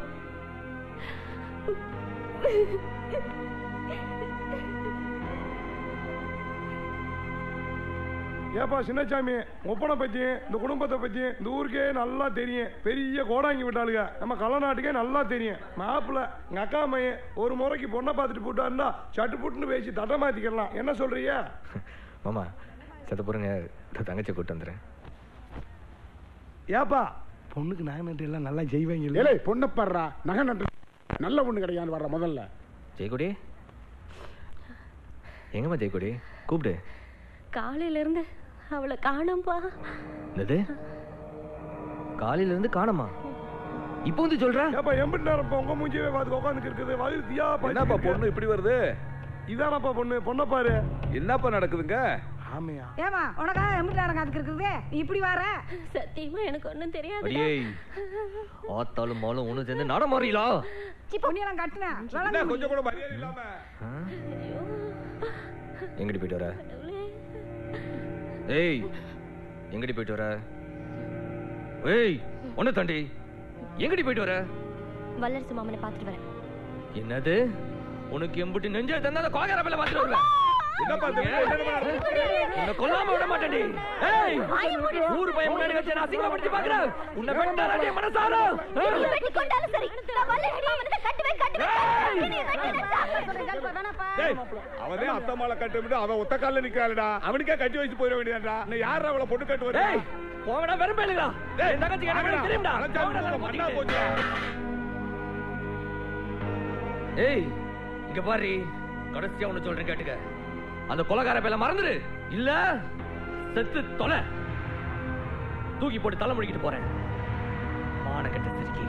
ஏப்பா சின்னசாமி ஒப்பனை பத்தி இந்த குடும்பத்தை பத்தி இந்த ஊருக்கே நல்லா தெரியும் பெரிய கோடாங்கி விட்டாளுங்க நம்ம கள்ளநாட்டுக்கே நல்லா தெரியும் மாப்பிள்ள எங்க அக்கா மையன் ஒரு முறைக்கு பொண்ணை பார்த்துட்டு போட்டாருன்னா சட்டு புட்டுன்னு பேசி தட்டை மாத்திக்கலாம் என்ன சொல்றீங்க மாமா சத்த பொறுங்க இந்த தங்கச்சி கூட்டு வந்துடுறேன் ஏப்பா பொண்ணுக்கு நகை நட்டு எல்லாம் நல்லா செய்வாங்க ஏலே பொண்ணை பாடுறா நகை நட்டு நல்ல பொண்ணு கிடைக்கான்னு வர்ற முதல்ல ஜெயக்குடி எங்கம்மா ஜெயக்குடி கூப்பிடு காலையில இருந்து அவளை காணோம்பா என்னது காலையில இருந்து காணமா இப்போ வந்து சொல்ற ஏப்பா எம்பிட்டு நேரம் இப்ப உங்க மூஞ்சியே பார்த்து உட்காந்துக்கு இருக்குது வயிறுத்தியா என்னப்பா பொண்ணு இப்படி வருது இதானப்பா பொண்ணு பொண்ணை பாரு என்னப்பா நடக்குதுங்க ஆமையா ஏமா உனக்கா எம்பிட்டு நேரம் காத்துக்கு இருக்குது நீ இப்படி வர சத்தியமா எனக்கு ஒண்ணும் தெரியாது அடியே ஆத்தாலும் மாலும் ஒண்ணு சேர்ந்து நட மாறீங்களா பொண்ணியெல்லாம் கட்டினேன் என்ன கொஞ்சம் கூட மரியாதை இல்லாம எங்கடி போயிட்டு வர ஏய் எங்கடி போயிட்டு வர ஏய் ஒண்ணு தாண்டி எங்கடி போயிட்டு வர வல்லரசு மாமனை பார்த்துட்டு வரேன் என்னது உனக்கு எம்புட்டு நெஞ்ச தந்தா கோகர பேல பார்த்துட்டு வருவேன் என்னப்பா இந்த வீட்டுல என்னடா நடக்குது? உன்னை கொல்லாம விட மாட்டேன்டி ஏய் ஊர் பையன் முன்னாடி வச்சு நான் அசிங்கப்படுத்தி பாக்குறேன் உன்னை வெட்டாதே மனசார கொண்டாலும் சரி நான் வல்லரசு மாமனை கட்டுவேன் டேய், அவனே அத்தை மாலை கட்டுமிட்டு அவன் ஒத்த கால்ல நிக்கிறான்டா அவனுக்கே கட்டி வச்சு போயிட வேண்டியதாடா இன்னும் யாரா அவளை பொண்ணு கட்டு வருவா டேய் போங்கடா வெறும் பேலுடா டேய் தங்கச்சி கேட்டா தெரியும்டா மண்ணா போச்சு ஏய் இங்க பாரு கடைசியா ஒண்ணு சொல்றேன் கேட்டுக்க அந்த கொலகார பேல மறந்துரு இல்ல செத்து தொலை தூக்கி போட்டு தலை முடிக்கிட்டு போறேன் மானக்கட்ட சிரிக்கி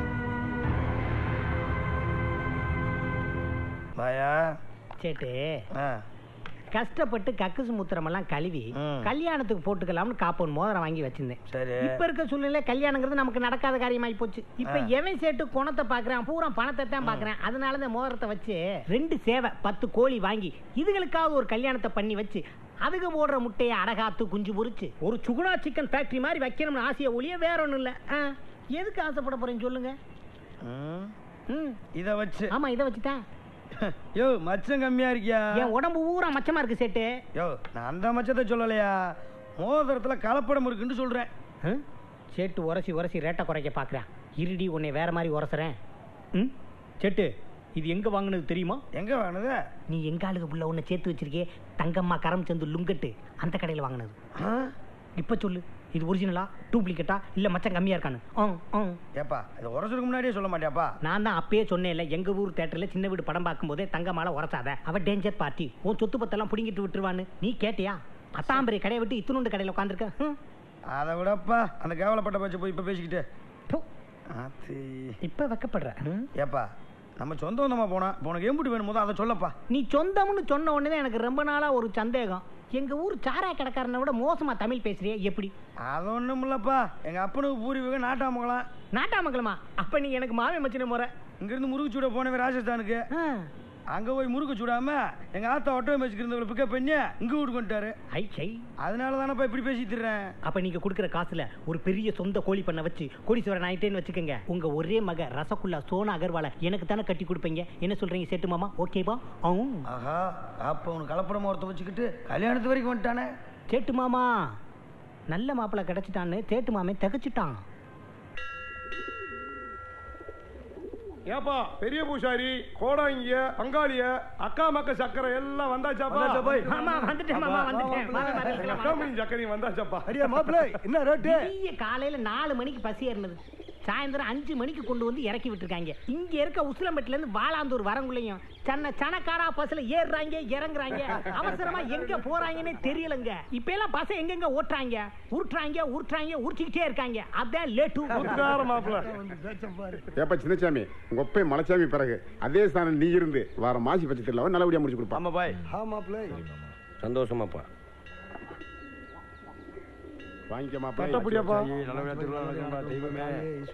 பாயா சேட்டு ஆ கஷ்டப்பட்டு கக்குசு முத்திரமெல்லாம் கழுவி கல்யாணத்துக்கு போட்டுக்கலாம்னு காப்போன் மோதிரம் வாங்கி வச்சிருந்தேன் சரி இப்ப இருக்க சூழ்நிலை கல்யாணங்கிறது நமக்கு நடக்காத காரியமாயி போச்சு இப்ப ஆ. எவன் சேட்டு குணத்தை பாக்குறான் பூரா பணத்தை தான் பாக்குறேன் அதனால இந்த மோதிரத்தை வச்சு ரெண்டு சேவை பத்து கோழி வாங்கி இதுகளுக்காக ஒரு கல்யாணத்தை பண்ணி வச்சு அதுக்கு போடுற முட்டையை அடகாத்து குஞ்சு பொரிச்சு ஒரு சுகுணா சிக்கன் ஃபேக்டரி மாதிரி வைக்கணும்னு ஆசையை ஒழிய வேற ஒண்ணும் இல்ல ஆ, எதுக்கு ஆசைப்பட போறேன்னு சொல்லுங்க ம். இத வச்சு ஆமா இதை வச்சுதான் யோ மச்சம் கம்மியா இருக்கியா என் உடம்பு ஊரா மச்சமா இருக்கு சேட்டு யோ நான் அந்த மச்சத்தை சொல்லலையா மோதிரத்துல கலப்படம் இருக்குன்னு சொல்றேன் ம்? சேட்டு உரசி உரசி ரேட்டை குறைக்க பார்க்குறேன் இருடி உன்னை வேற மாதிரி உரசுறேன் ம் சேட்டு இது எங்க வாங்குனது தெரியுமா எங்க வாங்கினது நீ எங்க ஆளுக்கு புள்ள உன்னை சேர்த்து வச்சிருக்கே தங்கம்மா கரம் சந்து லுங்கட்டு அந்த கடையில் வாங்கினது இப்ப சொல்லு இது ஒரிஜினலா டூப்ளிகேட்டா இல்ல மச்சம் கம்மியா இருக்கான்னு ஆ, ஆ. ஏப்பா இது உரசுக்கு முன்னாடியே சொல்ல மாட்டியாப்பா நான் தான் அப்பயே சொன்னேன்ல எங்க ஊர் தேட்டர்ல சின்ன வீடு படம் பார்க்கும்போதே தங்கமால உரசாத அவ டேஞ்சர் பார்ட்டி உன் சொத்து பத்தெல்லாம் புடிங்கிட்டு விட்டுருவான்னு நீ கேட்டியா அத்தாம்பரி கடையை விட்டு இத்துணுண்டு கடையில் உட்காந்துருக்க அதை விடப்பா அந்த கேவலப்பட்ட பச்சை போய் இப்ப பேசிக்கிட்டு ஆத்தி. இப்ப வைக்கப்படுற ஏப்பா நம்ம சொந்த வந்தமா போனா இப்போ உனக்கு எம்புட்டு வேணும் போது அதை சொல்லப்பா நீ சொந்தம்னு சொன்ன உடனே எனக்கு ரொம்ப நாளா ஒரு சந்தேகம் எங்க ஊர் சாரா கடைக்காரனை விட மோசமா தமிழ் பேசுறியே எப்படி அது ஒண்ணும் இல்லப்பா எங்க அப்பனுக்கு பூர்வீகம் நாட்டாமங்களாம் நாட்டாமங்கலமா அப்ப நீ எனக்கு மாமி மச்சின முறை இங்கிருந்து முருகு சூட போனவே ராஜஸ்தானுக்கு அங்க போய் முறுக்கு சூடாம எங்க ஆத்தா ஒட்டோ மேட்சுக்கு இருந்தவங்களை பிக்கப் பண்ணி இங்க வீட்டுக்கு வந்துட்டாரு ஐ சை அதனால தானப்பா இப்படி பேசிட்டு இருக்கேன் அப்ப நீங்க கொடுக்குற காசுல ஒரு பெரிய சொந்த கோழி பண்ண வச்சு கோடீஸ்வரன் ஆயிட்டேன்னு வச்சுக்கோங்க உங்க ஒரே மக ரசகுல்லா சோனா அகர்வால எனக்கு தானே கட்டி கொடுப்பீங்க என்ன சொல்றீங்க சேட்டு மாமா ஓகேவா ஆவும் ஆஹா அப்ப உனக்கு கலப்படம் ஒருத்த வச்சுக்கிட்டு கல்யாணத்து வரைக்கும் வந்துட்டானே சேட்டு மாமா நல்ல மாப்பிள்ளை கிடைச்சிட்டான்னு சேட்டு மாமே தகச்சிட்டான் ஏப்பா பெரிய பூசாரி கோடாங்கிய பங்காளிய அக்கா மக்க சக்கரை எல்லாம் வந்தாச்சாப்பா வந்தாச்சா போய்? மாமா, வந்துட்டேன் மாமா, வந்துட்டேன். மாமா, வந்துட்டேன். அக்கா மணி சக்கரையும் வந்தாச்சாப்பா அடியா மாப்பிள்ளை என்ன ரேட்டு பெரிய காலையில நாலு மணிக்கு பசி ஏறினது சாயந்தரம் அஞ்சு மணிக்கு கொண்டு வந்து இறக்கி விட்டுருக்காங்க இங்க இருக்க உசிலம்பட்டில இருந்து வாளாந்தூர் வரங்குள்ளையும் சன்ன சனக்காரா பஸ்ல ஏறுறாங்க இறங்குறாங்க அவசரமா எங்க போறாங்கன்னே தெரியலங்க இப்ப எல்லாம் பஸ் எங்கெங்க ஓட்டுறாங்க உருட்டுறாங்க உருட்டுறாங்க உருட்டிக்கிட்டே இருக்காங்க அதான் லேட்டு ஏப்பா சின்னசாமி உங்க ஒப்பை மலைச்சாமி பிறகு அதே ஸ்தானம் நீ இருந்து வார மாசி பட்சத்தில் நல்லபடியா முடிச்சு கொடுப்பா ஆமா பாய் ஆ மாப்பிள்ளை சந்தோஷமாப்பா வாங்கிக்க கட்டப்படியாப்பா. நல்லபடியா திருவிழா நடக்கணும்பா, தெய்வமே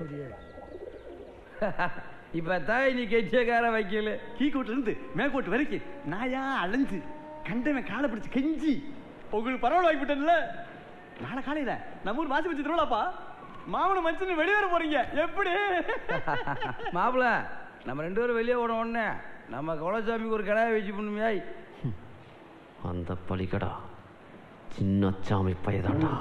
இப்ப தாய் நீ கெச்சக்கார வைக்கல கீழ்கோட்டுல இருந்து மேற்கோட்டு வரைக்கும் நாயா அலைஞ்சு கண்டவன் காலை பிடிச்சு கெஞ்சி உங்களுக்கு பரவாயில்ல ஆகிவிட்டேன்ல நாளை காலையில நம்ம ஊர் மாசி வச்சு திருவிழாப்பா மாமன மனுஷன் வெளியேற போறீங்க எப்படி மாப்பிள நம்ம ரெண்டு பேரும் வெளியே ஓட உடனே நம்ம குலசாமிக்கு ஒரு கடாயை வச்சு பண்ணுமையாய் அந்த பலிகடா சின்ன சாமி பையதாண்டா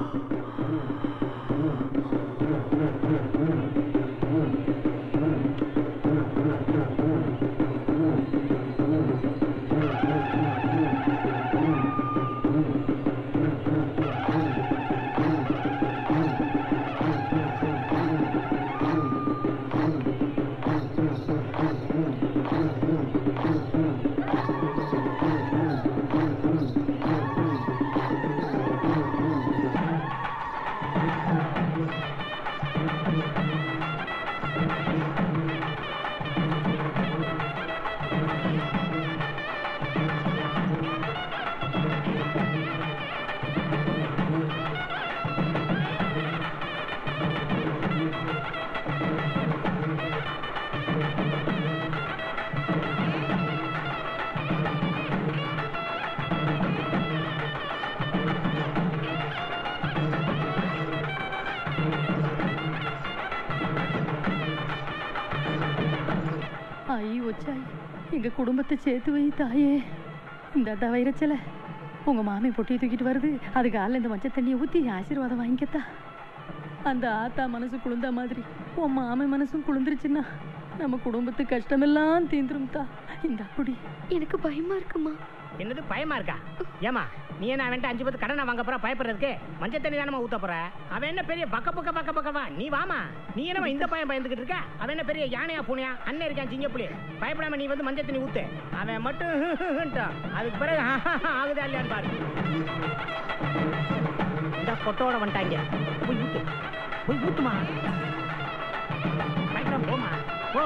வச்சாய் எங்க குடும்பத்தை சேர்த்து வை தாயே இந்த அட்டா வைரச்சல உங்க மாமி பொட்டியை தூக்கிட்டு வருது அது காலில் இந்த மஞ்சள் தண்ணியை ஊத்தி ஆசீர்வாதம் வாங்கிக்கத்தா அந்த ஆத்தா மனசு குளிர்ந்த மாதிரி உன் மாமி மனசும் குளிர்ந்துருச்சுன்னா நம்ம குடும்பத்து கஷ்டமெல்லாம் தீந்துரும் தா இந்த அப்படி எனக்கு பயமா இருக்குமா என்னது பயமா இருக்கா ஏமா நீ என்ன அவன்ட்டு அஞ்சு பத்து கடனை வாங்க போற பயப்படுறதுக்கு மஞ்சள் தண்ணி தானே ஊத்த போற அவன் என்ன பெரிய பக்க பக்க பக்க பக்கவா நீ வாமா நீ என்னமா இந்த பையன் பயந்துகிட்டு இருக்க அவன் என்ன பெரிய யானையா பூனையா அண்ணன் இருக்கான் சிங்கப்புலி பயப்படாம நீ வந்து மஞ்சள் தண்ணி ஊத்து அவன் மட்டும் அதுக்கு பிறகு ஆகுதா இல்லையான்னு பாரு இந்த பொட்டோட வந்துட்டாங்க போய் ஊத்து போய் ஊத்துமா பயப்படாம போமா போ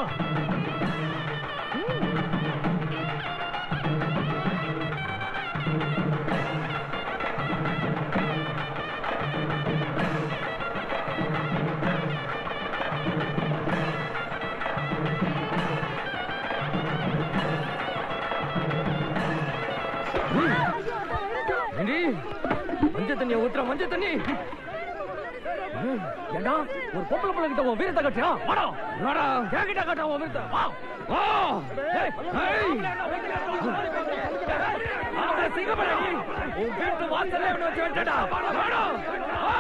ஏண்டி மஞ்சள் தண்ணியை ஊத்துற மஞ்சள் தண்ணி ம், ஏண்டா ஒரு பொம்பளை பிள்ளை கிட்ட உன் வீரத்தை கட்டியா வாடா வாடா என்கிட்ட கட்ட உன் வீரத்தை வா வா ஏய், ஏய். அவனை சிங்கப்பட நீ. உன் வீட்டு வாசல்ல இவனை வச்சு வெட்டடா வாடா வாடா வா.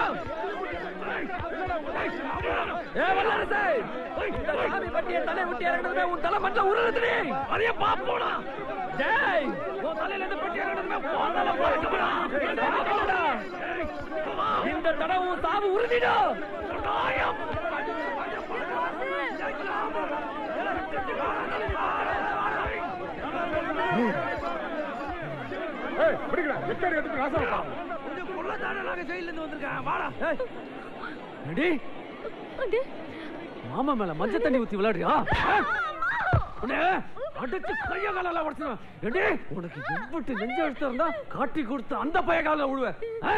ஏ வல்லரசே இந்த சாமி பட்டிய தலை விட்டு இறங்கினதுமே உன் தலை மண்ணில் உருளுதுடி அதையே பாப்போடா டேய் உன் தலையில இருந்து பட்டி இறங்கினதுமே உன் தலை போடுடா பாப்போடா இந்த தடவை உன் சாவு உறுதிடா கட்டாயம் ஏய் பிடிக்கடா எக்கடி எடுத்து ராசா நாங்க ஜெயில இருந்து வந்திருக்கேன் வாடா ரெடி மாமா மேல மஞ்சள் தண்ணி ஊத்தி விளையாடுறியா உன்னை அடிச்சு கைய காலால உடச்சிடும் ஏண்டி உனக்கு எவ்வளவு நெஞ்ச எடுத்து இருந்தா காட்டி கொடுத்து அந்த பைய கால விழுவேன்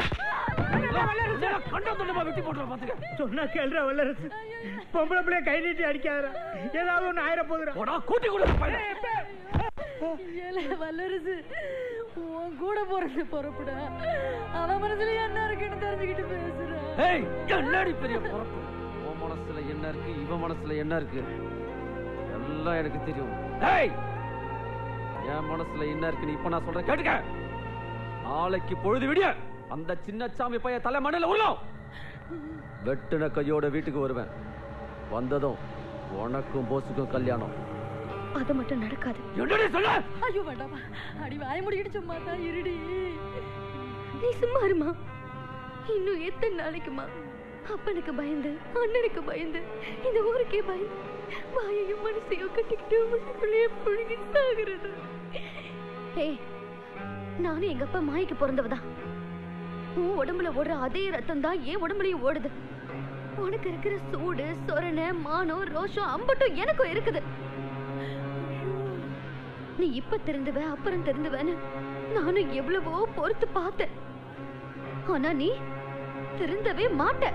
கண்ட துண்டமா வெட்டி போட்டுற பாத்துக்க சொன்னா கேள்ற வல்லரசு பொம்பளை பிள்ளைய கை நீட்டி அடிக்காத ஏதாவது ஒண்ணு ஆயிர போகுதுடா கூட்டி கொடுக்க ஏலே வல்லரசு உன் கூட போறது பொறுப்புடா அவன் மனசுல என்ன இருக்குன்னு தெரிஞ்சுக்கிட்டு பேசுறேன் ஏய் என்னடி பெரிய பொறுப்பு உன் மனசுல என்ன இருக்கு இவன் மனசுல என்ன இருக்கு எல்லாம் எனக்கு தெரியும் ஏய் என் மனசுல என்ன இருக்குன்னு இப்ப நான் சொல்றேன் கேட்டுக்க நாளைக்கு பொழுது விடிய அந்த சின்னச்சாமி பைய தலை மண்ணில உள்ளோம் வெட்டுன கையோட வீட்டுக்கு வருவேன் வந்ததும் உனக்கும் போஸுக்கும் கல்யாணம் அது மட்டும் நடக்காது என்னடி சொல்ல ஐயோ வேண்டாமா அடி வாய முடிக்கிட்டு சும்மா தான் இருடி நீ சும்மா இருமா இன்னும் எத்தனை நாளைக்குமா அப்பனுக்கு பயந்து அண்ணனுக்கு பயந்து இந்த ஊருக்கே பயந்து வாயையும் மனசையும் கட்டிக்கிட்டு உள்ளுக்குள்ளேயே புழுங்கி சாகுறது ஏய் நானும் எங்க அப்பா மாய்க்கு பிறந்தவதான் உன் உடம்புல ஓடுற அதே ரத்தம் தான் என் உடம்புலயும் ஓடுது உனக்கு இருக்கிற சூடு சொரணை மானம் ரோஷம் அம்பட்டும் எனக்கும் இருக்குது நீ இப்ப திருந்துவ அப்புறம் திருந்துவேன்னு நானும் எவ்வளவோ பொறுத்து பார்த்தேன் ஆனா நீ திருந்தவே மாட்ட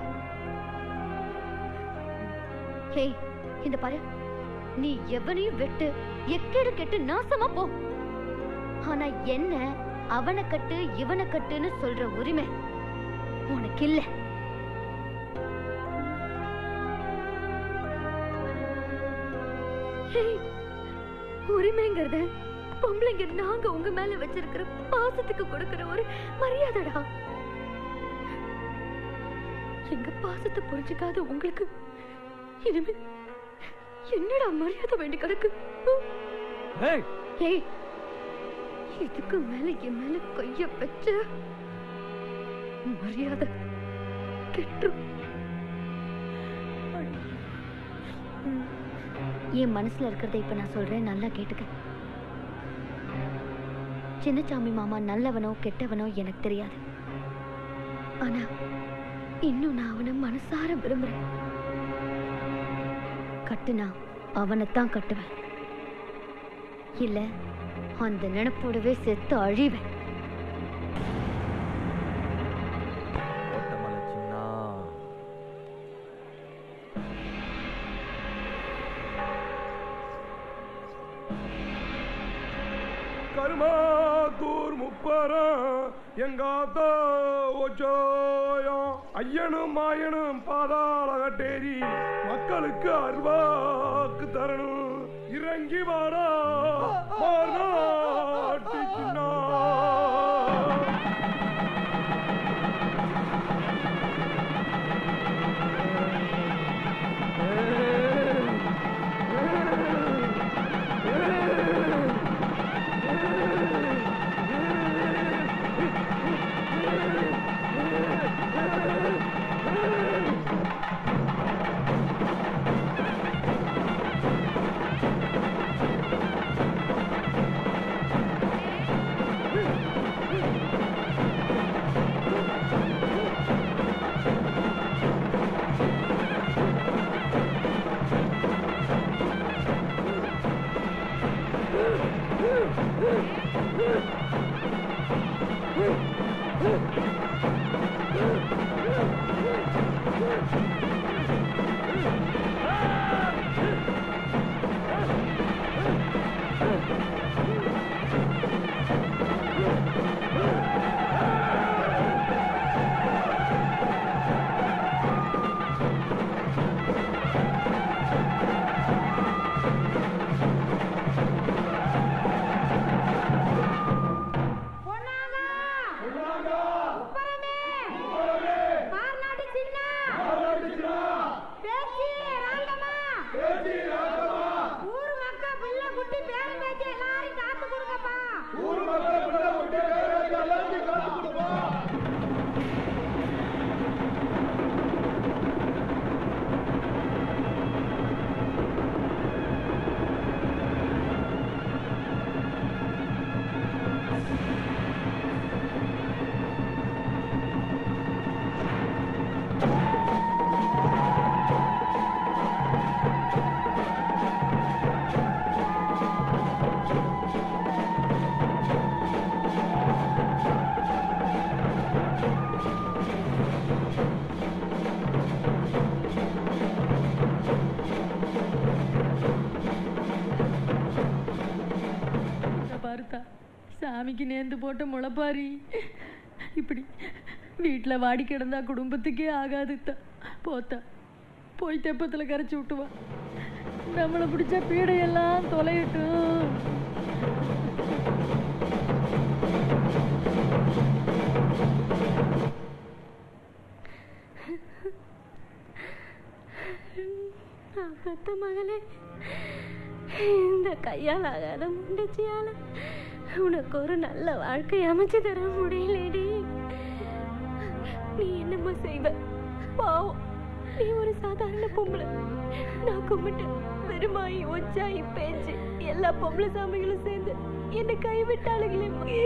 ஹேய் இந்த பாரு நீ எவனையும் வெட்டு எக்கேடு கெட்டு நாசமா போ ஆனா என்ன அவனை கட்டு இவனை கட்டுன்னு சொல்ற உரிமை உனக்கு இல்ல ஹேய், உரிமைங்கிறது பொம்பளைங்க நாங்க உங்க மேல வச்சிருக்கிற பாசத்துக்கு கொடுக்கிற ஒரு மரியாதைடா எங்க பாசத்தை புரிஞ்சுக்காத உங்களுக்கு இனிமே என்னடா மரியாதை வேண்டி கிடக்கு ஏய் ஏய் இதுக்கு மேல என் மேல கைய வச்ச மரியாதை கெட்டுரும் ம். என் மனசுல இருக்கிறத இப்ப நான் சொல்றேன் நல்லா கேட்டுக்க சின்னசாமி மாமா நல்லவனோ கெட்டவனோ எனக்கு தெரியாது ஆனா இன்னும் நான் அவனை மனசார விரும்புறேன் கட்டுனா அவனைத்தான் கட்டுவேன் இல்ல அந்த நினைப்போடவே செத்து அழிவேன் ஓட்டமலை சின்னா கருமாத்தூர் முப்பரம் எங்காத்தா ஒச்சோயம் ஐயனும் மாயனும் பாதாள கட்டேரி மக்களுக்கு அருவாக்கு தரணும் இர இறங்கி வாடா மாநாட்டு சின்னா இத பாருத்தா சாமிக்கு நேர்ந்து போட்ட முளைப்பாரி இப்படி வீட்டில் வாடி கிடந்தா குடும்பத்துக்கே ஆகாதுத்தா போத்தா போய் தெப்பத்தில் கரைச்சி விட்டுவா நம்மளை பிடிச்ச பீடையெல்லாம் தொலையட்டும் நான் பெத்த மகளே இந்த கையால் ஆகாத முண்டச்சியால உனக்கு ஒரு நல்ல வாழ்க்கை அமைச்சு தர முடியலடி நீ என்னம்மா செய்வ பாவம் நீ ஒரு சாதாரண பொம்பளை நான் கும்பிட்டு வெறுமாயி ஒச்சாயி பேச்சு எல்லா பொம்பளை சாமிகளும் சேர்ந்து என்னை கைவிட்டாளுங்களே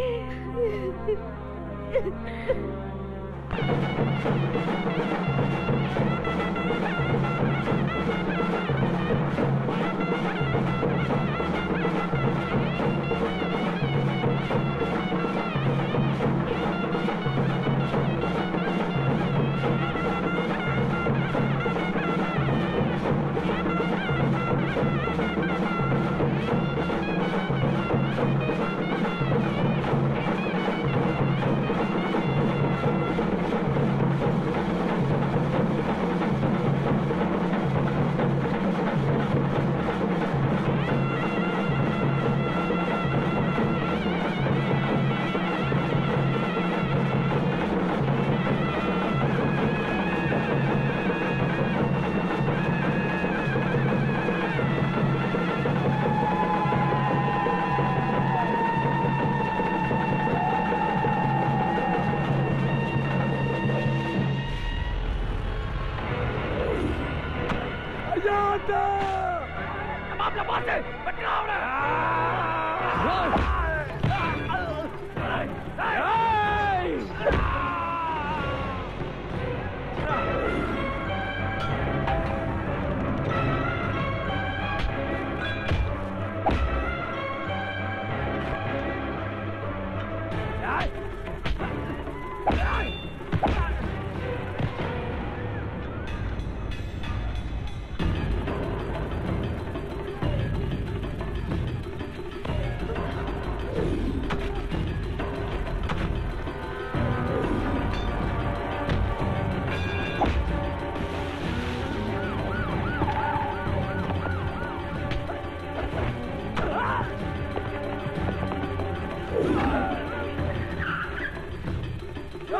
மாப்பிள்ள பாத்து வெட்டுறா அவனை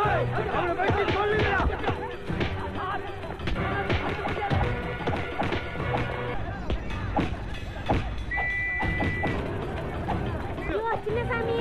சின்னசாமி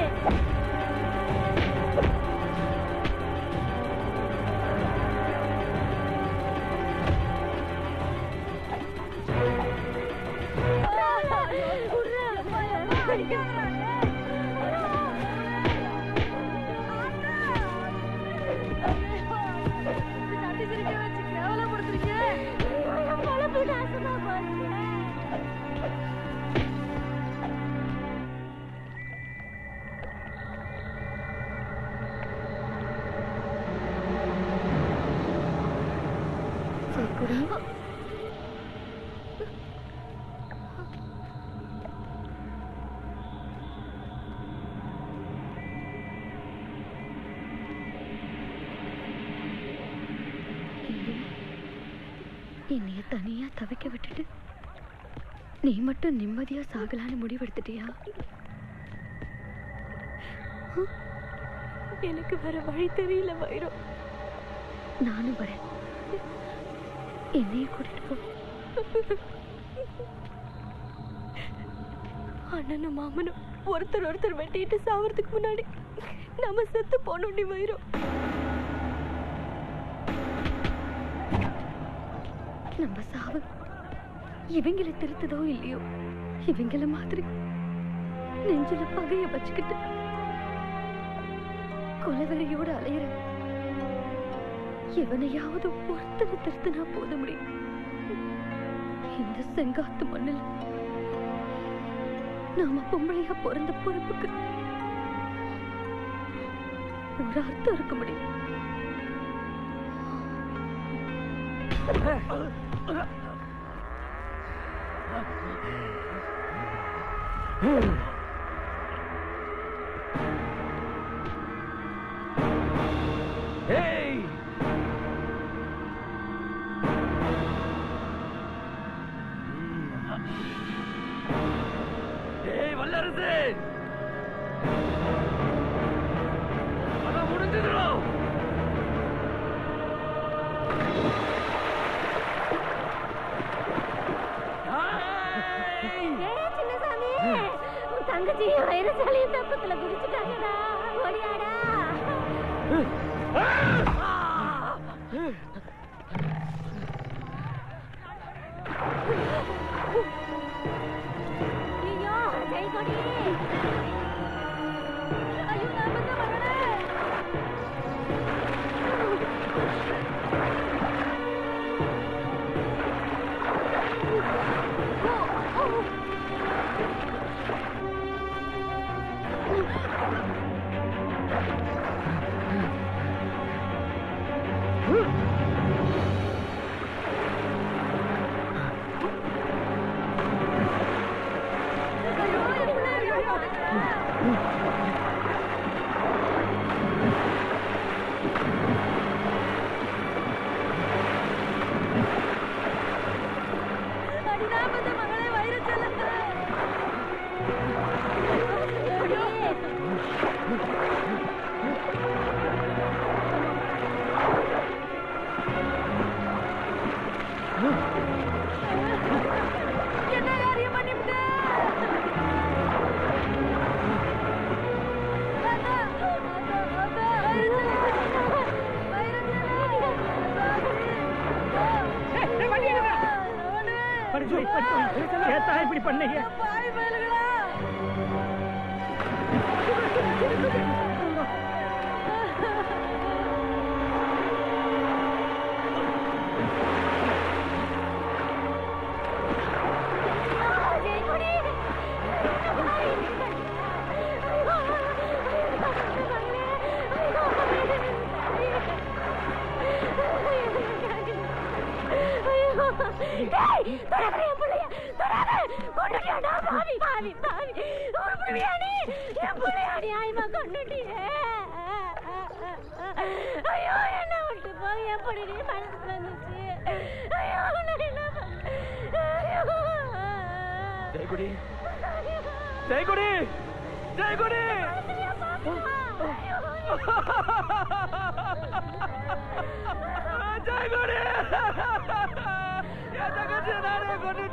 என்னைய தனியா தவிக்க விட்டுட்டு நீ மட்டும் நிம்மதியா சாகலான்னு முடிவெடுத்துட்டியா எனக்கு வேற வழி தெரியல வைரம் நானும் வரேன் என்னைய கூட்டிட்டு போ அண்ணனும் மாமனும் ஒருத்தர் ஒருத்தர் வெட்டிட்டு சாவறதுக்கு முன்னாடி நம்ம செத்து போனோண்டி வைரம் நம்ம சாவு இவங்கள திருத்துதோ இல்லையோ இவங்கள மாதிரி நெஞ்சில பகைய வச்சுக்கிட்டு கொலவெறியோட அலையிற எவனையாவது ஒருத்தனை திருத்தினா போத முடியும் இந்த செங்காத்து மண்ணில் நாம பொம்பளையா பிறந்த பொறுப்புக்கு ஒரு அர்த்தம் இருக்க முடியும் ஏய் ஏய் வல்லரசு அதான் முடிஞ்சிடும் சின்னசாமி உன் தங்கச்சி வைரசாலையும் தப்பத்துல குதிச்சுட்டாங்கடா ஓடியாடா ஐயோ ஜெயக்கொடி ஐயோ நான் வந்து வரேன் அடிதாபத்து மகளே வைரச்செல்லத்தை என்ன காரியம் பண்ணிவிட்ட ஏத்தா இப்படி பண்ணீங்க பாய் பயலுகளா ஐயோ என்ன விட்டு போய் எப்படி நீ மனசு வந்துச்சு ஐயோ நான் என்ன பண்ண ஐயோ ஜெயக்குடி ஜெயக்குடி ஜெயக்குடி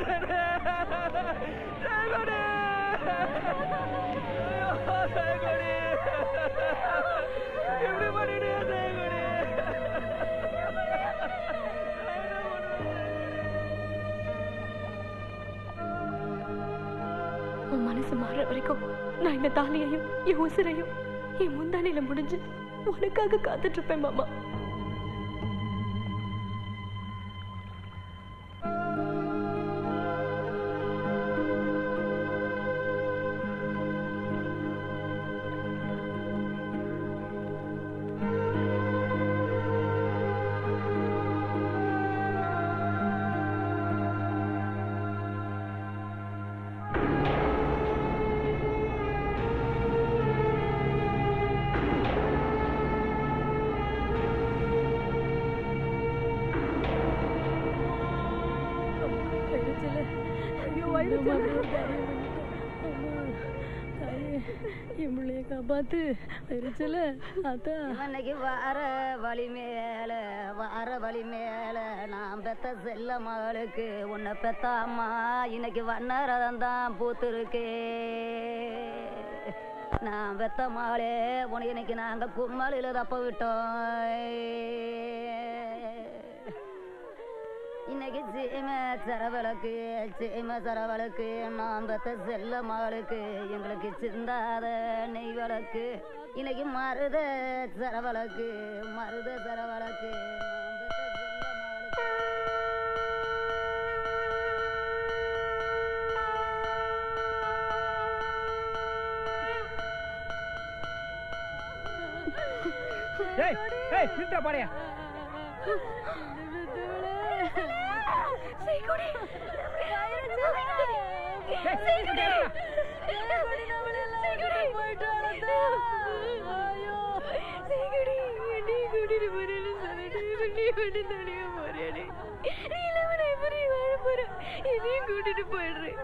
இப்படி பண்ணிட்டு ஜெயகுடி உன் மனசு மாறுற வரைக்கும் நான் இந்த தாலியையும் என் உசிரையும் என் முந்தானையில முடிஞ்சு உனக்காக காத்துட்டு இருப்பேன் மாமா வைரச்சல ஐயோ வைரச்சல என் பிள்ளைய காப்பாத்து வைரச்சல அத்தா இன்னைக்கு வார வழி மேல வார வழி மேல நான் பெத்த செல்ல மகளுக்கு உன்னை பெத்த அம்மா இன்னைக்கு வண்ண ரதம் தான் பூத்துருக்கு நான் பெத்த மகளே உனக்கு இன்னைக்கு நாங்க கும்மலில தப்ப விட்டோம் இன்னைக்கு சீம சரவளுக்கு சீம சரவளுக்கு நான் பெத்த செல்ல மகளுக்கு எங்களுக்கு சிந்தாத நெய் வழக்கு இன்னைக்கு மருத சரவளுக்கு மருத சரவளுக்கு ஏய் ஏய் நிறுத்தா பாடியா சீக்குடி கூட்டிட்டு போயிடுறேன்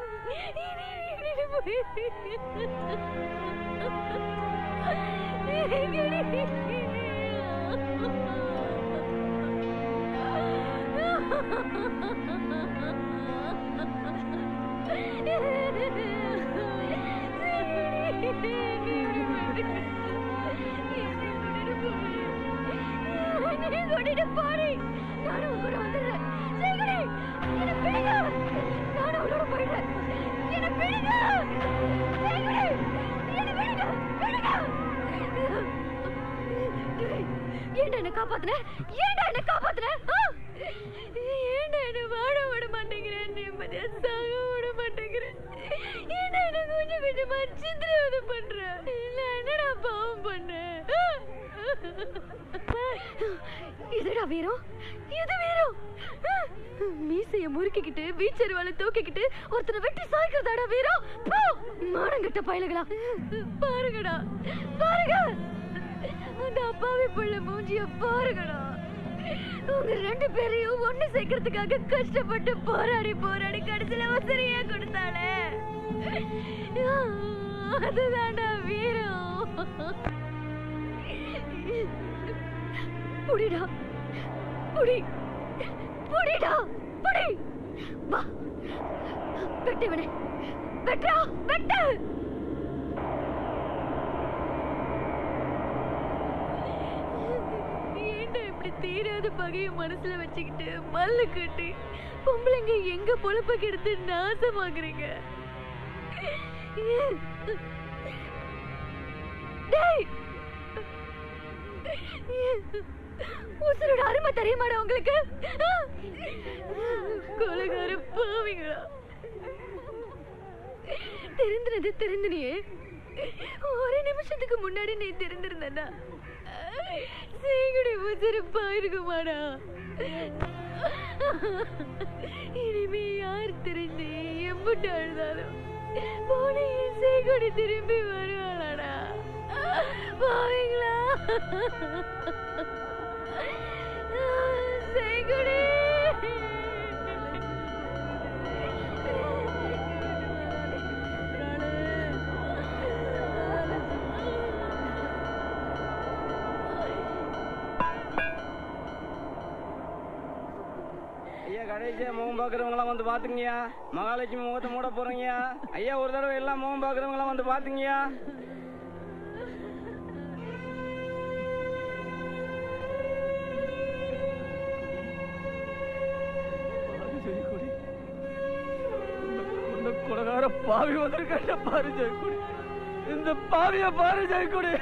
கூட்டிட்டு போடி நானும் உங்க கூட வந்துடுறேன் சீக்கிரி என்ன பிடிங்க நானும் அவளோட போயிடுறேன் என்ன பிடிங்க சீக்கிரி என்ன பிடிங்க பிடிங்க ஏன்டா என்ன காப்பாத்துன ஏன்டா என்ன காப்பாத்துன ஆ? ஏன்டா என்ன வாழ விட மாட்டேங்கிறேன் நிம்மதியா சாக விட மாட்டேங்கிறேன் ஏன்டா என்ன கொஞ்சம் கொஞ்சமா சித்திரவதை பண்ற இல்ல என்னடா பாவம் பண்ணேன் இதுடா வீரம் இது வீரம் மீசைய முறுக்கிக்கிட்டு வீச்சருவால தூக்கிக்கிட்டு ஒருத்தனை வெட்டி சாய்க்கிறதாடா வீரம் போ மானங்கட்ட பயலுகளா பாருங்கடா பாருங்க அந்த அப்பாவி பிள்ளை மூஞ்சிய பாருங்கடா உங்க ரெண்டு பேரையும் ஒண்ணு சேர்க்கறதுக்காக கஷ்டப்பட்டு போராடி போராடி கடைசியில உசரியா கொடுத்தாளே அதுதான்டா வீரம் புடிடா புடி புடிடா புடி வா வெட்டு இவனை வெட்டா வெட்டு ஏன்டா இப்படி தீராத பகைய மனசுல வச்சுக்கிட்டு மல்லு கட்டி பொம்பளைங்க எங்க பொழப்ப கெடுத்து நாசமாக்குறீங்க டேய் உசுரோட அருமை தெரியுமாடா உங்களுக்கு கொலகார பாவிங்களா தெரிந்தினது தெரிந்தினியே ஒரு நிமிஷத்துக்கு முன்னாடி நீ தெரிந்திருந்தா சீகுடி உசிருப்பா இருக்குமாடா இனிமே யார் தெரிஞ்சு எம்புட்டு அழுதாலும் போன என் சீகுடி திரும்பி வருவாளாடா பாவீங்களா சீகுடி ஐயா கடை கடைசியா முகம் பாக்குறவங்க எல்லாம் வந்து பாத்துங்கயா மகாலட்சுமி முகத்தை மூட போறீங்கயா ஐயா ஒரு தடவை எல்லாம் முகம் பாக்குறவங்க எல்லாம் வந்து பாத்துங்கயா இந்த கொலகார பாவி வந்திருக்க பாரு ஜெயக்குடி இந்த பாவிய பாரு ஜெயக்குடி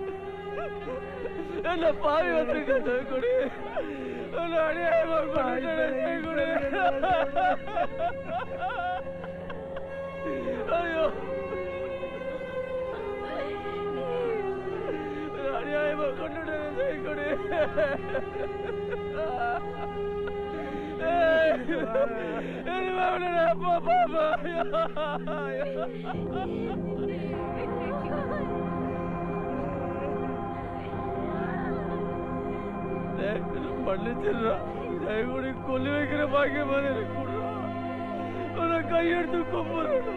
இந்த பாவி வந்திருக்க ஜெயக்குடி உன்னை அநியாயமா கொன்னுட்டேனே ஜெயக்குடி ஐயோ உன்னை அநியாயமா கொன்னுட்டேனே ஜெயக்குடி இனிமே விடுடா, போ, போ, போ. டேய், என்னை மன்னிச்சிடுறா தயவுடி கொல்லி வைக்கிற பாக்கியம் மாதிரி எனக்கு கொடுறா. உன்னை கையெடுத்து கும்பிடுறா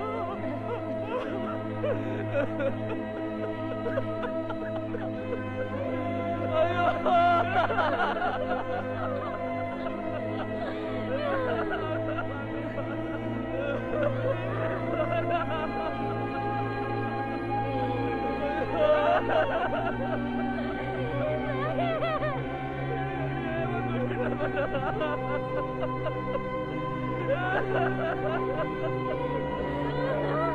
ஐயோ